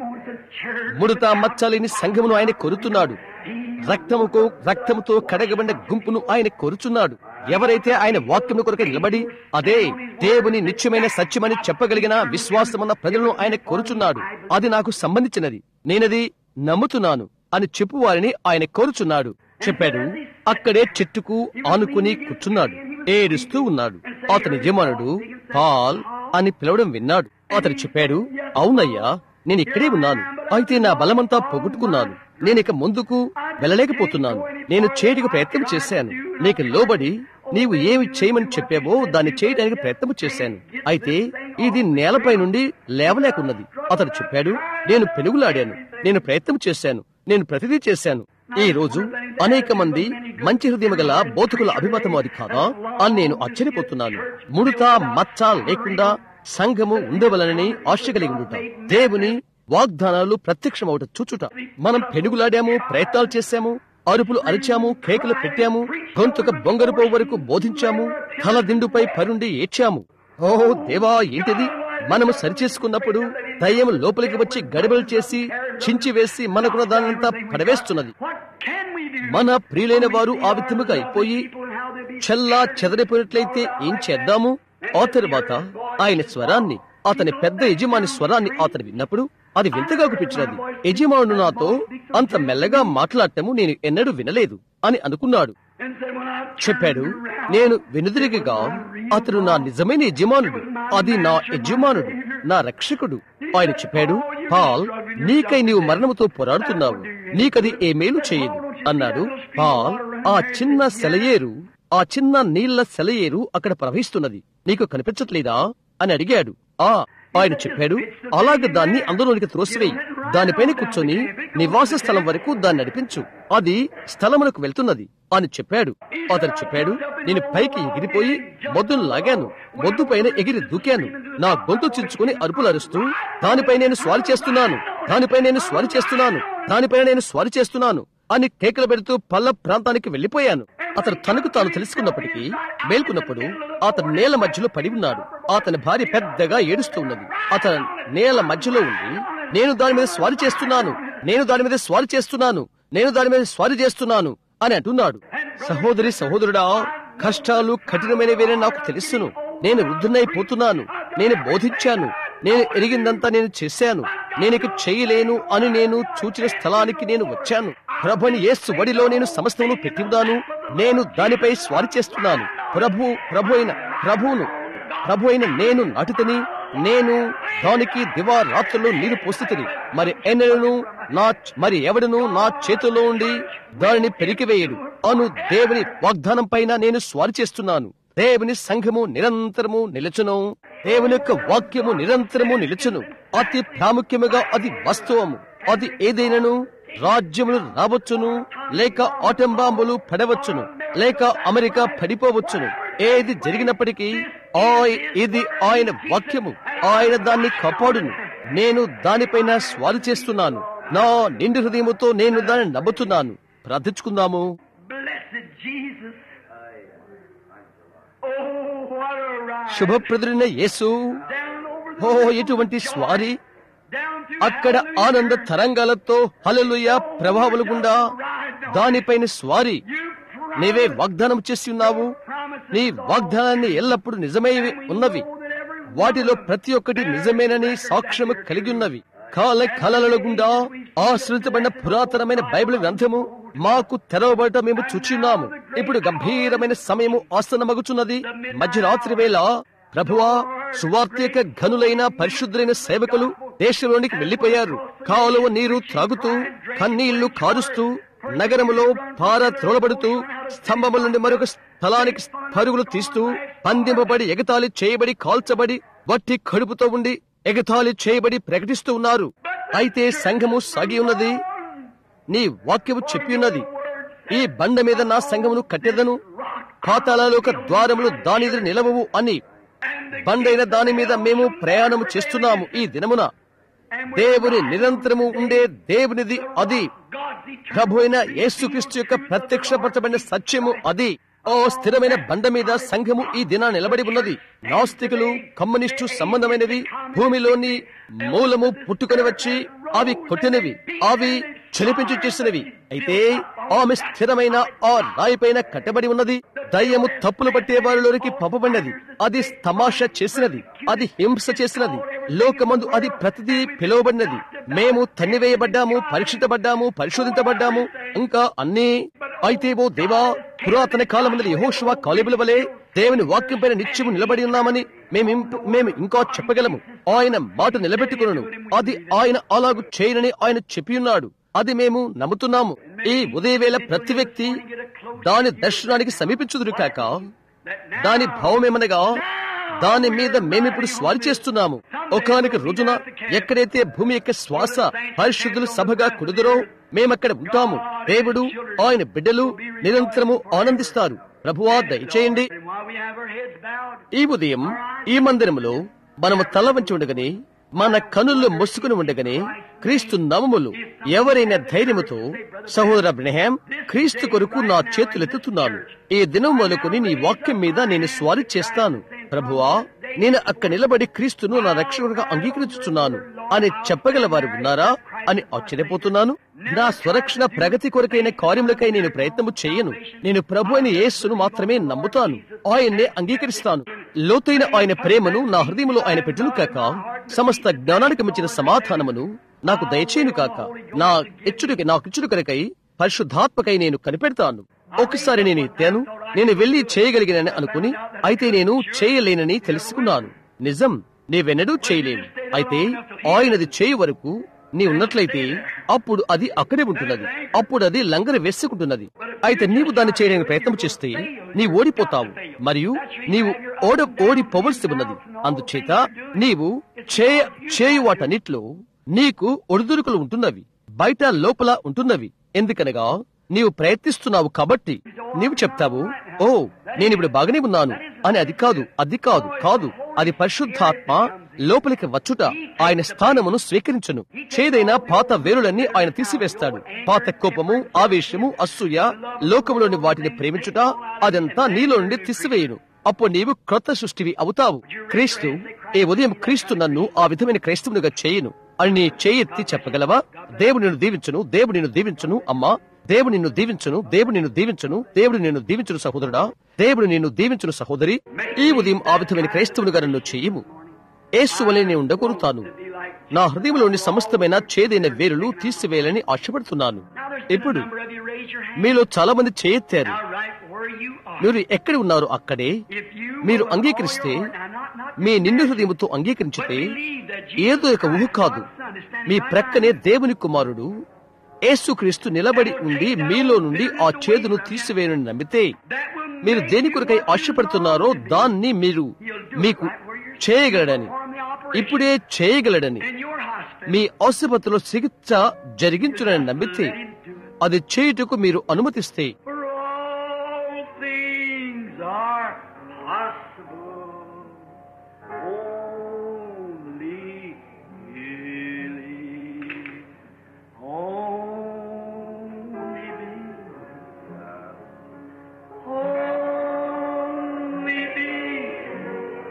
ముడత మచ్చలేని సంఘమును ఆయన కొరుతున్నాడు రక్తముకు రక్తముతో కడగబడిన గుంపును ఆయన కొరుచున్నాడు ఎవరైతే ఆయన వాక్యము కొరకు నిలబడి అదే దేవుని నిత్యమైన సత్యమని చెప్పగలిగిన విశ్వాసమున్న ప్రజలను ఆయన కోరుచున్నాడు అది నాకు సంబంధించినది నేనది నమ్ముతున్నాను అని చెప్పు వారిని ఆయన కోరుచున్నాడు చెప్పాడు అక్కడే చెట్టుకు ఆనుకుని కూర్చున్నాడు ఏడుస్తూ ఉన్నాడు అతని యజమానుడు పాల్ అని పిలవడం విన్నాడు అతడు చెప్పాడు అవునయ్యా నేను ఇక్కడే ఉన్నాను అయితే నా బలమంతా పొగొట్టుకున్నాను నేను ఇక ముందుకు వెళ్ళలేకపోతున్నాను నేను చేటికి ప్రయత్నం చేశాను నీకు లోబడి నీవు ఏమి చేయమని చెప్పావో దాన్ని చేయడానికి ప్రయత్నం చేశాను అయితే ఇది నేలపై నుండి లేవలేకున్నది అతడు చెప్పాడు నేను పెనుగులాడాను నేను ప్రయత్నం చేశాను నేను ప్రతిదీ చేశాను ఈ రోజు అనేక మంది మంచి హృదయం గల బోధకుల అభిమతం అది కాదా అని నేను ఆశ్చర్యపోతున్నాను ముడత మచ్చ లేకుండా సంఘము ఉండవలనని ఆశ కలిగి ఉండుట దేవుని వాగ్దానాలు ప్రత్యక్షమవుట చూచుట మనం పెనుగులాడాము ప్రయత్నాలు చేశాము అరుపులు అరిచాము కేకలు పెట్టాము గొంతుక బొంగరుపో వరకు బోధించాము తల దిండుపై పరుండి ఏడ్చాము ఓ దేవా ఏంటిది మనము సరిచేసుకున్నప్పుడు దయ్యం లోపలికి వచ్చి గడబలు చేసి చించి వేసి మనకున్న దానంతా పడవేస్తున్నది మన ప్రియులైన వారు ఆ విధముగా అయిపోయి చెల్లా చెదరిపోయినట్లయితే ఏం చేద్దాము ఆ తరువాత ఆయన స్వరాన్ని అతని పెద్ద యజమాని స్వరాన్ని అతను విన్నప్పుడు అది వింతగా అనిపించినది యజమానుడు నాతో అంత మెల్లగా మాట్లాడటము నేను ఎన్నడూ వినలేదు అని అనుకున్నాడు చెప్పాడు నేను వెనుదిరిగిగా అతడు నా నిజమైన యజమానుడు అది నా యజమానుడు నా రక్షకుడు ఆయన చెప్పాడు పాల్ నీకై నీవు మరణముతో పోరాడుతున్నావు నీకది ఏ మేలు చేయదు అన్నాడు పాల్ ఆ చిన్న సెలయేరు ఆ చిన్న నీళ్ల సెలయేరు అక్కడ ప్రవహిస్తున్నది నీకు కనిపించట్లేదా అని అడిగాడు ఆ ఆయన చెప్పాడు అలాగే దాన్ని అందులోనికి త్రోసివేయి దానిపైన కూర్చొని నివాస స్థలం వరకు దాన్ని నడిపించు అది స్థలమునకు వెళ్తున్నది అని చెప్పాడు అతను చెప్పాడు నేను పైకి ఎగిరిపోయి మొద్దును లాగాను మొద్దు పైన ఎగిరి దూకాను నా గొంతు చించుకుని అరుపులు అరుస్తూ దానిపై నేను స్వారీ చేస్తున్నాను దానిపై నేను స్వారీ చేస్తున్నాను దానిపైన నేను స్వారీ చేస్తున్నాను అని కేకలు పెడుతూ పల్ల ప్రాంతానికి వెళ్లిపోయాను అతను తనకు తాను తెలుసుకున్నప్పటికీ మేల్కొన్నప్పుడు అతను నేల మధ్యలో పడి ఉన్నాడు అతని భార్య పెద్దగా ఏడుస్తూ ఉన్నది అతను నేల మధ్యలో ఉండి నేను దాని మీద స్వారీ చేస్తున్నాను నేను దాని మీద స్వారీ చేస్తున్నాను నేను దాని మీద స్వారీ చేస్తున్నాను అని అంటున్నాడు సహోదరి సహోదరుడా కష్టాలు కఠినమైనవేనని నాకు తెలుసును నేను వృద్ధునైపోతున్నాను నేను బోధించాను నేను ఎరిగిందంతా నేను చేశాను నేను ఇక చేయలేను అని నేను చూచిన స్థలానికి నేను వచ్చాను ప్రభుని యేసు వడిలో నేను సమస్తమును పెట్టివున్నాను నేను దానిపై స్వారీ చేస్తున్నాను ప్రభు ప్రభు అయిన ప్రభువును ప్రభు అయిన నేను నాటుతని నేను దానికి దివా రాత్రుల్లో నీరు పోస్తుతిని మరి ఎన్నడను నా మరి ఎవడను నా చేతుల్లో ఉండి దానిని పెరికివేయడు అను దేవుని వాగ్దానం పైన నేను స్వారీ చేస్తున్నాను దేవుని సంఘము నిరంతరము నిలుచును దేవుని యొక్క వాక్యము నిరంతరము నిలుచును అతి ప్రాముఖ్యముగా అది వాస్తవము అది ఏదైనాను రాజ్యములు రావచ్చును లేక ఆటం బాంబులు పడవచ్చును లేక అమెరికా పడిపోవచ్చును ఏది జరిగినప్పటికీ ఆయ- ఇది ఆయన వాక్యము ఆయన దాన్ని కాపాడును నేను దానిపైన స్వారీ చేస్తున్నాను నా నిండు హృదయముతో నేను దాన్ని నమ్ముతున్నాను ప్రార్థించుకుందాము Blessed Jesus. Oh, what a ride. శుభప్రదుడైన Yesu Down over oh the ఎటువంటి స్వారీ down through అక్కడ hallelujah. ఆనంద తరంగాలతో హలలుయ ప్రభావాలు గుండా దానిపైన స్వారీ You నీవే వాగ్దానం చేసి ఉన్నావు promised నీ వాగ్దానాన్ని ఎల్లప్పుడూ నిజమై ఉన్నవి వాటిలో ప్రతి ఒక్కటి నిజమేనని సాక్ష్యము కలిగి ఉన్నవి కాల కలల గుండా ఆశ్రితమైన పురాతనమైన బైబిల్ గ్రంథము మాకు తెరవబడట మేము చూచున్నాము ఇప్పుడు గంభీరమైన సమయము ఆసన్నమగుచున్నది మధ్యరాత్రి వేళ ప్రభువా సువార్తిక ఘనులైన పరిశుద్ధులైన సేవకులు దేశంలోనికి వెళ్లిపోయారు కాలువ నీరు త్రాగుతూ కన్నీళ్లు కారుస్తూ నగరములో పార త్రోలబడుతూ స్తంభముల నుండి మరొక స్థలానికి పరుగులు తీస్తూ పందింపబడి ఎగతాళి చేయబడి కాల్చబడి వట్టి కడుపుతో ఉండి ఎగతాళి చేయబడి ప్రకటిస్తూ ఉన్నారు అయితే సంఘము సాగి ఉన్నది నీ వాక్యము చెప్పి ఉన్నది ఈ బండ మీద నా సంఘమును కట్టెదను పాతాళలోక ద్వారములు దాని ఎదురు నిలవవు అని బండైన దాని మీద మేము ప్రయాణము చేస్తున్నాము ఈ దినమున దేవుని నిరంతరము ఉండే దేవునిది అది ప్రభు అయిన యేసుక్రీస్తు యొక్క ప్రత్యక్షపరచబడిన సత్యము అది ఓ స్థిరమైన బండ మీద సంఘము ఈ దిన నిలబడి ఉన్నది నాస్తికులు కమ్యూనిస్టు సంబంధమైనవి భూమిలోని మూలము పుట్టుకొని వచ్చి అవి కొట్టినవి అవి చెలిపించి చేసినవి అయితే ఆమె స్థిరమైన ఆ రాయిపైన కట్టబడి ఉన్నది దయ్యము తప్పులు పట్టే వారిలోనికి పంపబడినది అది తమాషా చేసినది అది హింస చేసినది లోకమందు అది ప్రతిదీ పిలువబడినది మేము తన్నివేయబడ్డాము పరీక్షించబడ్డాము పరిశోధించబడ్డాము ఇంకా అన్నీ అయితే ఓ దేవా పురాతన కాలమున యహోషువా కాలిబుల వలె దేవుని వాక్యం పైన నిత్యము నిలబడి ఉన్నామని మేము ఇంప్- మేము ఇంకా చెప్పగలము ఆయన మాట నిలబెట్టుకును అది ఆయన అలాగు చేయనని ఆయన చెప్పి ఉన్నాడు అది మేము నమ్ముతున్నాము ఈ ఉదయవేళ ప్రతి వ్యక్తి దాని దర్శనానికి సమీపించుదురు కాక దాని భావమేమనగా దాని మీద మేమిప్పుడు స్వారి చేస్తున్నాము ఒకనొక రోజున ఎక్కడైతే భూమి యొక్క శ్వాస పరిశుద్ధులు సభగా కుడుదురో మేమక్కడ ఉంటాము దేవుడు ఆయన బిడ్డలు నిరంతరము ఆనందిస్తారు ప్రభువా దయచేయండి And while we have our heads bowed, ఈ ఉదయం ఈ మందిరములో మనము తల వంచి ఉండగానే మన కనుల్లో మొసుకుని ఉండగానే క్రీస్తు నవములు ఎవరైనా ధైర్యముతో సహోదర బ్రహ్యాం క్రీస్తు కొరకు నా చేతులెత్తుతున్నాను ఈ దినం మొదలుకొని నీ వాక్యం మీద నేను స్వారీ చేస్తాను ప్రభువా నేను అక్కడ నిలబడి క్రీస్తును నా రక్షకుడిగా అంగీకరించుచున్నాను అని చెప్పగల వారు ఉన్నారా అని ఆశ్చర్యపోతున్నాను నా స్వరక్షణ ప్రగతి కొరకైన కార్యములకై నేను ప్రయత్నము చేయను నేను ప్రభు అయిన యేస్సును మాత్రమే నమ్ముతాను ఆయన్నే అంగీకరిస్తాను లోతైన ఆయన ప్రేమను నా హృదయంలో ఆయన పెట్టును కాక సమస్త జ్ఞానానికి మించిన సమాధానమును నాకు దయచేయును కాక నా ఇచ్చుడికి నాకు ఇచ్చుడు కొరకై పరిశుద్ధాత్మకై నేను కనిపెడతాను ఒకసారి నేను ఎత్తాను నేను వెళ్లి చేయగలిగినని అనుకుని అయితే నేను చేయలేనని తెలుసుకున్నాను నిజం నీవెన్నడూ చేయలేను అయితే ఆయనది చేయి వరకు నీ ఉన్నట్లయితే అప్పుడు అది అక్కడే ఉంటున్నది అప్పుడు అది లంగర వేసుకుంటున్నది అయితే నీవు దాన్ని చేయడానికి ప్రయత్నం చేస్తే నీ ఓడిపోతావు మరియు నీవు ఓడ ఓడిపోవలసి ఉన్నది అందుచేత నీవు చేయ చేయు వాటన్నిట్లో నీకు ఒడిదుడుకులు ఉంటున్నవి బయట లోపల ఉంటున్నవి ఎందుకనగా నీవు ప్రయత్నిస్తున్నావు కాబట్టి నీవు చెప్తావు ఓ నేను ఇప్పుడు బాగానే ఉన్నాను అని అది కాదు అది కాదు కాదు అది పరిశుద్ధాత్మ లోపలికి వచ్చుట ఆయన స్థానమును స్వీకరించును చేదైన పాత వేరులన్నీ ఆయన తీసివేస్తాడు పాత కోపము ఆవేశము అసూయ లోకములోని వాటిని ప్రేమించుట అదంతా నీలో నుండి తీసివేయును అప్పుడు నీవు క్రొత్త సృష్టివి అవుతావు క్రీస్తు ఏ ఉదయం క్రీస్తు నన్ను ఆ విధమైన క్రైస్తవునిగా చేయను అని నీ చేయెత్తి చెప్పగలవా దేవుడు నిన్ను దీవించును దేవుడు నిన్ను దీవించును అమ్మా దేవుడు నిన్ను దీవించును దేవుడు నిన్ను దీవించును దేవుడు నిన్ను దీవించును సహోదరుడా దేవుడు నిన్ను దీవించును సహోదరి ఈ ఉదయం ఆ విధమైన క్రైస్తవునిగా నన్ను చేయము ఏసు వలె నేను ఉండగోరుతాను నా హృదయంలోని సమస్తమైన చేదైన వేరులు తీసివేయాలని ఆశపడుతున్నాను now there's been a ఇప్పుడు number of you raise your hand. మీలో చాలా మంది చేయెత్తారు Now, right where you are. మీరు ఎక్కడ ఉన్నారు అక్కడే If you మీరు will with all అంగీకరిస్తే your heart, now, not- not me just నిండు this, హృదయముతో but అంగీకరించితే believe that Jesus ఏదో ఒక ఊహ Christ, కాదు God's Son, is standing me right ప్రక్కనే behind you. దేవుని కుమారుడు యేసుక్రీస్తు నిలబడి ఉండి మీలో నుండి ఆ చేదును తీసివేయనని నమ్మితే That will మీరు make దేని you కొరకై what you ఆశపడుతున్నారో long to be. దాన్ని మీరు He'll do it మీకు right where you're చేయగలడని perform the operation ఇప్పుడే చేయగలడని in your hospital. మీ ఆసుపత్రిలో చికిత్స జరిగించునని నమ్మితే Let him do it. అది చేయుటకు మీరు అనుమతిస్తే For all things are possible. Only believe. Only believe. Only believe.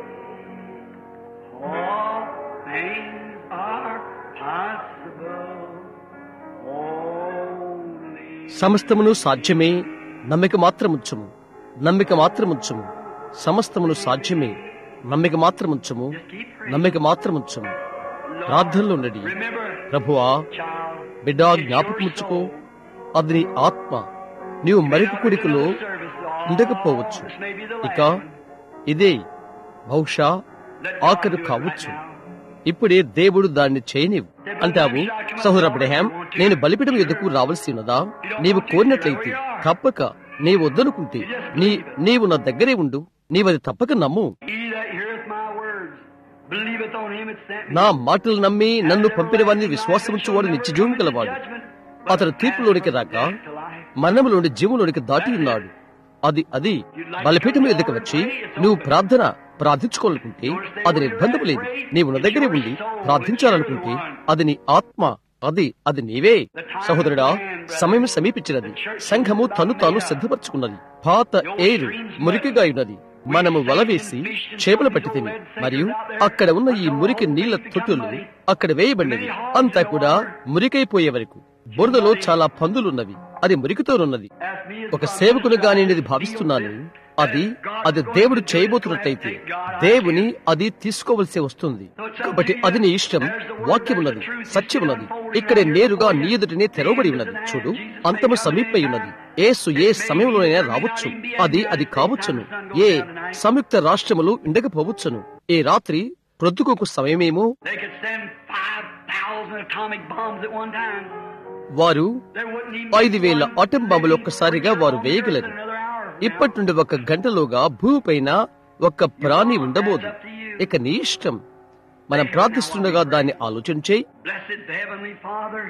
All things are possible. Only సమస్తమును సాధ్యమే నమ్మిక మాత్రముంచము నమ్మిక మాత్రముంచము సమస్తమును సాధ్యమే నమ్మిక మాత్రముంచము నమ్మిక మాత్రముంచము ప్రార్థనలో ఉండడి Remember, ప్రభువా child, బిడ్డ జ్ఞాపకముచ్చుకో అది నీ ఆత్మ నీవు మరొక కుడికలో ఉండకపోవచ్చు ఇక ఇదే బహుశా ఆఖరు కావచ్చు ఇప్పుడే దేవుడు దాన్ని చేయనివు అంటావు సహోదర అబ్రహాం నేను బలిపీఠం ఎదుకు రావాల్సి ఉన్నదా నీవు కోరినట్లయితే తప్పక నీ వద్దనుకుంటే నీ నీవు నా దగ్గరే ఉండు నీవది తప్పక నమ్ము He that heareth my words, believeth on him that sent me. నా మాటలు నమ్మి నన్ను పంపిన వారిని విశ్వాసముచ్చువాడు నిత్య జీవం గలవాడు అతడు తీర్పులోనికి రాక మరణములోని జీవంలోనికి దాటి ఉన్నాడు అది అది బలిపీఠం ఎదుకు వచ్చి నువ్వు ప్రార్థన ప్రార్థించుకోవాలనుకుంటే అది నిర్బంధం లేదు నీవు నా దగ్గరే ఉండి ప్రార్థించాలనుకుంటే అది నీ ఆత్మ అది అది నీవే సహోదరుడా సమయం సమీపించినది సంఘము తను తాను సిద్ధపరచుకున్నది పాత ఏరు మురికిగా ఉన్నది మనము వలవేసి చేపలు పట్టితిమి మరియు అక్కడ ఉన్న ఈ మురికి నీళ్ల తొట్టులు అక్కడ వేయబడినవి అంతా కూడా మురికైపోయే వరకు బురదలో చాలా పందులున్నవి అది మురికితోనున్నది ఒక సేవకునిగా నేను ఇది భావిస్తున్నాను అది అది దేవుడు చేయబోతున్నట్లయితే దేవుని అది తీసుకోవలసి వస్తుంది కాబట్టి అది నీ ఇష్టం వాక్యమున్నది సత్యమున్నది ఇక్కడే నేరుగా నీ ఎదుటనే తెరవబడి ఉన్నది చూడు అంతము సమీపై ఉన్నది ఏసు ఏ సమయంలోనైనా రావచ్చు అది అది కావచ్చును ఏ సంయుక్త రాష్ట్రములు ఉండకపోవచ్చును ఈ రాత్రి ప్రొద్దుకోకు సమయమేమో They could send 5,000 atomic bombs at one time. వారు There wouldn't even ఐదు వేల one ఆటం బాంబులు living ఒక్కసారిగా వారు creature on వేయగలరు earth in another hour ఇప్పటి నుండి ఒక గంటలోగా భూమిపైన ఒక్క ప్రాణి ఉండబోదు ఇక నీ ఇష్టం మనం ప్రార్థిస్తుండగా దాన్ని ఆలోచన చేయి Blessed Heavenly Father,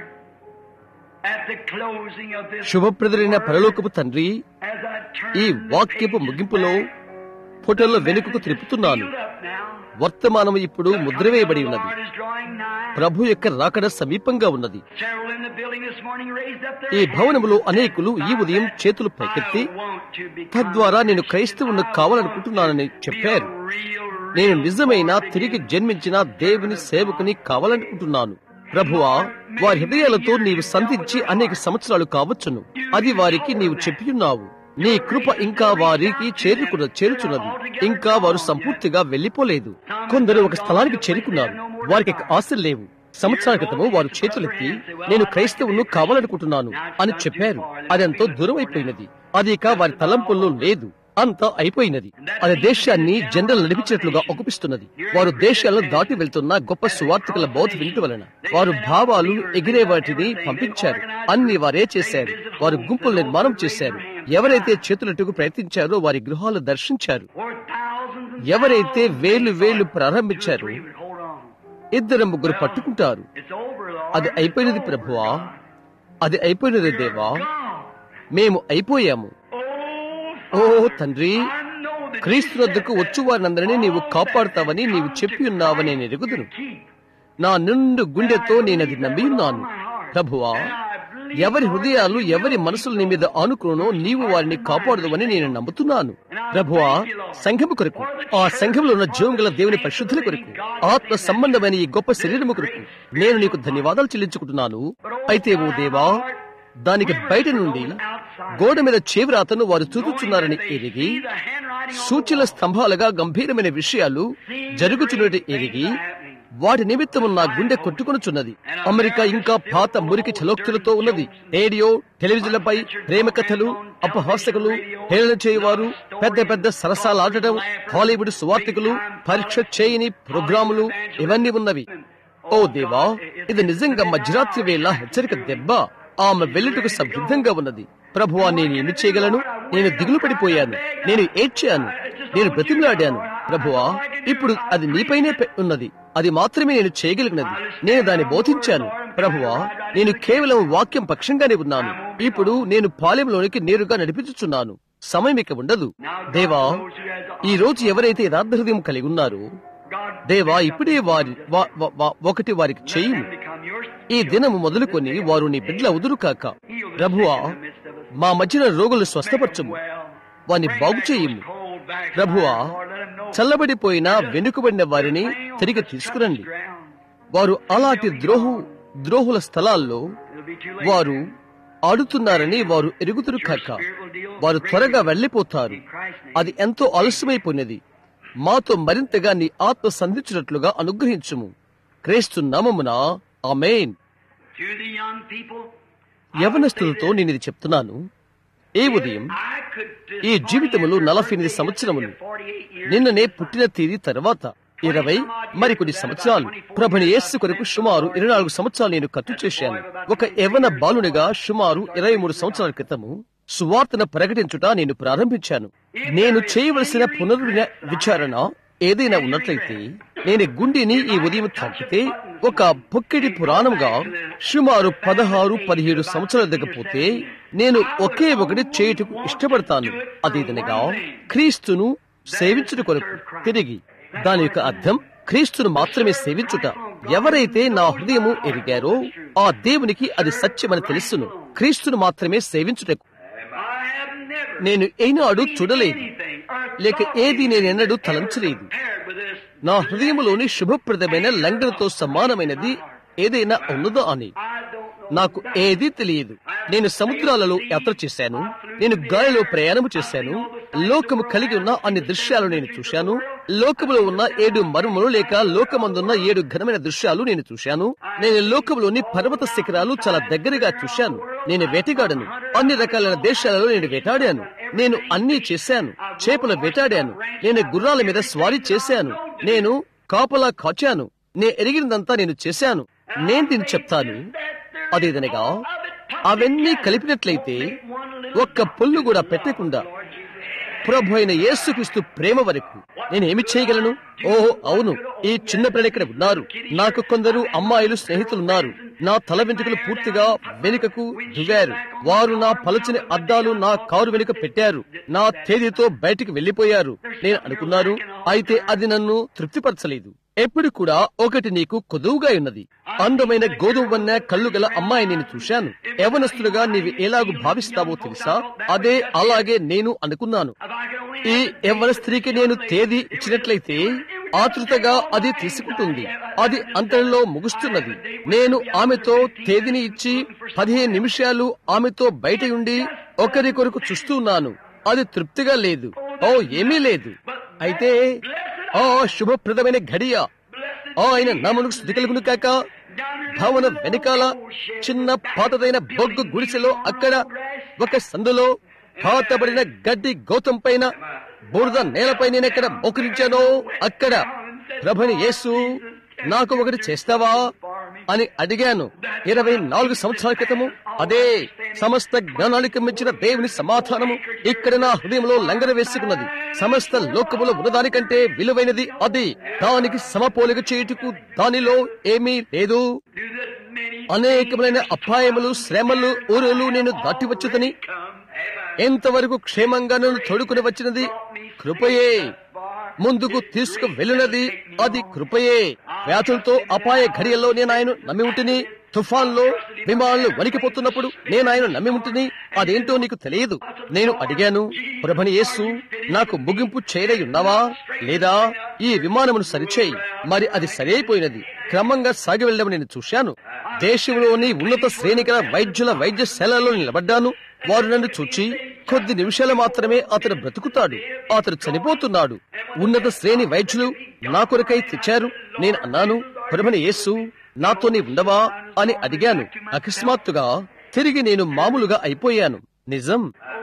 at the closing of this, శుభప్రదులైన పరలోకపు తండ్రి as I turn ఈ the వాక్యపు pages ముగింపులో back, ఫోటోలో వెనుకకు త్రిప్పుతున్నాను sealed up now. వర్తమానం ఇప్పుడు The ముద్ర coming of the వేయబడి ఉన్నది Lord is drawing nigh. ప్రభు యొక్క రాకడ సమీపంగా ఉన్నది Several in the building this morning raised up their ఈ hands భవనములో and said, అనేకులు ఈ ఉదయం "Father, చేతులు పైకెత్తి I want to become తద్వారా నేను Christian. క్రైస్తవుని I కావాలనుకుంటున్నానని want to చెప్పారు be a real, నేను real నిజమైన born తిరిగి again జన్మించిన దేవుని సేవకుని కావాలనుకుంటున్నాను ప్రభువా వారి హృదయాలతో నీవు సంధించి అనేక సంవత్సరాలు కావచ్చును అది వారికి నీవు చెప్పియున్నావు నీ కృప ఇంకా వారికి చేరుకున్న చేరుచున్నది ఇంకా వారు సంపూర్తిగా వెళ్లిపోలేదు కొందరు ఒక స్థలానికి చేరుకున్నారు వారికి ఇక ఆశలు లేవు సంవత్సరాల క్రితము వారు చేతులెత్తి నేను క్రైస్తవును కావాలనుకుంటున్నాను అని చెప్పారు అదెంతో దూరం అయిపోయినది అది ఇక వారి తలంపుల్లో లేదు అంతా అయిపోయినది అది దేశాన్ని జనరల్ నడిపించినట్లుగా ఒప్పిస్తున్నది వారు దేశాలను దాటి వెళ్తున్న గొప్ప సువార్థికుల బోధ వింటు వలన వారు భావాలు ఎగిరే వాటిని పంపించారు అన్ని వారే చేశారు వారు గుంపులు నిర్మాణం చేశారు ఎవరైతే చేతులట్టుకు ప్రయత్నించారో వారి గృహాలు దర్శించారు For thousands and ఎవరైతే thousands వేలు of వేలు people, ప్రారంభించారు two or three would hold on. ఇద్దరు ముగ్గురు పట్టుకుంటారు It's over, Lord. అది అయిపోయినది It's ప్రభువా over. అది అయిపోయినది దేవా God. మేము అయిపోయాము Oh, ఓ Father, తండ్రి I know that క్రీస్తు you వద్దకు said వచ్చు that వారినందరినీ నీవు all కాపాడుతావని that నీవు come చెప్పి to ఉన్నావని Christ నేను ఎరుగుదును you keep. నా నిండు గుండెతో నేనది నమ్మి ఉన్నాను ప్రభువా ఎవరి హృదయాలు ఎవరి మనసులు నీ మీద ఆనుకునో నీవు వారిని కాపాడదువని నేను నమ్ముతున్నాను ప్రభువా సంఘము కొరకు ఆ సంఘంలో ఉన్న జీవం గల దేవుని పరిశుద్ధుల కొరకు ఆత్మ సంబంధమైన ఈ గొప్ప శరీరము కొరకు నేను నీకు ధన్యవాదాలు చెల్లించుకుంటున్నాను అయితే ఓ దేవా దానికి బయట నుండి గోడ మీద చేవిరాతను వారు చూచుచున్నారని ఎరిగి సూచన స్తంభాలుగా గంభీరమైన విషయాలు జరుగుచున్నట్టు ఎరిగి వాటి నిమిత్తము నా గుండె కొట్టుకొనుచున్నది అమెరికా ఇంకా పాత మురికి చలోక్తులతో ఉన్నది రేడియో టెలివిజన్లపై ప్రేమ కథలు అపహాసకులు హేళన చేయువారు పెద్ద పెద్ద సరసాలాడటం హాలీవుడ్ సువార్తికులు పరీక్ష చేయని ప్రోగ్రాములు ఇవన్నీ ఉన్నవి ఓ దేవా ఇది నిజంగా మధ్యరాత్రి వేళ హెచ్చరిక దెబ్బ ఆమె వెళ్ళుటకు సంసిద్ధంగా ఉన్నది ప్రభువా నేను ఏమి చేయగలను నేను దిగులు పడిపోయాను నేను ఏడ్చాను నేను బ్రతిమలాడాను ప్రభువా ఇప్పుడు అది నీపైనే పె- ఉన్నది అది మాత్రమే నేను చేయగలిగినది నేను దాన్ని బోధించాను ప్రభువా నేను కేవలం వాక్యం పక్షంగానే ఉన్నాను ఇప్పుడు నేను పాలెంలోనికి నేరుగా నడిపించుచున్నాను సమయం ఇక ఉండదు దేవా ఈ రోజు ఎవరైతే యథార్థ హృదయం కలిగి ఉన్నారో దేవా ఇప్పుడే వారి వా- వా- వా- ఒకటి వారికి చేయుము ఈ దినము మొదలుకొని వారు నీ బిడ్డల ఉదురు కాక ప్రభువా మా మధ్యన రోగులు స్వస్థపరచము వారిని బాగు చేయుము ప్రభువా చల్లబడిపోయిన వెనుకబడిన వారిని తిరిగి తీసుకురండి వారు అలాంటి ద్రోహు ద్రోహుల స్థలాల్లో వారు ఆడుతున్నారని వారు ఎరుగుతురు కాక వారు త్వరగా వెళ్లిపోతారు అది ఎంతో ఆలస్యమైపోయినది మాతో మరింతగా నీ ఆత్మ సంధించినట్లుగా అనుగ్రహించుము క్రీస్తు నామమున ఆమేన్ To the young people, యవనస్తులతో నేను ఇది చెప్తున్నాను ఏ ఉదయం I could ఈ జీవితములో నలభై ఎనిమిది సంవత్సరములు నిన్ననే పుట్టిన తేదీ తర్వాత ఇరవై మరికొన్ని సంవత్సరాలు ప్రభుని యేసు కొరకు సుమారు ఇరవై నాలుగు సంవత్సరాలు నేను ఖర్చు చేశాను ఒక యవన బాలునిగా సుమారు ఇరవై మూడు సంవత్సరాల క్రితము సువార్తను ప్రకటించుట నేను ప్రారంభించాను నేను చేయవలసిన పునర్విన విచారణ ఏదైనా ఉన్నట్లయితే నేను గుండెని ఈ ఉదయం తాకితే ఒక పొక్కిడి పురాణంగా సుమారు పదహారు పదిహేడు సంవత్సరాల దగ్గపోతే నేను ఒకే ఒకటి చేయుటకు ఇష్టపడతాను అదేదనగా క్రీస్తును సేవించుట కొరకు తిరిగి దాని యొక్క అర్థం క్రీస్తును మాత్రమే సేవించుట ఎవరైతే నా హృదయము ఎరిగారో ఆ దేవునికి అది సత్యమని తెలుసును క్రీస్తును మాత్రమే సేవించుటకు I have never నేను ఏనాడు చూడలేదు anything or లేక ఏది నేనెన్నడూ తలంచలేదు compared with this. నా హృదయములోని శుభప్రదమైన లంఘనతో సమానమైనది ఏదైనా ఉన్నదో అని I don't know. నాకు ఏదీ తెలియదు నేను సముద్రాలలో యాత్ర చేశాను నేను గాలిలో ప్రయాణము చేశాను లోకము కలిగి ఉన్న అన్ని దృశ్యాలు నేను చూశాను లోకములో ఉన్న ఏడు మర్మములు లేక లోకమందున్న ఏడు ఘనమైన దృశ్యాలు నేను చూశాను నేను లోకములోని పర్వత శిఖరాలు చాలా దగ్గరగా చూశాను నేను వేటగాడను అన్ని రకాలైన దేశాలలో నేను వేటాడాను నేను అన్నీ చేశాను చేపలు వేటాడాను నేను గుర్రాల మీద స్వారీ చేశాను నేను కాపలా కాచాను నే ఎరిగినదంతా నేను చేశాను నేను దీన్ని చెప్తాను అదేదనగా అవన్నీ కలిపినట్లయితే ఒక్క పుల్లు కూడా పెట్టకుండా ప్రభు అయిన యేసుక్రీస్తు ప్రేమ వరకు నేనేమి చేయగలను ఓ అవును ఈ చిన్న పిల్లలు ఇక్కడ ఉన్నారు నాకు కొందరు అమ్మాయిలు స్నేహితులున్నారు నా తల వెంట్రుకలు పూర్తిగా వెనుకకు దువ్వారు వారు నా పలచని అద్దాలు నా కారు వెనుక పెట్టారు నా తేదీతో బయటికి వెళ్లిపోయారు నేను అనుకున్నాను అయితే అది నన్ను తృప్తిపరచలేదు ఎప్పుడు కూడా ఒకటి నీకు కొదువుగా ఉన్నది అందమైన గోధుమ వన్న కళ్ళు గల అమ్మాయి నేను చూశాను యవనస్తులుగా నీవు ఎలాగూ భావిస్తావో తెలుసా అదే అలాగే నేను అనుకున్నాను ఈ యవ్వన స్త్రీకి నేను తేదీ ఇచ్చినట్లయితే ఆతృతగా అది తీసుకుంటుంది అది అంతలో ముగుస్తున్నది నేను ఆమెతో తేదీని ఇచ్చి పదిహేను నిమిషాలు ఆమెతో బయట ఉండి ఒకరి కొరకు చూస్తున్నాను అది తృప్తిగా లేదు ఓ ఏమీ లేదు అయితే ఆ శుభప్రదమైన ఘడియ ఆయన నామనుకు స్థుతి కలుగును కాక భవన వెనకాల చిన్న పాతదైన బొగ్గు గుడిసెలో అక్కడ ఒక సందులో పాతబడిన గడ్డి గౌతం పైన బురద నేలపై నేను ఎక్కడ మోకరించానో అక్కడ ప్రభుని యేసు నాకు ఒకటి చేస్తావా అని అడిగాను ఇరవై నాలుగు సంవత్సరాల క్రితము అదే సమస్త జ్ఞానానికి మించిన దేవుని సమాధానము ఇక్కడ నా హృదయంలో లంగర వేసుకున్నది సమస్త లోకములో ఉన్నదానికంటే విలువైనది అది దానికి సమపోలిక చేయుటకు దానిలో ఏమీ లేదు అనేకమైన అపాయములు శ్రమలు ఊరులు నేను దాటి వచ్చుదని ఎంతవరకు క్షేమంగా నన్ను తోడుకుని వచ్చినది కృపయే ముందుకు తీసుకు వెళ్ళినది అది కృపయే వ్యాధులతో అపాయ ఘడియల్లో నేను ఆయన నమ్మి ఉంటిని తుఫాన్లో విమానాలు వణికిపోతున్నప్పుడు నేను ఆయన నమ్మి ఉంటిని అదేంటో నీకు తెలియదు నేను అడిగాను ప్రభని యేసు నాకు ముగింపు చేయరై ఉన్నావా లేదా ఈ విమానమును సరిచేయి మరి అది సరైపోయినది క్రమంగా సాగి వెళ్ళడం నేను చూశాను దేశంలోని ఉన్నత శ్రేణి గల వైద్యుల వైద్యశాలలో నిలబడ్డాను వారు నన్ను చూచి కొద్ది నిమిషాలు మాత్రమే అతను బ్రతుకుతాడు అతను చనిపోతున్నాడు ఉన్నత శ్రేణి వైద్యులు నా కొరకై తెచ్చారు నేను అన్నాను ప్రభని యేసు నాతో నీ ఉండవా అని అడిగాను అకస్మాత్తుగా తిరిగి నేను మామూలుగా అయిపోయాను నిజం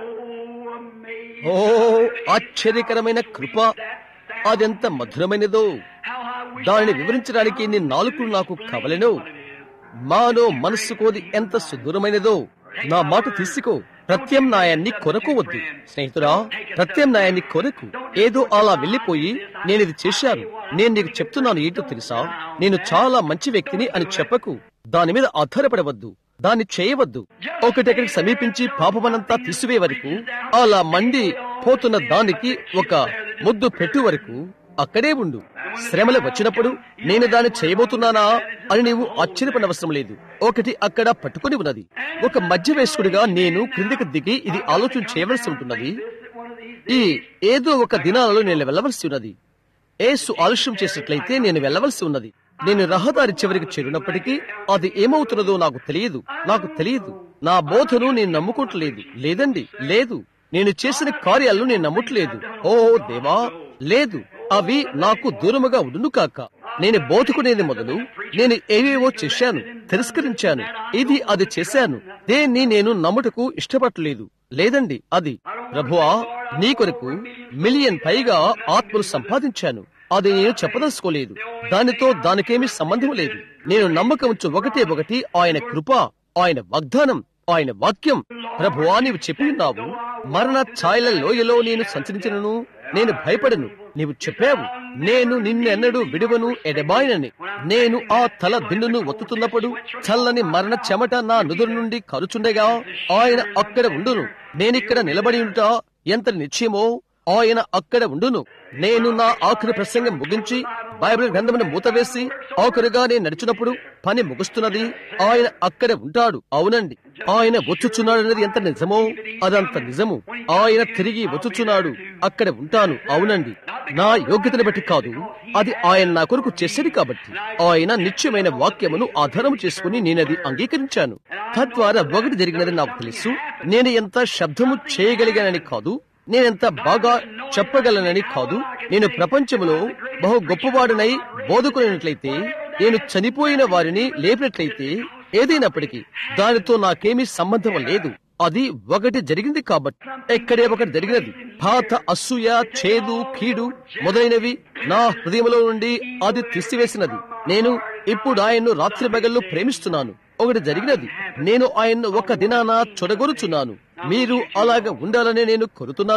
ఓ ఆశ్చర్యకరమైన కృప అదెంత మధురమైనదో దానిని వివరించడానికి నీ నాలుకలు నాకు కవలెను మానో మనస్సు కోది ఎంత సుదూరమైనదో నా మాట తీసుకో ప్రత్యామ్నాయాన్ని కొరకోవద్దు స్నేహితురా ప్రత్యామ్నాయాన్ని కొరకు ఏదో అలా వెళ్లిపోయి నేను ఇది చేశాను నేను నీకు చెప్తున్నాను ఏంటో తెలుసా నేను చాలా మంచి వ్యక్తిని అని చెప్పకు దాని మీద ఆధారపడవద్దు దాన్ని చేయవద్దు ఒకటెక్కడికి సమీపించి పాపమనంతా తీసివే వరకు అలా మండి పోతున్న దానికి ఒక ముద్దు పెట్టు వరకు అక్కడే ఉండు శ్రమలు వచ్చినప్పుడు నేను దాన్ని చేయబోతున్నానా అని నీవు ఆశ్చర్యపడవసరం లేదు ఒకటి అక్కడ పట్టుకుని ఉన్నది ఒక మధ్య వేసుకుడిగా నేను క్రిందికి దిగి ఇది ఆలోచన చేయవలసి ఉంటున్నది ఈ ఏదో ఒక దినాలలో నేను వెళ్ళవలసి ఉన్నది ఏసు ఆలస్యం చేసినట్లయితే నేను వెళ్ళవలసి ఉన్నది నేను రహదారి చివరికి చేరినప్పటికీ అది ఏమవుతున్నదో నాకు తెలియదు నాకు తెలియదు నా బోధను నేను నమ్ముకోవట్లేదు లేదండి లేదు నేను చేసిన కార్యాలను నేను నమ్మట్లేదు ఓ దేవా లేదు అవి నాకు దూరముగా ఉండును కాక నేను బోధకునేది మొదలు నేను ఏవేవో చేశాను తిరస్కరించాను ఇది అది చేశాను దేన్ని నేను నమ్ముటకు ఇష్టపడలేదు లేదండి అది ప్రభువా నీ కొరకు మిలియన్ పైగా ఆత్మలు సంపాదించాను అది నేను చెప్పదలుచుకోలేదు దానితో దానికేమీ సంబంధం లేదు నేను నమ్మకం ఒకటే ఒకటి ఆయన కృప ఆయన వాగ్దానం ఆయన వాక్యం ప్రభువా నీవు చెప్పి ఉన్నావు మరణ ఛాయల లోయలో నేను సంచరించినను నేను భయపడను నీవు చెప్పావు నేను నిన్నెన్నడూ విడువను ఎడబాయనని నేను ఆ తల దిండును ఒత్తుతున్నప్పుడు చల్లని మరణ చెమట నా నుదురు నుండి కరుచుండగా ఆయన అక్కడ ఉండును నేనిక్కడ నిలబడి ఉంటా ఎంత నిశ్చయమో ఆయన అక్కడ ఉండును నేను నా ఆఖరి ప్రసంగం ముగించి బైబిల్ గ్రంథమును మూతవేసి ఆఖరుగా నేను నడిచినప్పుడు పని ముగుస్తున్నది ఆయన అక్కడ ఉంటాడు అవునండి ఆయన వచ్చుచున్నాడనేది ఎంత నిజమో అదంత నిజము ఆయన తిరిగి వచ్చుచున్నాడు అక్కడ ఉంటాను అవునండి నా యోగ్యతను బట్టి కాదు అది ఆయన నా కొరకు చేసేది కాబట్టి ఆయన నిత్యమైన వాక్యమును ఆధారం చేసుకుని నేనది అంగీకరించాను తద్వారా ఒకటి జరిగినది నాకు తెలుసు నేను ఎంత శబ్దము చేయగలిగానని కాదు నేనెంత బాగా చెప్పగలనని కాదు నేను ప్రపంచంలో బహు గొప్పవాడినై బోధకులైనట్లయితే నేను చనిపోయిన వారిని లేపినట్లయితే ఏదైనప్పటికీ దానితో నాకేమీ సంబంధం లేదు అది ఒకటి జరిగింది కాబట్టి ఎక్కడే ఒకటి జరిగినది పాత అసూయ చేదు కీడు మొదలైనవి నా హృదయంలో నుండి అది తీసివేసినది నేను ఇప్పుడు ఆయన్ను రాత్రి పగళ్ళు ప్రేమిస్తున్నాను ఒకటి జరిగినది నేను ఆయన్ను ఒక దినాన చొడగొరుచున్నాను మీరు అలాగ ఉండాలని నేను కోరుతున్నాను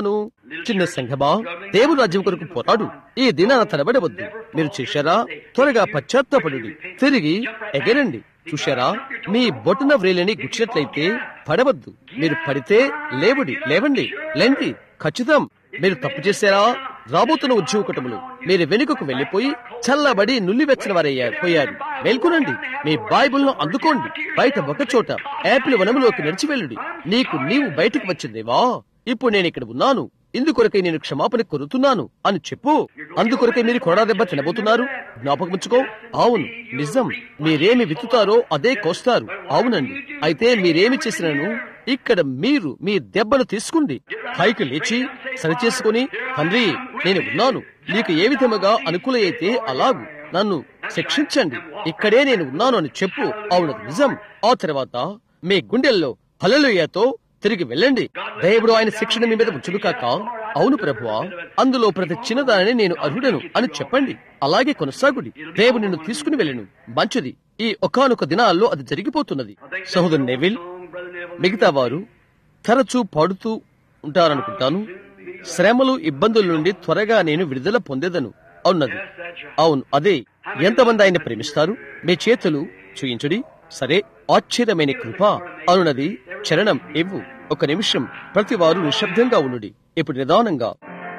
చిన్న సంఘమా దేవుడు రాజ్యం కొరకు పోరాడు ఈ దినాన తడబడవద్దు మీరు చేశారా త్వరగా పశ్చాత్తాపడు తిరిగి ఎగరండి చూశారా మీ బొట్టున వ్రేలిని గుచ్చినట్లయితే పడవద్దు మీరు పడితే లేవుడి లేవండి లేండి ఖచ్చితం మీరు తప్పు చేశారా రాబోతున్న ఉద్యోగకుటములు మీరు వెనుకకు వెళ్లిపోయి చల్లబడి నుల్లివెచ్చని వారయ్యారు పోయారు మేల్కొనండి మీ బైబిల్ను అందుకోండి బయట ఒక చోట యాపిల్ వనములోకి నడిచి వెళ్ళుడి నీకు నీవు బయటికి వచ్చిందేవా ఇప్పుడు నేను ఇక్కడ ఉన్నాను ఇందుకొరకై నేను క్షమాపణ కోరుతున్నాను అని చెప్పు అందుకొరకై మీరు కొరడా దెబ్బ తినబోతున్నారు జ్ఞాపకముచ్చుకో అవును నిజం మీరేమి విత్తుతారో అదే కోస్తారు అవునండి అయితే మీరేమి చేసినను ఇక్కడ మీరు మీ దెబ్బను తీసుకుండి పైకి లేచి సరిచేసుకుని తండ్రి నేను ఉన్నాను నీకు ఏ విధముగా అనుకూలైతే అలాగు నన్ను శిక్షించండి ఇక్కడే నేను ఉన్నాను అని చెప్పు అవును నిజం ఆ తర్వాత మీ గుండెల్లో హలలుయతో తిరిగి వెళ్ళండి దేవుడు ఆయన శిక్షణ మీ మీద ఉంచుడు కాక అవును ప్రభువా అందులో ప్రతి చిన్నదానిని నేను అర్హుడను అని చెప్పండి అలాగే కొనసాగుడి దేవుడు నిన్ను తీసుకుని వెళ్ళను మంచిది ఈ ఒకానొక దినాల్లో అది జరిగిపోతున్నది సహోదరు నెవిల్ మిగతా వారు తరచూ పాడుతూ ఉంటారనుకుంటాను శ్రమలు ఇబ్బందుల నుండి త్వరగా నేను విడుదల పొందేదను అవునది అవును అదే ఎంతమంది ఆయన ప్రేమిస్తారు మీ చేతులు చూయించుడి సరే ఆశ్చర్యమైన కృప అనున్నది చరణం ఇవ్వు ఒక నిమిషం ప్రతి వారు నిశ్శబ్దంగా ఉండుడి ఇప్పుడు నిదానంగా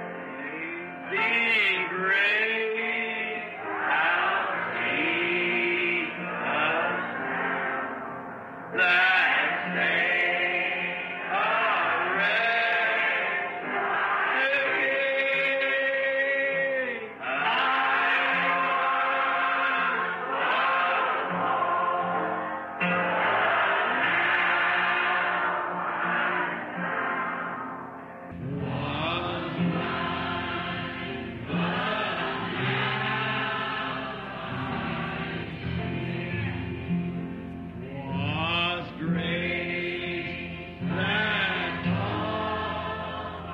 Sing grace, how sweet the that saved a wretch was grace that taught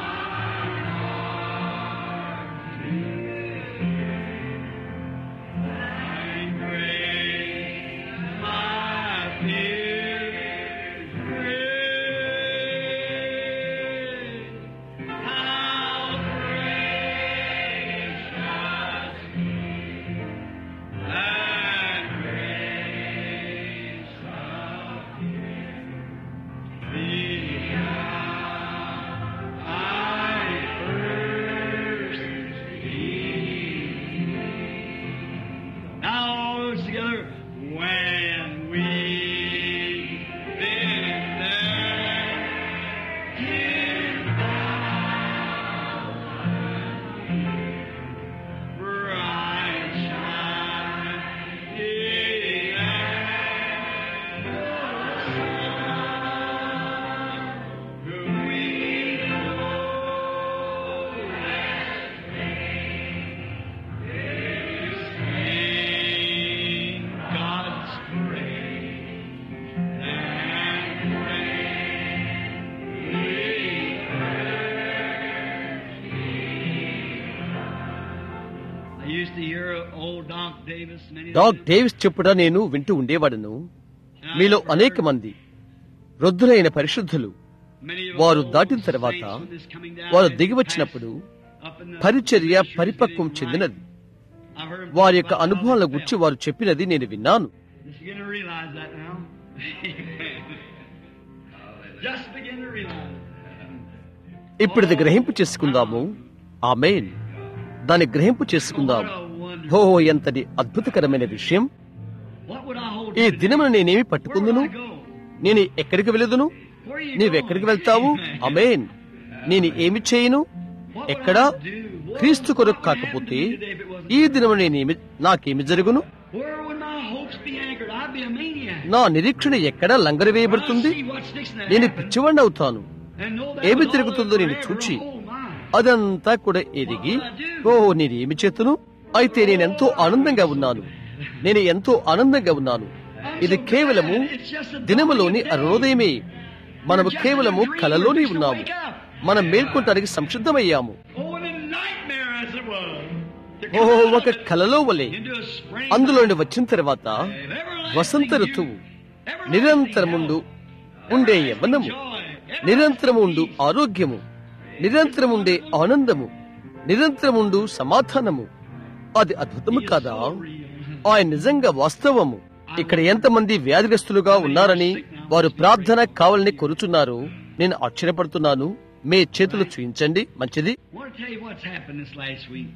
my grace, my fears grace, how precious and grace of thee I first believed. Now all together, when we been there in bright shining who we sing God's praise and praise I used to hear old Doc Davis many Doc Davis చెప్పుట నేను వింటూ ఉండేవాడను మీలో అనేక మంది వృద్ధులైన పరిశుద్ధులు వారు దాటిన తర్వాత వారు దిగి వచ్చినప్పుడు పరిచర్య పరిపక్వం చెందినది వారి యొక్క అనుభవాల గురించి వారు చెప్పినది నేను విన్నాను Just begin to realize that now. Just begin to realize it. ఇప్పుడు ఇది గ్రహింపు చేసుకుందాము ఆమెన్ దాన్ని గ్రహింపు చేసుకుందాం హో ఎంతటి అద్భుతకరమైన విషయం What would I hold ఈ today? దినమున నేనేమి Where పట్టుకుందును would I go? నేను ఎక్కడికి వెళుదును Where are you నీవెక్కడికి going? వెళ్తావు అమేన్ నేను ఏమి చేయను What would ఎక్కడ I do? What క్రీస్తు would కొరకు happen to కాకపోతే me today if it wasn't ఈ for దినము నేనేమి నాకేమి జరుగును Where would my hopes be anchored? I'd be a maniac. నా నిరీక్షణ ఎక్కడ లంగరు I'd వేయబడుతుంది see what's fixing to నేను happen పిచ్చివాణ్ణి అవుతాను and know that ఏమి was all జరుగుతుందో నేను forever. చూచి Oh, my. అదంతా కూడా ఎరిగి ఓహో నేను ఏమి చేతును అయితే నేను ఎంతో ఆనందంగా ఉన్నాను నేను ఎంతో ఆనందంగా ఉన్నాను ఇది కేవలము దినములోని అరుణోదయమే మనము కేవలము కలలోనే ఉన్నాము మనం మేల్కొంటానికి సంసిద్ధమయ్యాము Oh, in a nightmare as it was. To come ఓహో out ఒక కలలో వలె into a spring అందులో నుండి వచ్చిన తర్వాత వసంత ఋతువు నిరంతరముండు ఉండే యవ్వనము నిరంతరము ఉండు ఆరోగ్యము నిరంతరముండే ఆనందము నిరంతరముండు సమాధానము అది అద్భుతము కాదా ఆయన నిజంగా వాస్తవము ఇక్కడ ఎంతమంది వ్యాధిగ్రస్తులుగా ఉన్నారని వారు ప్రార్థన కావాలని కోరుచున్నారు నేను ఆశ్చర్యపడుతున్నాను మీ చేతులు చూయించండి మంచిది I want to tell you what's happened this last week.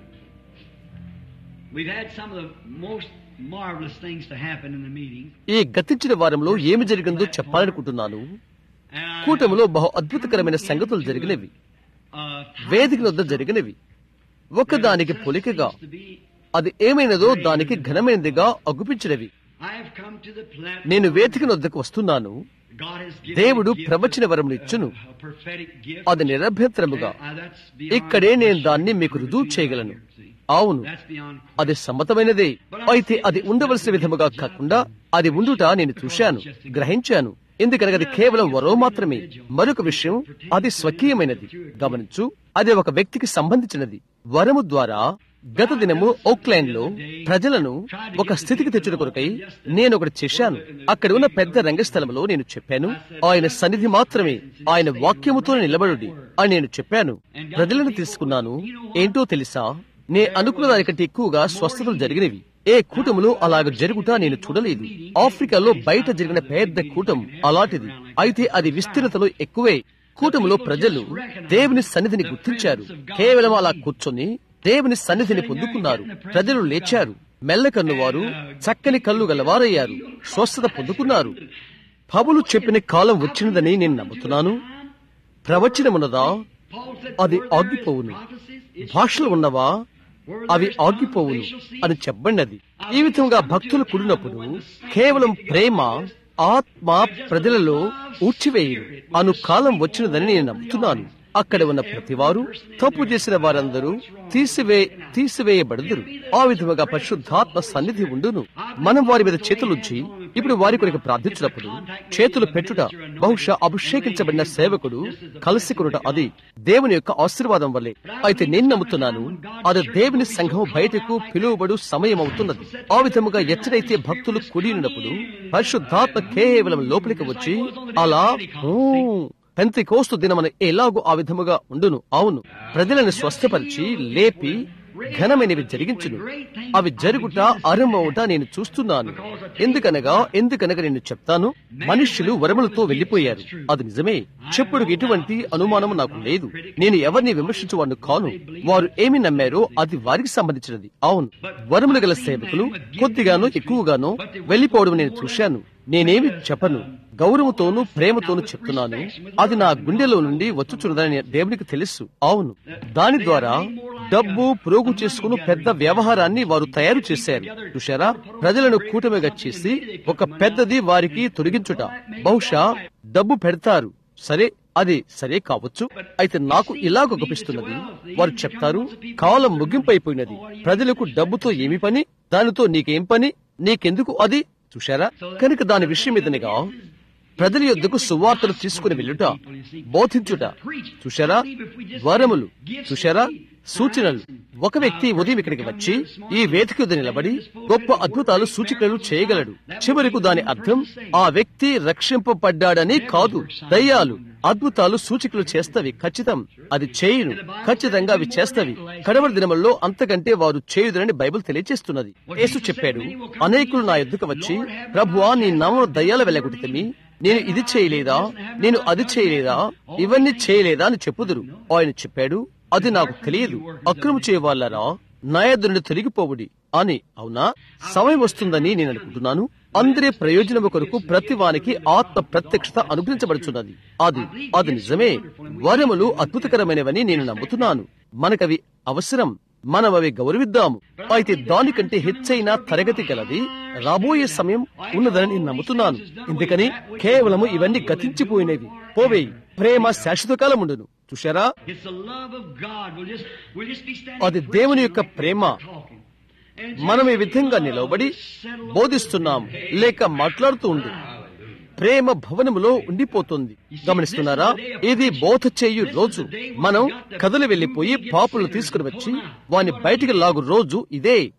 We've had some of the most marvelous things to happen in the meeting. ఈ గతించిన వారంలో ఏమి జరిగిందో చెప్పాలనుకుంటున్నాను And I- కూటమిలో బహు అద్భుతకరమైన సంగతులు జరిగినవి uh, వేదిక వద్ద జరిగినవి ఒకదానికి పొలికగా seems to be- అది ఏమైనదో దానికి ఘనమైనదిగా అగుపించినవి I have come to the platform. నేను వేదిక వద్దకు వస్తున్నాను God has given దేవుడు me a gift ప్రవచన of, వరమును ఇచ్చును. uh, a prophetic gift. అది నిరభ్యంతరముగా And, uh, that's beyond ఇక్కడే నేను దాన్ని question. మీకు రుజువు చేయగలను See, అవును That's beyond అది సమ్మతమైనదే అయితే అది ఉండవలసిన విధముగా కాకుండా అది ఉండుట నేను చూశాను గ్రహించాను ఎందుకనగా అది కేవలం వరో మాత్రమే మరొక విషయం అది స్వకీయమైనది గమనించు అది ఒక వ్యక్తికి సంబంధించినది వరము ద్వారా గత దినము ఓక్లాండ్ లో ప్రజలను ఒక స్థితికి తెచ్చుట కొరకై నేను ఒకటి చేశాను అక్కడ ఉన్న పెద్ద రంగస్థలంలో నేను చెప్పాను ఆయన సన్నిధి మాత్రమే ఆయన వాక్యముతో నిలబడుడి అని నేను చెప్పాను ప్రజలను తీసుకున్నాను ఏంటో తెలుసా నే అనుకున్న దానికంటే ఎక్కువగా స్వస్థతలు జరిగినవి ఏ కూటములో అలాగ జరుగుతా నేను చూడలేదు ఆఫ్రికాలో బయట జరిగిన పెద్ద కూటం అలాంటిది అయితే అది విస్తీర్ణతలో ఎక్కువే కూటములో ప్రజలు దేవుని సన్నిధిని గుర్తించారు కేవలం అలా కూర్చొని దేవుని సన్నిధిని పొందుకున్నారు ప్రజలు లేచారు మెల్లకన్ను వారు చక్కని కళ్ళు గలవారయ్యారు స్వస్థత పొందుకున్నారు పౌలు చెప్పిన కాలం వచ్చినదని నేను నమ్ముతున్నాను ప్రవచనమున్నదా Paul said, అది "Were there ఆగిపోవును prophecies? It భాషలు ఉన్నవా అవి ఆగిపోవును అని చెప్పబడినది ఈ విధంగా భక్తులు కూడినప్పుడు కేవలం ప్రేమ ఆత్మ ప్రజలలో ఊడ్చివేయరు అను కాలం వచ్చినదని నేను నమ్ముతున్నాను అక్కడ ఉన్న ప్రతివారు తప్పు చేసిన వారందరూ తీసివే తీసివేయబడదురు ఆ విధముగా పరిశుద్ధాత్మ సన్నిధి ఉండును మనం వారి మీద చేతులుంచి ఇప్పుడు వారి కొరకు ప్రార్థించినప్పుడు చేతులు పెట్టుట బహుశా అభిషేకించబడిన సేవకుడు కలిసి కొనుట అది దేవుని యొక్క ఆశీర్వాదం వల్లే అయితే నేను నమ్ముతున్నాను అది దేవుని సంఘం బయటకు పిలువబడు సమయం అవుతున్నది ఆ విధముగా ఎచ్చడైతే భక్తులు కూడినప్పుడు పరిశుద్ధాత్మ కేవలం లోపలికి వచ్చి అలా "ఓ, పెంతి కోస్తు దినమన ఎలాగూ ఆ విధముగా ఉండును అవును ప్రజలను స్వస్థపరిచి లేపి ఘనమైనవి జరిగించును అవి జరుగుట అరమవుట నేను చూస్తున్నాను ఎందుకనగా ఎందుకనగా నేను చెప్తాను మనుష్యులు వరములతో వెళ్లిపోయారు అది నిజమే చెప్పుడు ఎటువంటి అనుమానం నాకు లేదు నేను ఎవరిని విమర్శించేవాడిని కాను వారు ఏమి నమ్మారో అది వారికి సంబంధించినది అవును వరములు గల సేవకులు కొద్దిగానో ఎక్కువగానో వెళ్లిపోవడం నేను చూశాను నేనేమి చెప్పను గౌరవంతోనూ ప్రేమతోనూ చెప్తున్నాను అది నా గుండెలో నుండి వచ్చుచున్నదని దేవునికి తెలుసు అవును దాని ద్వారా డబ్బు ప్రోగు చేసుకుని పెద్ద వ్యవహారాన్ని వారు తయారు చేశారు చూశారా ప్రజలను కూటమిగా చేసి ఒక పెద్దది వారికి తొలగించుట బహుశా డబ్బు పెడతారు సరే అది సరే కావచ్చు అయితే నాకు ఇలాగ గొప్పిస్తున్నది వారు చెప్తారు కాలం ముగింపైపోయినది ప్రజలకు డబ్బుతో ఏమి పని దానితో నీకేం పని నీకెందుకు అది చూశారా కనుక దాని విషయం మీదనిగా ప్రజల యొద్దకు సువార్తలు తీసుకుని వెళ్ళుట బోధించుట చూశారా వరములు చూశారా సూచనలు ఒక వ్యక్తి ఉదయం ఇక్కడికి వచ్చి ఈ వేదిక యొద్ద నిలబడి గొప్ప అద్భుతాలు సూచికలు చేయగలడు చివరకు దాని అర్థం ఆ వ్యక్తి రక్షింపబడ్డాడని కాదు దయ్యాలు అద్భుతాలు సూచికలు చేస్తవి ఖచ్చితం అది చేయును ఖచ్చితంగా అవి చేస్తవి కడవరి దినముల్లో అంతకంటే వారు చేయుదని బైబిల్ తెలియజేస్తున్నది యేసు చెప్పాడు అనేకులు నా ఎద్దుకు వచ్చి ప్రభువా నీ నామ దయ్యాల వెళ్ళగొట్టితమి నేను ఇది చేయలేదా నేను అది చేయలేదా ఇవన్నీ చేయలేదా అని చెప్పుదురు ఆయన చెప్పాడు అది నాకు తెలియదు అక్రమ చేయవాళ్ళరా నాయదుని తొలగిపోవుడి అని అవునా సమయం వస్తుందని నేను అనుకుంటున్నాను అందరి ప్రయోజనము కొరకు ప్రతి వానికి ఆత్మ ప్రత్యక్షత అనుగ్రహించబడుచున్నది అది అది నిజమే వరములు అద్భుతకరమైనవని నేను నమ్ముతున్నాను మనకవి అవసరం మనం అవి గౌరవిద్దాము అయితే దానికంటే హెచ్చైన తరగతి గలది రాబోయే సమయం ఉన్నదని నేను నమ్ముతున్నాను ఎందుకని కేవలము ఇవన్నీ గతించిపోయినవి పోవేయి ప్రేమ శాశ్వత కాలం ఉండును చూశారా It's the love of God. We'll just, we'll just be standing అది దేవుని యొక్క ప్రేమ talking. And మనం ఈ విధంగా నిలవబడి బోధిస్తున్నాం లేక మాట్లాడుతూ ఉండు ప్రేమ భవనములో ఉండిపోతుంది గమనిస్తున్నారా ఇది బోధ చేయు రోజు మనం కథలు వెళ్లిపోయి పాపులను తీసుకుని వచ్చి వాని బయటికి లాగు రోజు ఇదే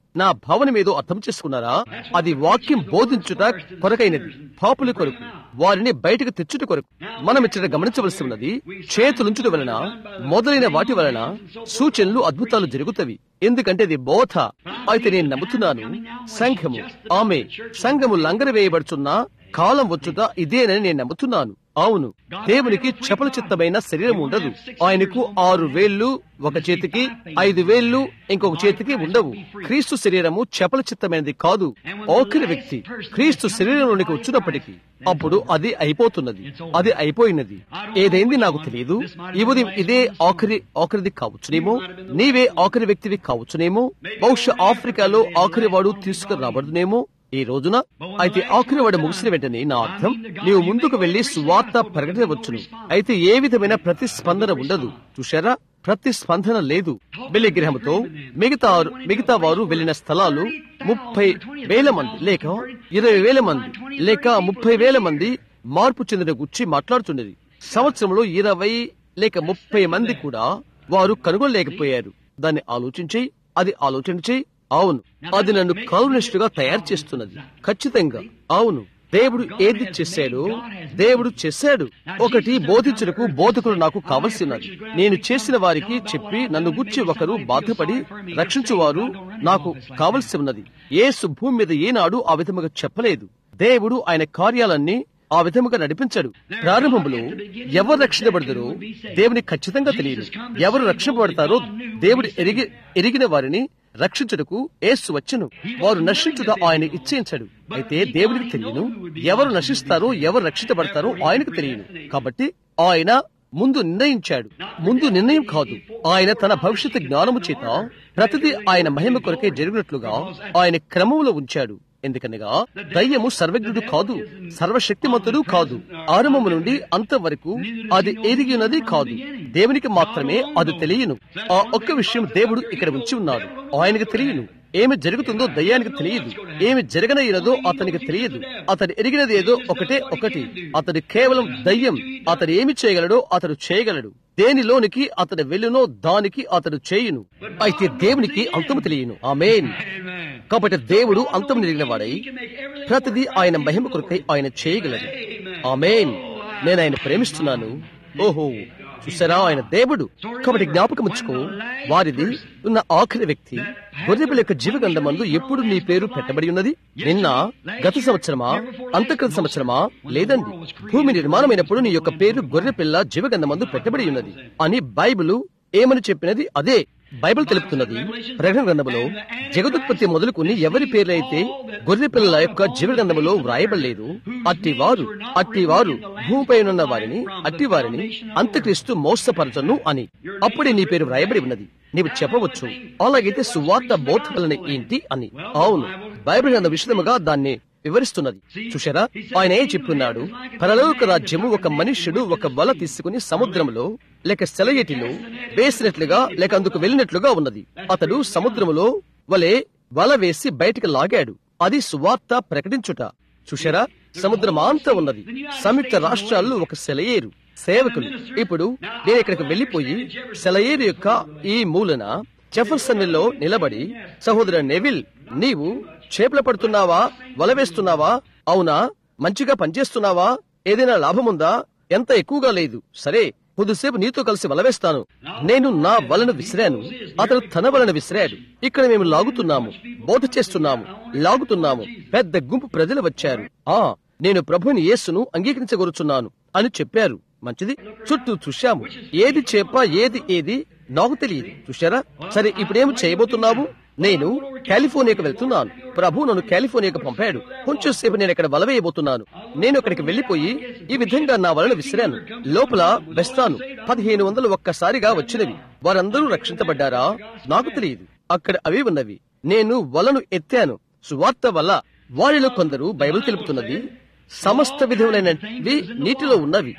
నా భావన ఏదో అర్థం చేసుకున్నారా అది వాక్యం బోధించుట కొరకైనది పాపుల కొరకు వారిని బయటకు తెచ్చుట కొరకు మనం ఇక్కడ గమనించవలసి ఉన్నది చేతులుంచుట వలన మొదలైన వాటి వలన సూచనలు అద్భుతాలు జరుగుతవి ఎందుకంటే ఇది బోధ అయితే నేను నమ్ముతున్నాను సంఘము ఆమె సంఘము లంగర వేయబడుతున్న కాలం వచ్చుట ఇదేనని నేను నమ్ముతున్నాను అవును దేవునికి చపల చిత్తమైన శరీరం ఉండదు ఆయనకు ఆరు వేళ్లు ఒక చేతికి ఐదు వేళ్లు ఇంకొక చేతికి ఉండవు క్రీస్తు శరీరము చపల చిత్తమైనది కాదు ఆఖరి వ్యక్తి క్రీస్తు శరీరంలోనికి వచ్చినప్పటికీ అప్పుడు అది అయిపోతున్నది అది అయిపోయినది ఏదైంది నాకు తెలియదు ఈ ఉదయం ఇదే ఆఖరి ఆఖరిది కావచ్చునేమో నీవే ఆఖరి వ్యక్తివి కావచ్చునేమో బహుశా ఆఫ్రికాలో ఆఖరి వాడు తీసుకురాబడునేమో ఈ రోజున అయితే ఆఖరి వాడు ముగిసిన వెంటనే నా అర్థం నీవు ముందుకు వెళ్లి సువార్త ప్రకటించవచ్చును అయితే ఏ విధమైన ప్రతిస్పందన ఉండదు చూశారా ప్రతిస్పందన లేదు బెల్లిగ్రహంతో మిగతా మిగతా వారు వెళ్లిన స్థలాలు ముప్పై వేల మంది లేక ఇరవై వేల మంది లేక ముప్పై వేల మంది మార్పు చెందిన గుచ్చి మాట్లాడుతున్నది సంవత్సరంలో ఇరవై లేక ముప్పై మంది కూడా వారు కనుగొనలేకపోయారు దాన్ని ఆలోచించి అది ఆలోచించి అవును అది నన్ను కమ్యూనిస్ట్ గా తయారు చేస్తున్నది ఖచ్చితంగా అవును దేవుడు ఏది చేశాడో దేవుడు చేశాడు ఒకటి బోధించుటకు బోధకులు నాకు కావలసి ఉన్నది నేను చేసిన వారికి చెప్పి నన్ను గుర్చి ఒకరు బాధపడి రక్షించువారు నాకు కావలసి ఉన్నది యేసు భూమి మీద ఏనాడు ఆ విధముగా చెప్పలేదు దేవుడు ఆయన కార్యాలన్నీ ఆ విధముగా నడిపించాడు ప్రారంభంలో ఎవరు రక్షించబడతారో దేవుని ఖచ్చితంగా తెలియదు ఎవరు రక్షింపబడతారో దేవుడు ఎరిగి ఎరిగిన వారిని రక్షించుటకు ఏసు వచ్చును వారు నశించుట ఆయన ఇచ్చేయించాడు అయితే దేవునికి తెలియను ఎవరు నశిస్తారో ఎవరు రక్షించబడతారో ఆయనకు తెలియను కాబట్టి ఆయన ముందు నిర్ణయించాడు ముందు నిర్ణయం కాదు ఆయన తన భవిష్యత్తు జ్ఞానము చేత ప్రతిదీ ఆయన మహిమ కొరకే జరిగినట్లుగా ఆయన క్రమంలో ఉంచాడు ఎందుకనగా దయ్యము సర్వజ్ఞుడు కాదు సర్వశక్తిమంతుడు కాదు ఆరంభము నుండి అంతవరకు అది ఎదిగినది కాదు దేవునికి మాత్రమే అది తెలియను ఆ ఒక్క విషయం దేవుడు ఇక్కడ ఉంచి ఉన్నాడు ఆయనకు తెలియను ఏమి జరుగుతుందో దయ్యానికి తెలియదు ఏమి జరగనయ్యినదో అతనికి తెలియదు అతడు ఎరిగినది ఏదో ఒకటే ఒకటి అతడు కేవలం దయ్యం అతడు ఏమి చేయగలడో అతడు చేయగలడు దేనిలోనికి అతడు వెళ్ళునో దానికి అతడు చేయును అయితే దేవునికి అంతము తెలియను ఆమెన్ కాబట్టి దేవుడు అంతం ఎరిగిన వాడై ప్రతిదీ ఆయన మహిమ కొరకై ఆయన చేయగలడు ఆమెన్ నేను ఆయన ప్రేమిస్తున్నాను ఓహో చూసారా ఆయన దేవుడు కాబట్టి జ్ఞాపకం ఉంచుకో వారిది ఉన్న ఆఖరి వ్యక్తి గొర్రెపిల్ల యొక్క జీవగంధమందు ఎప్పుడు నీ పేరు పెట్టబడి ఉన్నది నిన్న గత సంవత్సరమా అంతక్రిత సంవత్సరమా లేదండి భూమి నిర్మాణమైనప్పుడు నీ యొక్క పేరు గొర్రెపిల్ల జీవగంధమందు పెట్టబడి ఉన్నది అని బైబిల్ ఏమని చెప్పినది అదే బైబిల్ తెలుపుతున్నది ప్రకటన గ్రంథములో జగదుత్పత్తి మొదలుకొని ఎవరి పేర్లైతే గొర్రె పిల్లల యొక్క జీవ గ్రంథములో వ్రాయబడలేదు అట్టి వారు అట్టి వారు భూమిపై ఉన్న వారిని అట్టి వారిని అంత్యక్రీస్తు మోసపరచను అని అప్పుడే నీ పేరు వ్రాయబడి ఉన్నది నీవు చెప్పవచ్చు అలాగైతే సువార్త బోధ వలన ఏంటి అని అవును బైబిల్ గ్రంథ విషయముగా దాన్ని వివరిస్తున్నది చూశారా ఆయన ఏ చెప్తున్నాడు పరలోక రాజ్యము ఒక మనుష్యుడు ఒక వల తీసుకుని సముద్రములో లేక సెలయేటిలో వేసినట్లుగా లేక అందుకు వెళ్ళినట్లుగా ఉన్నది అతడు సముద్రములో వలె వల వేసి బయటికి లాగాడు అది సువార్త ప్రకటించుట చూశారా సముద్రమాంత ఉన్నది సంయుక్త రాష్ట్రాల్లో ఒక సెలయేరు సేవకులు ఇప్పుడు నేను ఇక్కడికి వెళ్లిపోయి సెలయేరు యొక్క ఈ మూలన జెఫర్సన్ లో నిలబడి సహోదర నెవిల్ నీవు చేపలు పడుతున్నావా వల వేస్తున్నావా అవునా మంచిగా పనిచేస్తున్నావా ఏదైనా లాభముందా ఎంత ఎక్కువగా లేదు సరే కొద్దిసేపు నీతో కలిసి వలవేస్తాను నేను నా వలను విసిరాను అతడు తన వలను విసిరాడు ఇక్కడ మేము లాగుతున్నాము బోధ చేస్తున్నాము లాగుతున్నాము పెద్ద గుంపు ప్రజలు వచ్చారు ఆ నేను ప్రభుని యేసును అంగీకరించగోరుచున్నాను అని చెప్పారు మంచిది చుట్టూ చూశాము ఏది చేప ఏది ఏది నాకు తెలియదు చూశారా సరే ఇప్పుడేం చేయబోతున్నావు నేను కాలిఫోర్నియాకు వెళ్తున్నాను ప్రభు నన్ను కాలిఫోర్నియాకు పంపాడు కొంచెం సేపు నేను ఇక్కడ వలవేయబోతున్నాను నేను అక్కడికి వెళ్లిపోయి ఈ విధంగా నా వలన విసిరాను లోపల వెస్తాను పదిహేను వందలు ఒక్కసారిగా వచ్చినవి వారందరూ రక్షించబడ్డారా నాకు తెలియదు అక్కడ అవి ఉన్నవి నేను వలను ఎత్తాను సువార్త వల్ల వారిలో కొందరు బైబిల్ తెలుపుతున్నది సమస్త విధములైనవి నీటిలో ఉన్నవి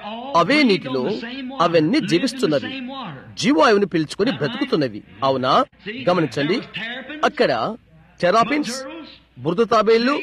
అవే నీటిలో అవన్నీ జీవిస్తున్నవి జీవాయువుని పీల్చుకొని బ్రతుకుతున్నవి అవునా గమనించండి అక్కడ టెరాపిన్స్ బురద తాబేళ్లు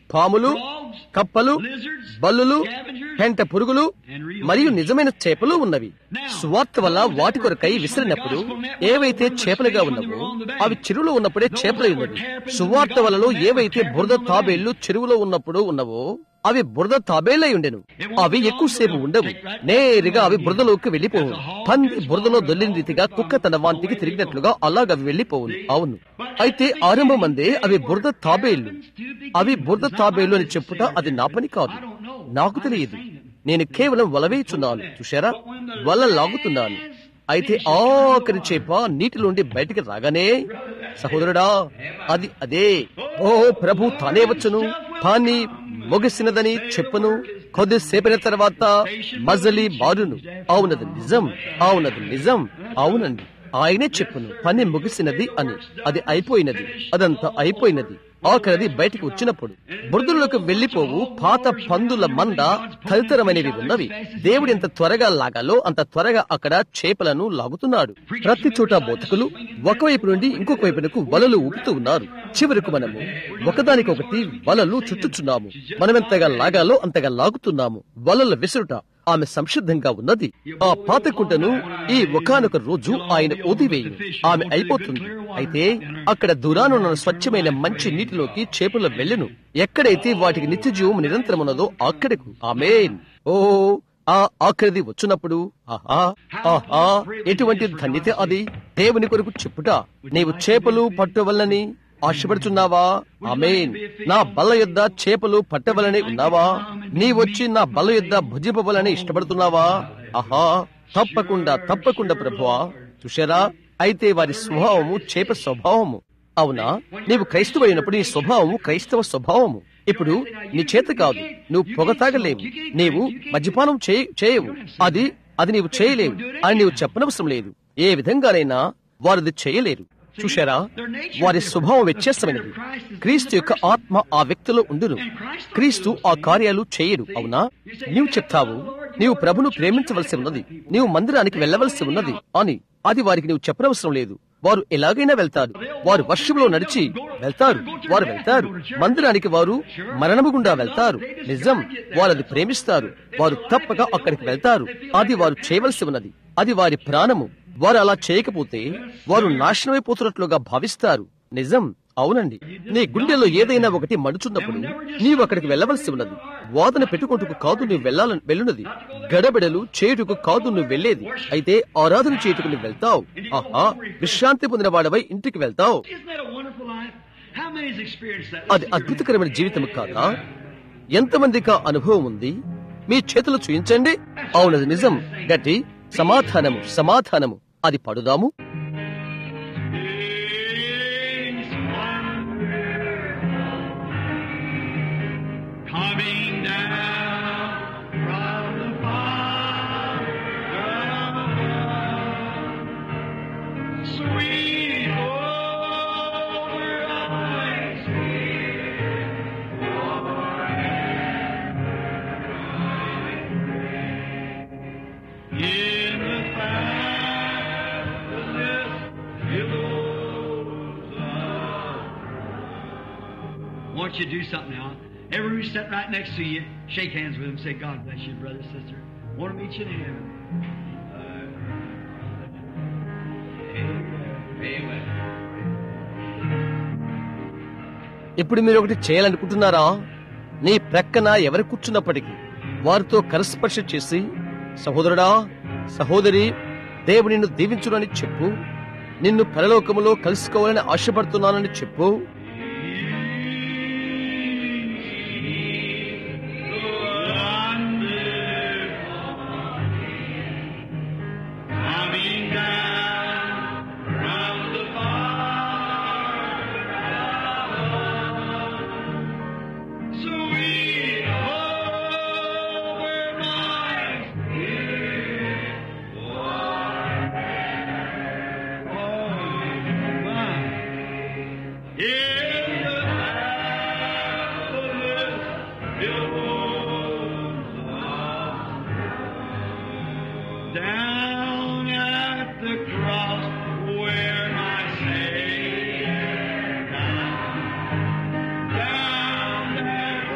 పాములు frogs, కప్పలు lizards, బల్లులు scavengers, పెంట పురుగులు and real మరియు fish. నిజమైన చేపలు ఉన్నవి సువార్త వల్ల వాటి కొరకై విసిరినప్పుడు ఏవైతే చేపలుగా ఉన్నవో అవి చెరువులో ఉన్నప్పుడే చేపలై ఉన్నవి సువార్త వలలో ఏవైతే బురద తాబేళ్లు చెరువులో ఉన్నప్పుడు ఉన్నవో అవి బురద తాబేళ్లై ఉండెను అవి ఎక్కువసేపు ఉండవు నేరుగా అవి బురదలోకి వెళ్లిపోవు పంది బురదలో దొల్లిన రీతిగా కుక్క తన వాంతికి తిరిగినట్లుగా అలాగ అవి వెళ్లిపోవును అవును అయితే ఆరంభం అందే అవి బురద తాబేళ్లు అవి బురద తాబేళ్లు అని చెప్పుట అది నా పని కాదు నాకు తెలియదు నేను కేవలం వలవేయుచున్నాను చూశారా వల లాగుతున్నాను అయితే ఆఖరి చేప నీటిలోండి బయటికి రాగానే సహోదరుడా అది అదే ఓ ప్రభు తానే వచ్చును తాన్ని ముగిసినదని చెప్పును కొద్దిసేపైన తర్వాత మజలి మారును అవునది నిజం అవునది నిజం అవునండి ఆయనే చెప్పును పని ముగిసినది అని అది అయిపోయినది అదంతా అయిపోయినది ఆఖరిది బయటికి వచ్చినప్పుడు బురదలోకి వెళ్లిపోవు పాత పందుల మంద తదితరమైనవి ఉన్నవి దేవుడు ఎంత త్వరగా లాగాలో అంత త్వరగా అక్కడ చేపలను లాగుతున్నాడు ప్రతి చోట బోధకులు ఒకవైపు నుండి ఇంకొక వైపునకు వలలు ఊపుతూ ఉన్నారు చివరకు మనము ఒకదానికొకటి వలలు చుట్టుచున్నాము మనమెంతగా లాగాలో అంతగా లాగుతున్నాము వలల విసురుట ఆమె సంసిద్ధంగా ఉన్నది ఆ పాత కుంటను ఈ ఒకనొక రోజు ఆయన ఊదివేయు ఆమె అయిపోతుంది అయితే అక్కడ దూరానున్న స్వచ్ఛమైన మంచి నీటిలోకి చేపలు వెళ్ళును ఎక్కడైతే వాటికి నిత్య జీవం నిరంతరం ఉన్నదో అక్కడకు ఆమెన్ ఓ ఆ ఆఖరిది వచ్చినప్పుడు ఆహా ఆహా ఎటువంటి ధన్యత అది దేవుని కొరకు చెప్పుట నీవు చేపలు పట్టవల్లని ఆశపడుచున్నావా ఆమెన్ నా బల్ల యొద్ద చేపలు పట్టవలని ఉన్నావా నీ వచ్చి నా బల్ల యొద్ద భుజింపవలని ఇష్టపడుతున్నావా ఆహా తప్పకుండా తప్పకుండా ప్రభువా చూశారా అయితే వారి స్వభావము చేప స్వభావము అవునా నీవు క్రైస్తవైనప్పుడు నీ స్వభావము క్రైస్తవ స్వభావము ఇప్పుడు నీ చేత కాదు నువ్వు పొగ తాగలేవు నీవు మద్యపానం చేయ చేయవు అది అది నీవు చేయలేవు అని నీవు చెప్పనవసరం లేదు ఏ విధంగానైనా వారిది చేయలేరు చూశారా వారి స్వభావం వ్యత్యాసమైనది క్రీస్తు యొక్క ఆత్మ ఆ వ్యక్తిలో ఉండును క్రీస్తు ఆ కార్యాలు చేయడు అవునా నీవు చెప్తావు నీవు ప్రభును ప్రేమించవలసి ఉన్నది నీవు మందిరానికి వెళ్ళవలసి ఉన్నది అని అది వారికి నీవు చెప్పనవసరం లేదు వారు ఎలాగైనా వెళ్తారు వారు వర్షంలో నడిచి వెళ్తారు వారు వెళ్తారు మందిరానికి వారు మరణము గుండా వెళ్తారు నిజం వారు అది ప్రేమిస్తారు వారు తప్పక అక్కడికి వెళ్తారు అది వారు చేయవలసి ఉన్నది అది వారి ప్రాణము వారు అలా చేయకపోతే వారు నాశనమైపోతున్నట్లుగా భావిస్తారు నిజం అవునండి నీ గుండెలో ఏదైనా ఒకటి మడుచున్నప్పుడు నీవు అక్కడికి వెళ్ళవలసి ఉన్నది వాదన పెట్టుకుంటూ కాదు నువ్వు వెళ్ళాలని వెళ్ళున్నది గడబిడలు చేయుటకు కాదు నువ్వు వెళ్ళేది అయితే ఆరాధన చేయుటకు నువ్వు వెళ్తావు ఆహా విశ్రాంతి పొందిన వాడవై ఇంటికి వెళ్తావు Isn't that a wonderful life? How many's experienced that? అది అద్భుతకరమైన జీవితం కాదా ఎంతమందికి ఆ అనుభవం ఉంది మీ చేతులు చూయించండి అవునది నిజం గట్టి సమాధానము సమాధానము అది పడుదాము Coming down from the Father, sweet over eyes, in the fabulous billows of want you to do something now. Everyone who's sitting right next to you, shake hands with them. Say, God bless you, brother, sister. Want to meet you in heaven. Amen. ఇప్పుడు మీరు ఒకటి చేయాలనుకుంటున్నారా నీ ప్రక్కన ఎవరు కూర్చున్నప్పటికీ వారితో కరస్పర్శ చేసి సహోదరుడా సహోదరి దేవుడు నిన్ను దీవించునని చెప్పు నిన్ను పరలోకములో కలుసుకోవాలని ఆశపడుతున్నానని చెప్పు Coming down from the Father, sweet over my Down at the cross where my Savior died. Down there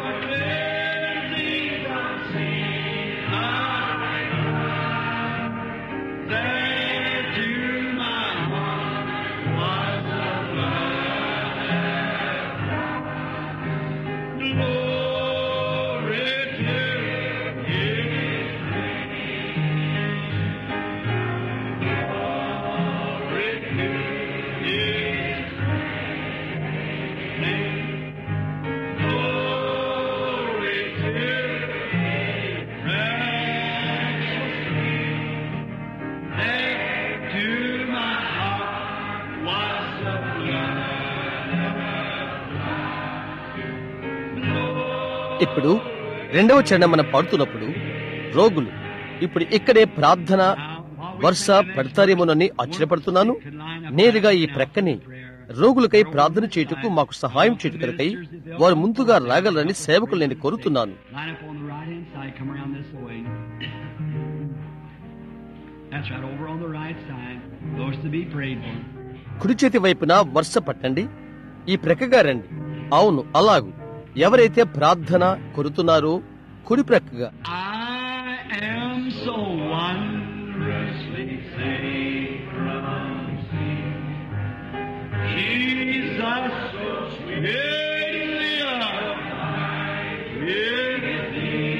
ఇప్పుడు రెండవ చరణం మనం పాడుతున్నప్పుడు రోగులు ఇప్పుడు ఇక్కడే ప్రార్థన వర్ష పడతారేమోనని ఆశ్చర్యపడుతున్నాను నేరుగా ఈ ప్రక్కనే రోగులకై ప్రార్థన చేయుటకు మాకు సహాయం చేయుటకై వారు ముందుగా రాగలరని సేవకులు నేను కోరుతున్నాను Line up on the right hand side, come around this way. That's right, over on the right side. Those to be prayed for. కుడి చేతి వైపున వరుస పట్టండి ఈ ప్రక్కగా రండి అవును అలాగు ఎవరైతే ప్రార్థన కొరుతున్నారో కుడి ప్రక్కగా I am so wondrously saved from sin. Jesus, so sweetly alive with thee.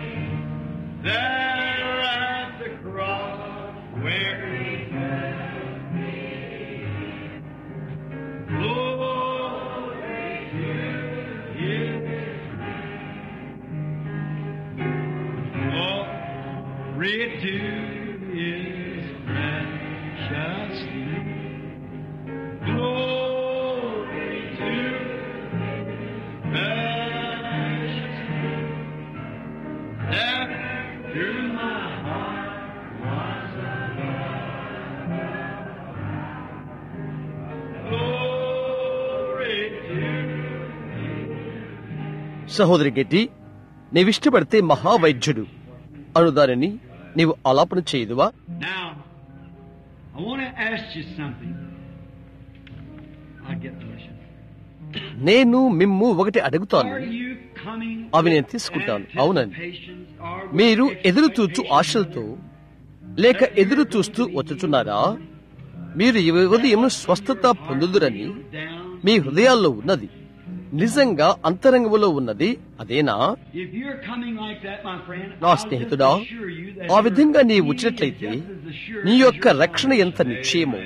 There at the cross where he met me. Glory to his Glory to his precious name. Glory to precious name. There through my heart was a glory to సహోదరి గెట్టి నీవిష్టపడితే మహావైద్యుడు అను దానిని నీవు ఆలాపన చేయదువా Now, I want to ask you something. I'll get permission. నేను మిమ్ము ఒకటి అడుగుతాను Are you coming అవి నేను with తీసుకుంటాను. అవునండి. anticipations or with మీరు ఎదురు చూచు expectations ఆశలతో లేక ఎదురు చూస్తూ వచ్చుచున్నారా మీరు ఈ ఉదయం స్వస్థత పొందుదురని down? మీ హృదయాల్లో ఉన్నది నిజంగా అంతరంగంలో ఉన్నది అదేనా If you're coming like that, my friend, నా I'll just స్నేహితుడా assure you that ఆ your విధంగా నీ healing is వచ్చినట్లయితే just as assured నీ as యొక్క your రక్షణ ఎంత salvation. నిశ్చయమో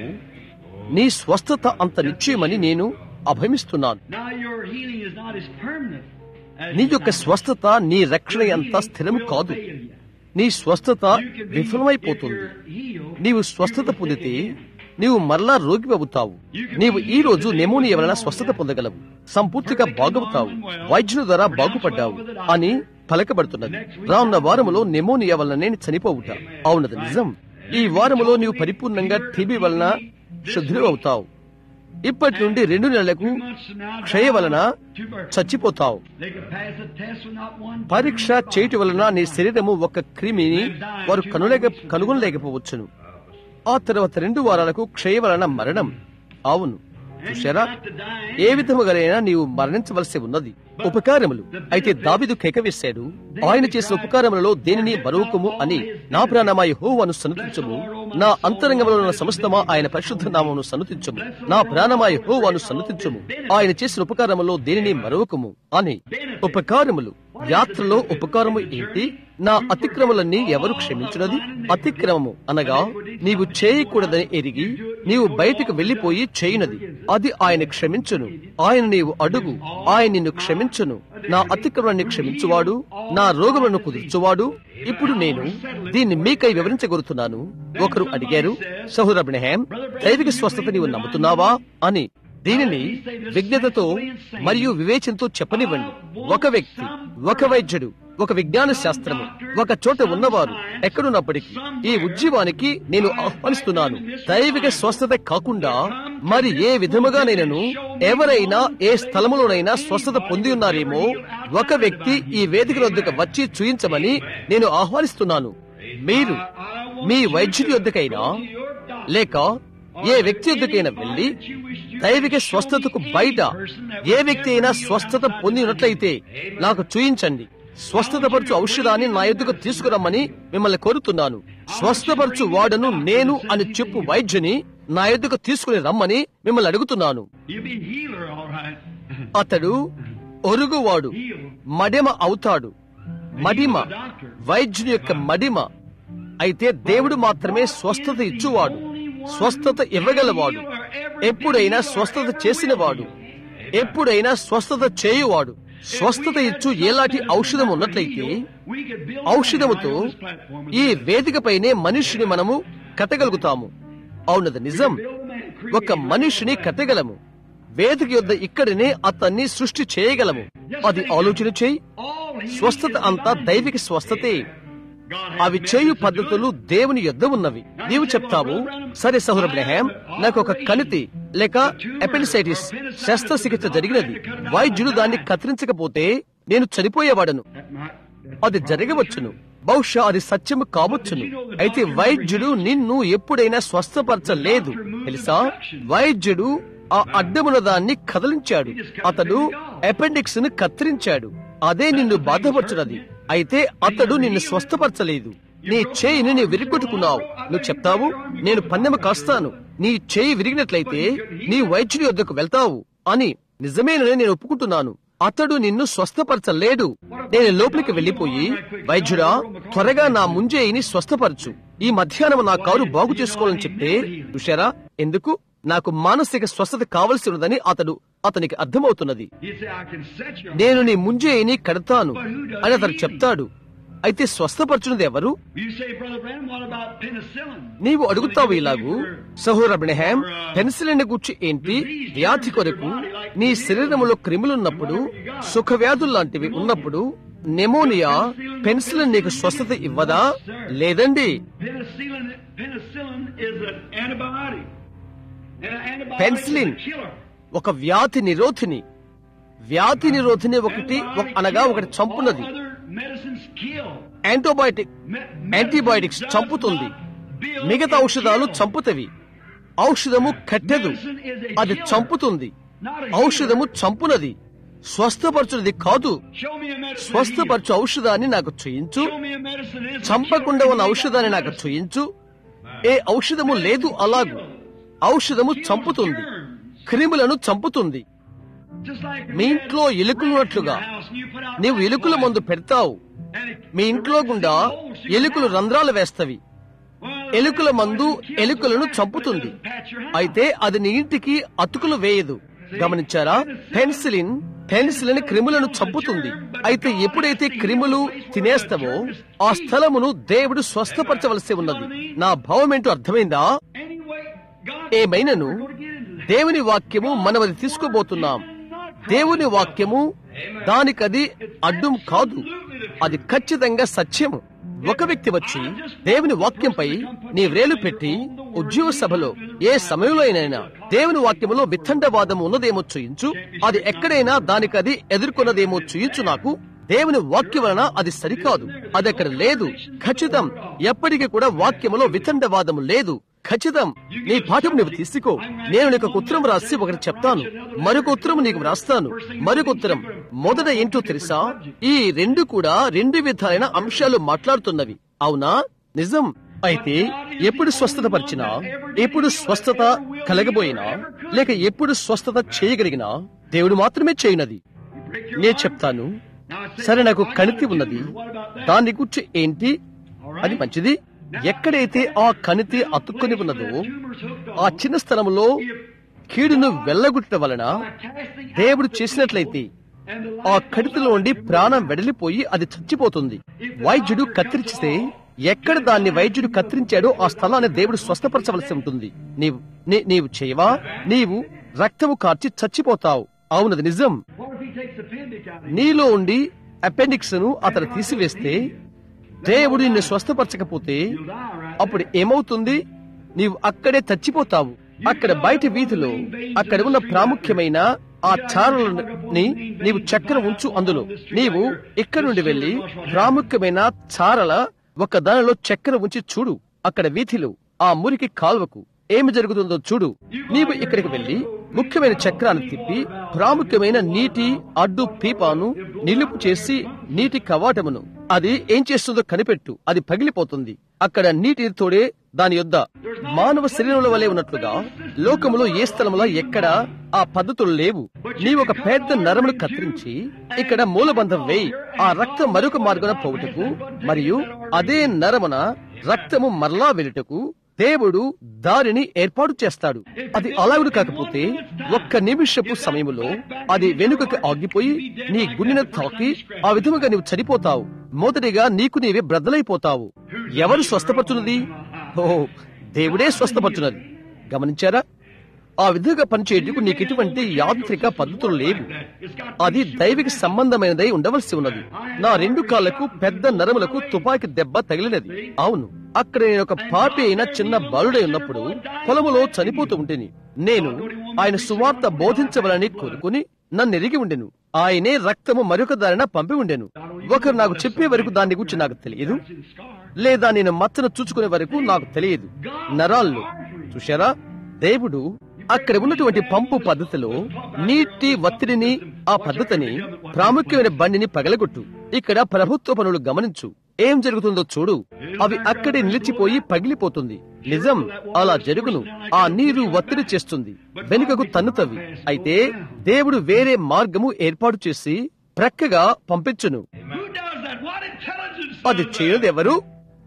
నీ స్వస్థత అంత నిశ్చయమని నేను అభయమిస్తున్నాను Now your healing is not as permanent as నీ your యొక్క salvation. స్వస్థత నీ రక్షణ Your ఎంత healing స్థిరం will కాదు fail you. నీ స్వస్థత You can be- విఫలమైపోతుంది if you're healed, నీవు you స్వస్థత can పొందితే stay again. నీవు మరలా రోగి అవుతావు నీవు ఈ రోజు నెమోనియా వలన స్వస్థత పొందగలవు సంపూర్తిగా బాగవుతావు వైద్యుల ద్వారా బాగుపడ్డావు అని పలకబడుతున్నది రానున్న వారములో నెమోనియా వలన చనిపోవుట అవునది నిజం ఈ వారములో నీవు పరిపూర్ణంగా టీబీ వలన శుద్ధులు అవుతావు ఇప్పటి నుండి రెండు నెలలకు Two months from now, క్షయ వలన two births. చచ్చిపోతావు They could pass a test with not one పరీక్ష చేయటం వలన నీ శరీరము ఒక క్రిమిని వారు కనులేక కనుగొనలేకపోవచ్చును ఆ తర్వాత రెండు వారాలకు క్షయ వలన మరణం అవును చూశారా ఏ విధముగానైనా నీవు మరణించవలసి ఉన్నది ఉపకారములు అయితే దావిదు కేకవేశాడు ఆయన చేసిన ఉపకారములలో దేనిని మరొకము అని నా ప్రాణమాయ హోవాను సన్నతించము నా అంతరంగంలో ఉన్న సమస్తమా ఆయన పరిశుద్ధ నామమును సన్నతించము నా ప్రాణమాయ హోవాను సన్నతించము ఆయన చేసిన ఉపకారములో దేనిని మరొకము అని ఉపకారములు యాత్రలో ఉపకారము ఏంటి నా అతిక్రమలన్నీ ఎవరు క్షమించినది అతిక్రమము అనగా నీవు చేయకూడదని ఎరిగి నీవు బయటకు వెళ్లిపోయి చేయనది అది ఆయన క్షమించును ఆయన నీవు అడుగు ఆయన నిన్ను క్షమించును నా అతిక్రమాన్ని క్షమించువాడు నా రోగములను కుదుర్చువాడు ఇప్పుడు నేను దీన్ని మీకై వివరించగోరుతున్నాను ఒకరు అడిగారు సహోదర అబ్రహాం దైవిక స్వస్థత నీవు నమ్ముతున్నావా అని దీనిని విజ్ఞతతో మరియు వివేచనతో చెప్పనివ్వండి ఒక వ్యక్తి ఒక వైద్యుడు ఒక విజ్ఞాన శాస్త్రము ఒక చోట ఉన్నవారు ఎక్కడున్నప్పటికీ ఈ ఉద్యమానికి నేను ఆహ్వానిస్తున్నాను దైవిక స్వస్థత కాకుండా మరి ఏ విధముగా నేను ఎవరైనా ఏ స్థలములోనైనా స్వస్థత పొంది ఉన్నారేమో ఒక వ్యక్తి ఈ వేదిక వద్దకు వచ్చి చూయించమని నేను ఆహ్వానిస్తున్నాను మీరు మీ వైద్యుడి వద్దకైనా లేక ఏ వ్యక్తి వద్దకైనా వెళ్లి దైవిక స్వస్థతకు బయట ఏ వ్యక్తి అయినా స్వస్థత పొంది ఉన్నట్లయితే నాకు చూయించండి స్వస్థతపరచు ఔషధాన్ని నా ఎద్దుకు తీసుకురమ్మని మిమ్మల్ని కోరుతున్నాను స్వస్థపరచు వాడను నేను అని చెప్పు వైద్యుని నా ఎద్దుకు తీసుకుని రమ్మని మిమ్మల్ని అడుగుతున్నాను You be healer, all right. అతడు ఒరుగువాడు మడిమ అవుతాడు మడిమ వైద్యుని యొక్క మడిమ అయితే దేవుడు మాత్రమే స్వస్థత ఇచ్చువాడు స్వస్థత ఇవ్వగలవాడు ఎప్పుడైనా స్వస్థత చేసినవాడు ఎప్పుడైనా స్వస్థత చేయువాడు స్వస్థత ఇచ్చు ఎలాంటి ఔషధం ఉన్నట్లయితే We could build ఔషధముతో on this platform. ఈ వేదికపైనే మనుష్యుని మనము కట్టగలుగుతాము అవునది నిజం ఒక మనిషిని కట్టగలము వేదిక యొద్ద ఇక్కడనే అతన్ని సృష్టి చేయగలము అది ఆలోచన చేయి All స్వస్థత అంతా దైవిక స్వస్థతే అవి చేయు పద్ధతులు దేవుని యొద్ద ఉన్నవి నీవు చెప్తావు సరే సహోర బ్రహాం నాకు ఒక కణితి లేక ఎపెండిసైటిస్ శస్త్రచికిత్స జరిగినది వైద్యుడు దాన్ని కత్తిరించకపోతే నేను చనిపోయేవాడను అది జరగవచ్చును బహుశా అది సత్యము కావచ్చును అయితే వైద్యుడు నిన్ను ఎప్పుడైనా స్వస్థపరచలేదు తెలుసా వైద్యుడు ఆ అడ్డమున దాన్ని కదిలించాడు అతడు అపెండిక్స్ ను కత్తిరించాడు అదే నిన్ను బాధపరచున్నది అయితే అతడు నిన్ను స్వస్థపరచలేదు నీ చేయిని నీ విరిగొట్టుకున్నావు నువ్వు చెప్తావు నేను పన్నెమ కాస్తాను నీ చేయి విరిగినట్లయితే నీ వైద్యుడి వద్దకు వెళ్తావు అని నిజమేనని నేను ఒప్పుకుంటున్నాను అతడు నిన్ను స్వస్థపరచలేడు నేను లోపలికి వెళ్లిపోయి వైద్యుడా త్వరగా నా ముంజేయిని స్వస్థపరచు ఈ మధ్యాహ్నం నా కారు బాగు చేసుకోవాలని చెప్తే చూశారా ఎందుకు నాకు మానసిక స్వస్థత కావలసి ఉన్నదని అతడు అతనికి అర్థమవుతున్నది నేను నీ ముంజేయిని కడతాను అని అతడు చెప్తాడు అయితే స్వస్థపరచున్నది ఎవరు నీవు అడుగుతావు ఇలాగు సహోర బ్రహ్యాం పెన్సిలిన్ గుర్చి ఏంటి వ్యాధి కొరకు నీ శరీరంలో క్రిములున్నప్పుడు సుఖ వ్యాధులు లాంటివి ఉన్నప్పుడు నెమోనియా పెన్సిలిన్ నీకు స్వస్థత ఇవ్వదా లేదండి పెన్సిలిన్ ఒక వ్యాధి నిరోధిని వ్యాధి నిరోధిని ఒకటి అనగా ఒకటి చంపున్నది యాంటీబయాటిక్ యాంటీబయాటిక్స్ చంపుతుంది మిగతా ఔషధాలు చంపుతవి ఔషధము కట్టెదు అది చంపుతుంది ఔషధము చంపునది స్వస్థపరచునది కాదు స్వస్థపరచు ఔషధాన్ని నాకు చూయించు చంపకుండా ఉన్న ఔషధాన్ని నాకు చూయించు ఏ ఔషధము లేదు అలాగు ఔషధము చంపుతుంది క్రిములను చంపుతుంది మీ ఇంట్లో ఎలుకలున్నట్లుగా నీవు ఎలుకల మందు పెడతావు మీ ఇంట్లో గుండా ఎలుకలు రంధ్రాలు వేస్తవి ఎలుకల మందు ఎలుకలను చంపుతుంది అయితే అది నీ ఇంటికి అతుకులు వేయదు గమనించారా పెన్సిలిన్ పెన్సిలిన్ క్రిములను చంపుతుంది అయితే ఎప్పుడైతే క్రిములు తినేస్తావో ఆ స్థలమును దేవుడు స్వస్థపరచవలసి ఉన్నది నా భావం ఏంటో అర్థమైందా ఏమైనను దేవుని వాక్యము మనమది తీసుకోబోతున్నాం దేవుని వాక్యము దానికది అడ్డం కాదు అది ఖచ్చితంగా సత్యము ఒక వ్యక్తి వచ్చి దేవుని వాక్యంపై నీ వ్రేలు పెట్టి ఉద్యోగ సభలో ఏ సమయంలో అయినా దేవుని వాక్యములో విత్తండవాదం ఉన్నదేమో చూయించు అది ఎక్కడైనా దానికది ఎదుర్కొన్నదేమో చూయించు నాకు దేవుని వాక్యం వలన అది సరికాదు అది అక్కడ లేదు ఖచ్చితం ఎప్పటికీ కూడా వాక్యములో వితండవాదము లేదు ఖచ్చితం నీ పాఠం నువ్వు తీసుకో నేను నీకు ఒక ఉత్తరం రాసి ఒకటి చెప్తాను మరొక ఉత్తరం నీకు రాస్తాను మరొక ఉత్తరం మొదట ఏంటో తెలుసా ఈ రెండు కూడా రెండు విధాలైన అంశాలు మాట్లాడుతున్నవి అవునా నిజం అయితే ఎప్పుడు స్వస్థత పరిచినా ఎప్పుడు స్వస్థత కలగబోయినా లేక ఎప్పుడు స్వస్థత చేయగలిగినా దేవుడు మాత్రమే చేయనది నేను చెప్తాను సరే నాకు కణితి ఉన్నది దాని గురించి ఏంటి అది మంచిది ఎక్కడైతే ఆ కణితి అతుక్కొని ఉన్నదో ఆ చిన్న స్థలంలో కీడును వెళ్ళగొట్టడం వలన దేవుడు చేసినట్లయితే ఆ కణితిలో ఉండి ప్రాణం వెడలిపోయి అది చచ్చిపోతుంది వైద్యుడు కత్తిరిస్తే ఎక్కడ దాన్ని వైద్యుడు కత్తిరించాడో ఆ స్థలాన్ని దేవుడు స్వస్థపరచవలసి ఉంటుంది నీవు నీవు చేయవా నీవు రక్తము కార్చి చచ్చిపోతావు అవునది నిజం నీలో ఉండి అపెండిక్స్ ను అతను తీసివేస్తే దేవుడు నిన్ను స్వస్థపరచకపోతే అప్పుడు ఏమవుతుంది నీవు అక్కడే చచ్చిపోతావు అక్కడ బయట వీధిలో అక్కడ ఉన్న ప్రాముఖ్యమైన ఆ చారలని నీవు చక్కెర ఉంచు అందులో నీవు ఇక్కడి నుండి వెళ్లి ప్రాముఖ్యమైన చారల ఒక దానిలో చక్కెర ఉంచి చూడు అక్కడ వీధిలో ఆ మురికి కాల్వకు ఏమి జరుగుతుందో చూడు నీవు ఇక్కడికి వెళ్లి ముఖ్యమైన చక్రాన్ని తిప్పి ప్రాముఖ్యమైన నీటి అడ్డు పీపాను నిలుపు చేసి నీటి కవాటమును అది ఏం చేస్తుందో కనిపెట్టు అది పగిలిపోతుంది అక్కడ నీటి తోడే దాని యొద్ద మానవ శరీరంలో వలె ఉన్నట్లుగా లోకములో ఏ స్థలములో ఎక్కడ ఆ పద్ధతులు లేవు నీవు ఒక పెద్ద నరమును కత్తిరించి ఇక్కడ మూలబంధం వేయి ఆ రక్తం మరొక మార్గన పోవుటకు మరియు అదే నరమున రక్తము మరలా వెలుటకు దేవుడు దారిని ఏర్పాటు చేస్తాడు అది అలాగుడు కాకపోతే ఒక్క నిమిషపు సమయంలో అది వెనుకకి ఆగిపోయి నీ గుండెను తాకి ఆ విధముగా నీవు చనిపోతావు మొదటిగా నీకు నీవే బ్రద్దలైపోతావు ఎవరు స్వస్థపరచున్నది ఓ దేవుడే స్వస్థపరచున్నది గమనించారా ఆ విధంగా పనిచేయటకు నీకు ఎటువంటి యాంత్రిక పద్ధతులు లేవు అది దైవిక సంబంధమైనదై ఉండవలసి ఉన్నది నా రెండు కాళ్లకు పెద్ద నరములకు తుపాకీ దెబ్బ తగిలినది అవును అక్కడ నేను ఒక పాపి అయిన చిన్న బాలుడై ఉన్నప్పుడు పొలములో చనిపోతూ ఉంటేని నేను ఆయన సువార్త బోధించవలని కోరుకుని నన్ను ఎరిగి ఉండెను ఆయనే రక్తము మరొక దారిన పంపి ఉండెను ఒకరు నాకు చెప్పే వరకు దాని గురించి నాకు తెలియదు లేదా నేను మచ్చను చూచుకునే వరకు నాకు తెలియదు నరాళ్ళు చూశారా దేవుడు అక్కడ ఉన్నటువంటి పంపు పద్ధతిలో నీటి ఒత్తిడిని ఆ పద్ధతిని ప్రాముఖ్యమైన బండిని పగలగొట్టు ఇక్కడ ప్రభుత్వ పనులు గమనించు ఏం జరుగుతుందో చూడు అవి అక్కడే నిలిచిపోయి పగిలిపోతుంది నిజం అలా జరుగును ఆ నీరు ఒత్తిడి చేస్తుంది వెనుకకు తన్నుతవి అయితే దేవుడు వేరే మార్గము ఏర్పాటు చేసి ప్రక్కగా పంపించును Who does that? What intelligence అది చేయదు ఎవరు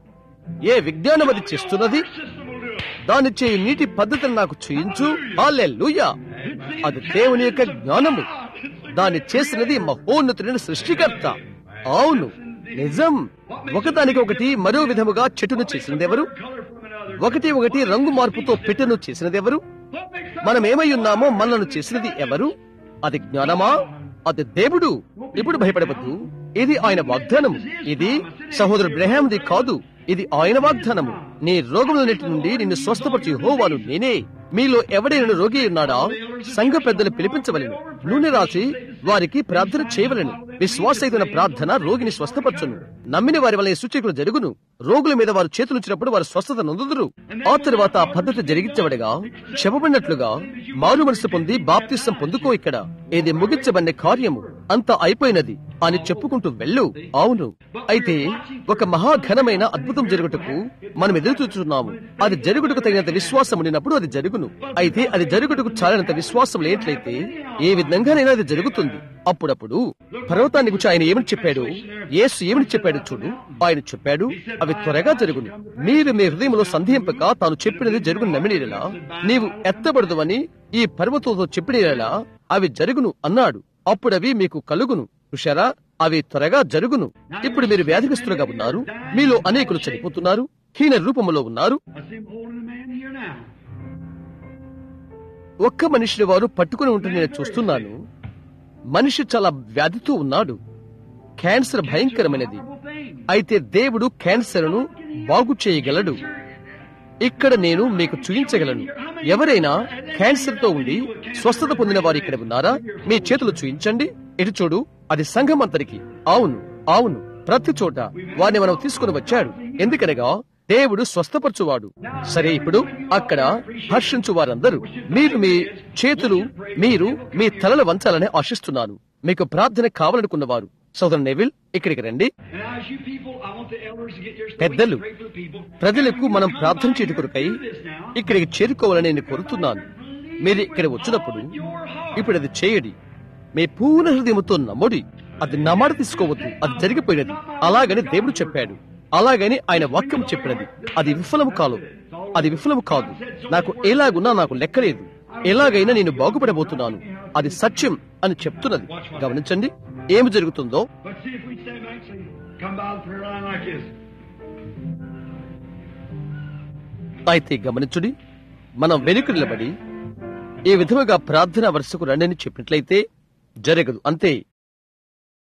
ఏ విజ్ఞానం అది చేస్తున్నది system will do it? దాని చేయి నీటి పద్ధతిని నాకు చూయించు హల్లెలూయా అది దేవుని యొక్క జ్ఞానము దాన్ని చేసినది మహోన్నతుడైన సృష్టికర్త అవును నిజం ఒకదానికి ఒకటి మరో విధముగా చెట్టును చేసినది ఎవరు Color from another. ఒకటి ఒకటి రంగు మార్పుతో పెట్టెను చేసినది ఎవరు What makes మనం ఏమై ఉన్నామో మనల్ని చేసినది ఎవరు అది జ్ఞానమా అది దేవుడు ఇప్పుడు భయపడవద్దు ఇది ఆయన వాగ్దానము ఇది సహోదరు బ్రహాంది కాదు ఇది ఆయన వాగ్దానము నీ రోగములన్నిటి నుండి నిన్ను స్వస్థపరిచి హోవాను నేనే మీలో ఎవడైనా రోగి ఉన్నాడా సంఘ పెద్దలు పిలిపించవలను నూనె రాసి వారికి ప్రార్థన చేయవలను విశ్వాసైన ప్రార్థన రోగిని స్వస్థపరచును నమ్మిన వారి వల్ల ఈ సూచకులు జరుగును రోగుల మీద వారు చేతులుంచినప్పుడు వారు స్వస్థత నొందుదురు ఆ తరువాత ఆ పద్ధతి జరిగించబడగా చెప్పబడినట్లుగా మారు మనసు పొంది బాప్తిసం పొందుకో ఇక్కడ ఇది ముగించబడిన కార్యము అంతా అయిపోయినది అని చెప్పుకుంటూ వెళ్ళు అవును అయితే ఒక మహాఘనమైన అద్భుతం జరుగుటకు మనం ఎదురు చూస్తున్నాము అది జరుగుటకు తగినంత విశ్వాసం ఉండినప్పుడు అది జరుగును అయితే అది జరుగుటకు చాలినంత విశ్వాసం లేనట్లయితే ఏ విధంగానైనా అది జరుగుతుంది అప్పుడప్పుడు పర్వతాన్ని గురించి ఆయన ఏమని చెప్పాడు యేసు ఏమని చెప్పాడు చూడు ఆయన చెప్పాడు అవి త్వరగా జరుగును మీరు మీ హృదయంలో సందేహింపక తాను చెప్పినది జరుగును నమ్మినీరలా నీవు ఎత్తబడదువని ఈ పర్వతంతో చెప్పినీరలా అవి జరుగును అన్నాడు అప్పుడవి మీకు కలుగును చూశారా అవి త్వరగా జరుగును ఇప్పుడు మీరు వ్యాధిగ్రస్తులుగా ఉన్నారు మీలో అనేకులు చనిపోతున్నారు హీన రూపములో ఉన్నారు I see him holding a man here now. ఒక్క మనిషిని వారు పట్టుకుని ఉంటే నేను చూస్తున్నాను మనిషి చాలా వ్యాధితో ఉన్నాడు క్యాన్సర్ భయంకరమైనది Horrible thing. అయితే దేవుడు క్యాన్సర్ను బాగు చేయగలడు ఇక్కడ నేను మీకు చూయించగలను ఎవరైనా క్యాన్సర్ తో ఉండి స్వస్థత పొందిన వారు ఇక్కడ ఉన్నారా మీ చేతులు చూయించండి ఇటు చూడు అది సంఘం అంతరికి అవును అవును ప్రతి చోట వారిని మనం తీసుకుని వచ్చాడు ఎందుకనగా దేవుడు స్వస్థపరచువాడు సరే ఇప్పుడు అక్కడ హర్షించు వారందరూ మీరు మీ చేతులు మీరు మీ తలలు వంచాలని ఆశిస్తున్నాను మీకు ప్రార్థన కావాలనుకున్నవారు సోదరు నెవిల్ ఇక్కడికి రండి And now, as you people, I want the elders to get your పెద్దలు pray for the people. ప్రజలకు మనం ప్రార్థన చేయట కొరకై ఇక్కడికి చేరుకోవాలని నేను కోరుతున్నాను మీరు ఇక్కడ వచ్చినప్పుడు ఇప్పుడు అది చేయడి మీ పూర్ణ హృదయముతో నమ్ముడి అది నమాట తీసుకోవద్దు అది జరిగిపోయినది అలాగని దేవుడు చెప్పాడు అలాగని ఆయన వాక్యం చెప్పినది అది విఫలము కాదు అది విఫలము కాదు నాకు ఎలాగున్నా నాకు లెక్కలేదు ఎలాగైనా నేను బాగుపడబోతున్నాను అది సత్యం అని చెప్తున్నది గమనించండి ఏమి జరుగుతుందో But see if we stand back and say, come by the prayer line like this. అయితే గమనించుడి మనం వెనుక నిలబడి ఈ విధముగా ప్రార్థన వరుసకు రండని చెప్పినట్లయితే జరగదు అంతే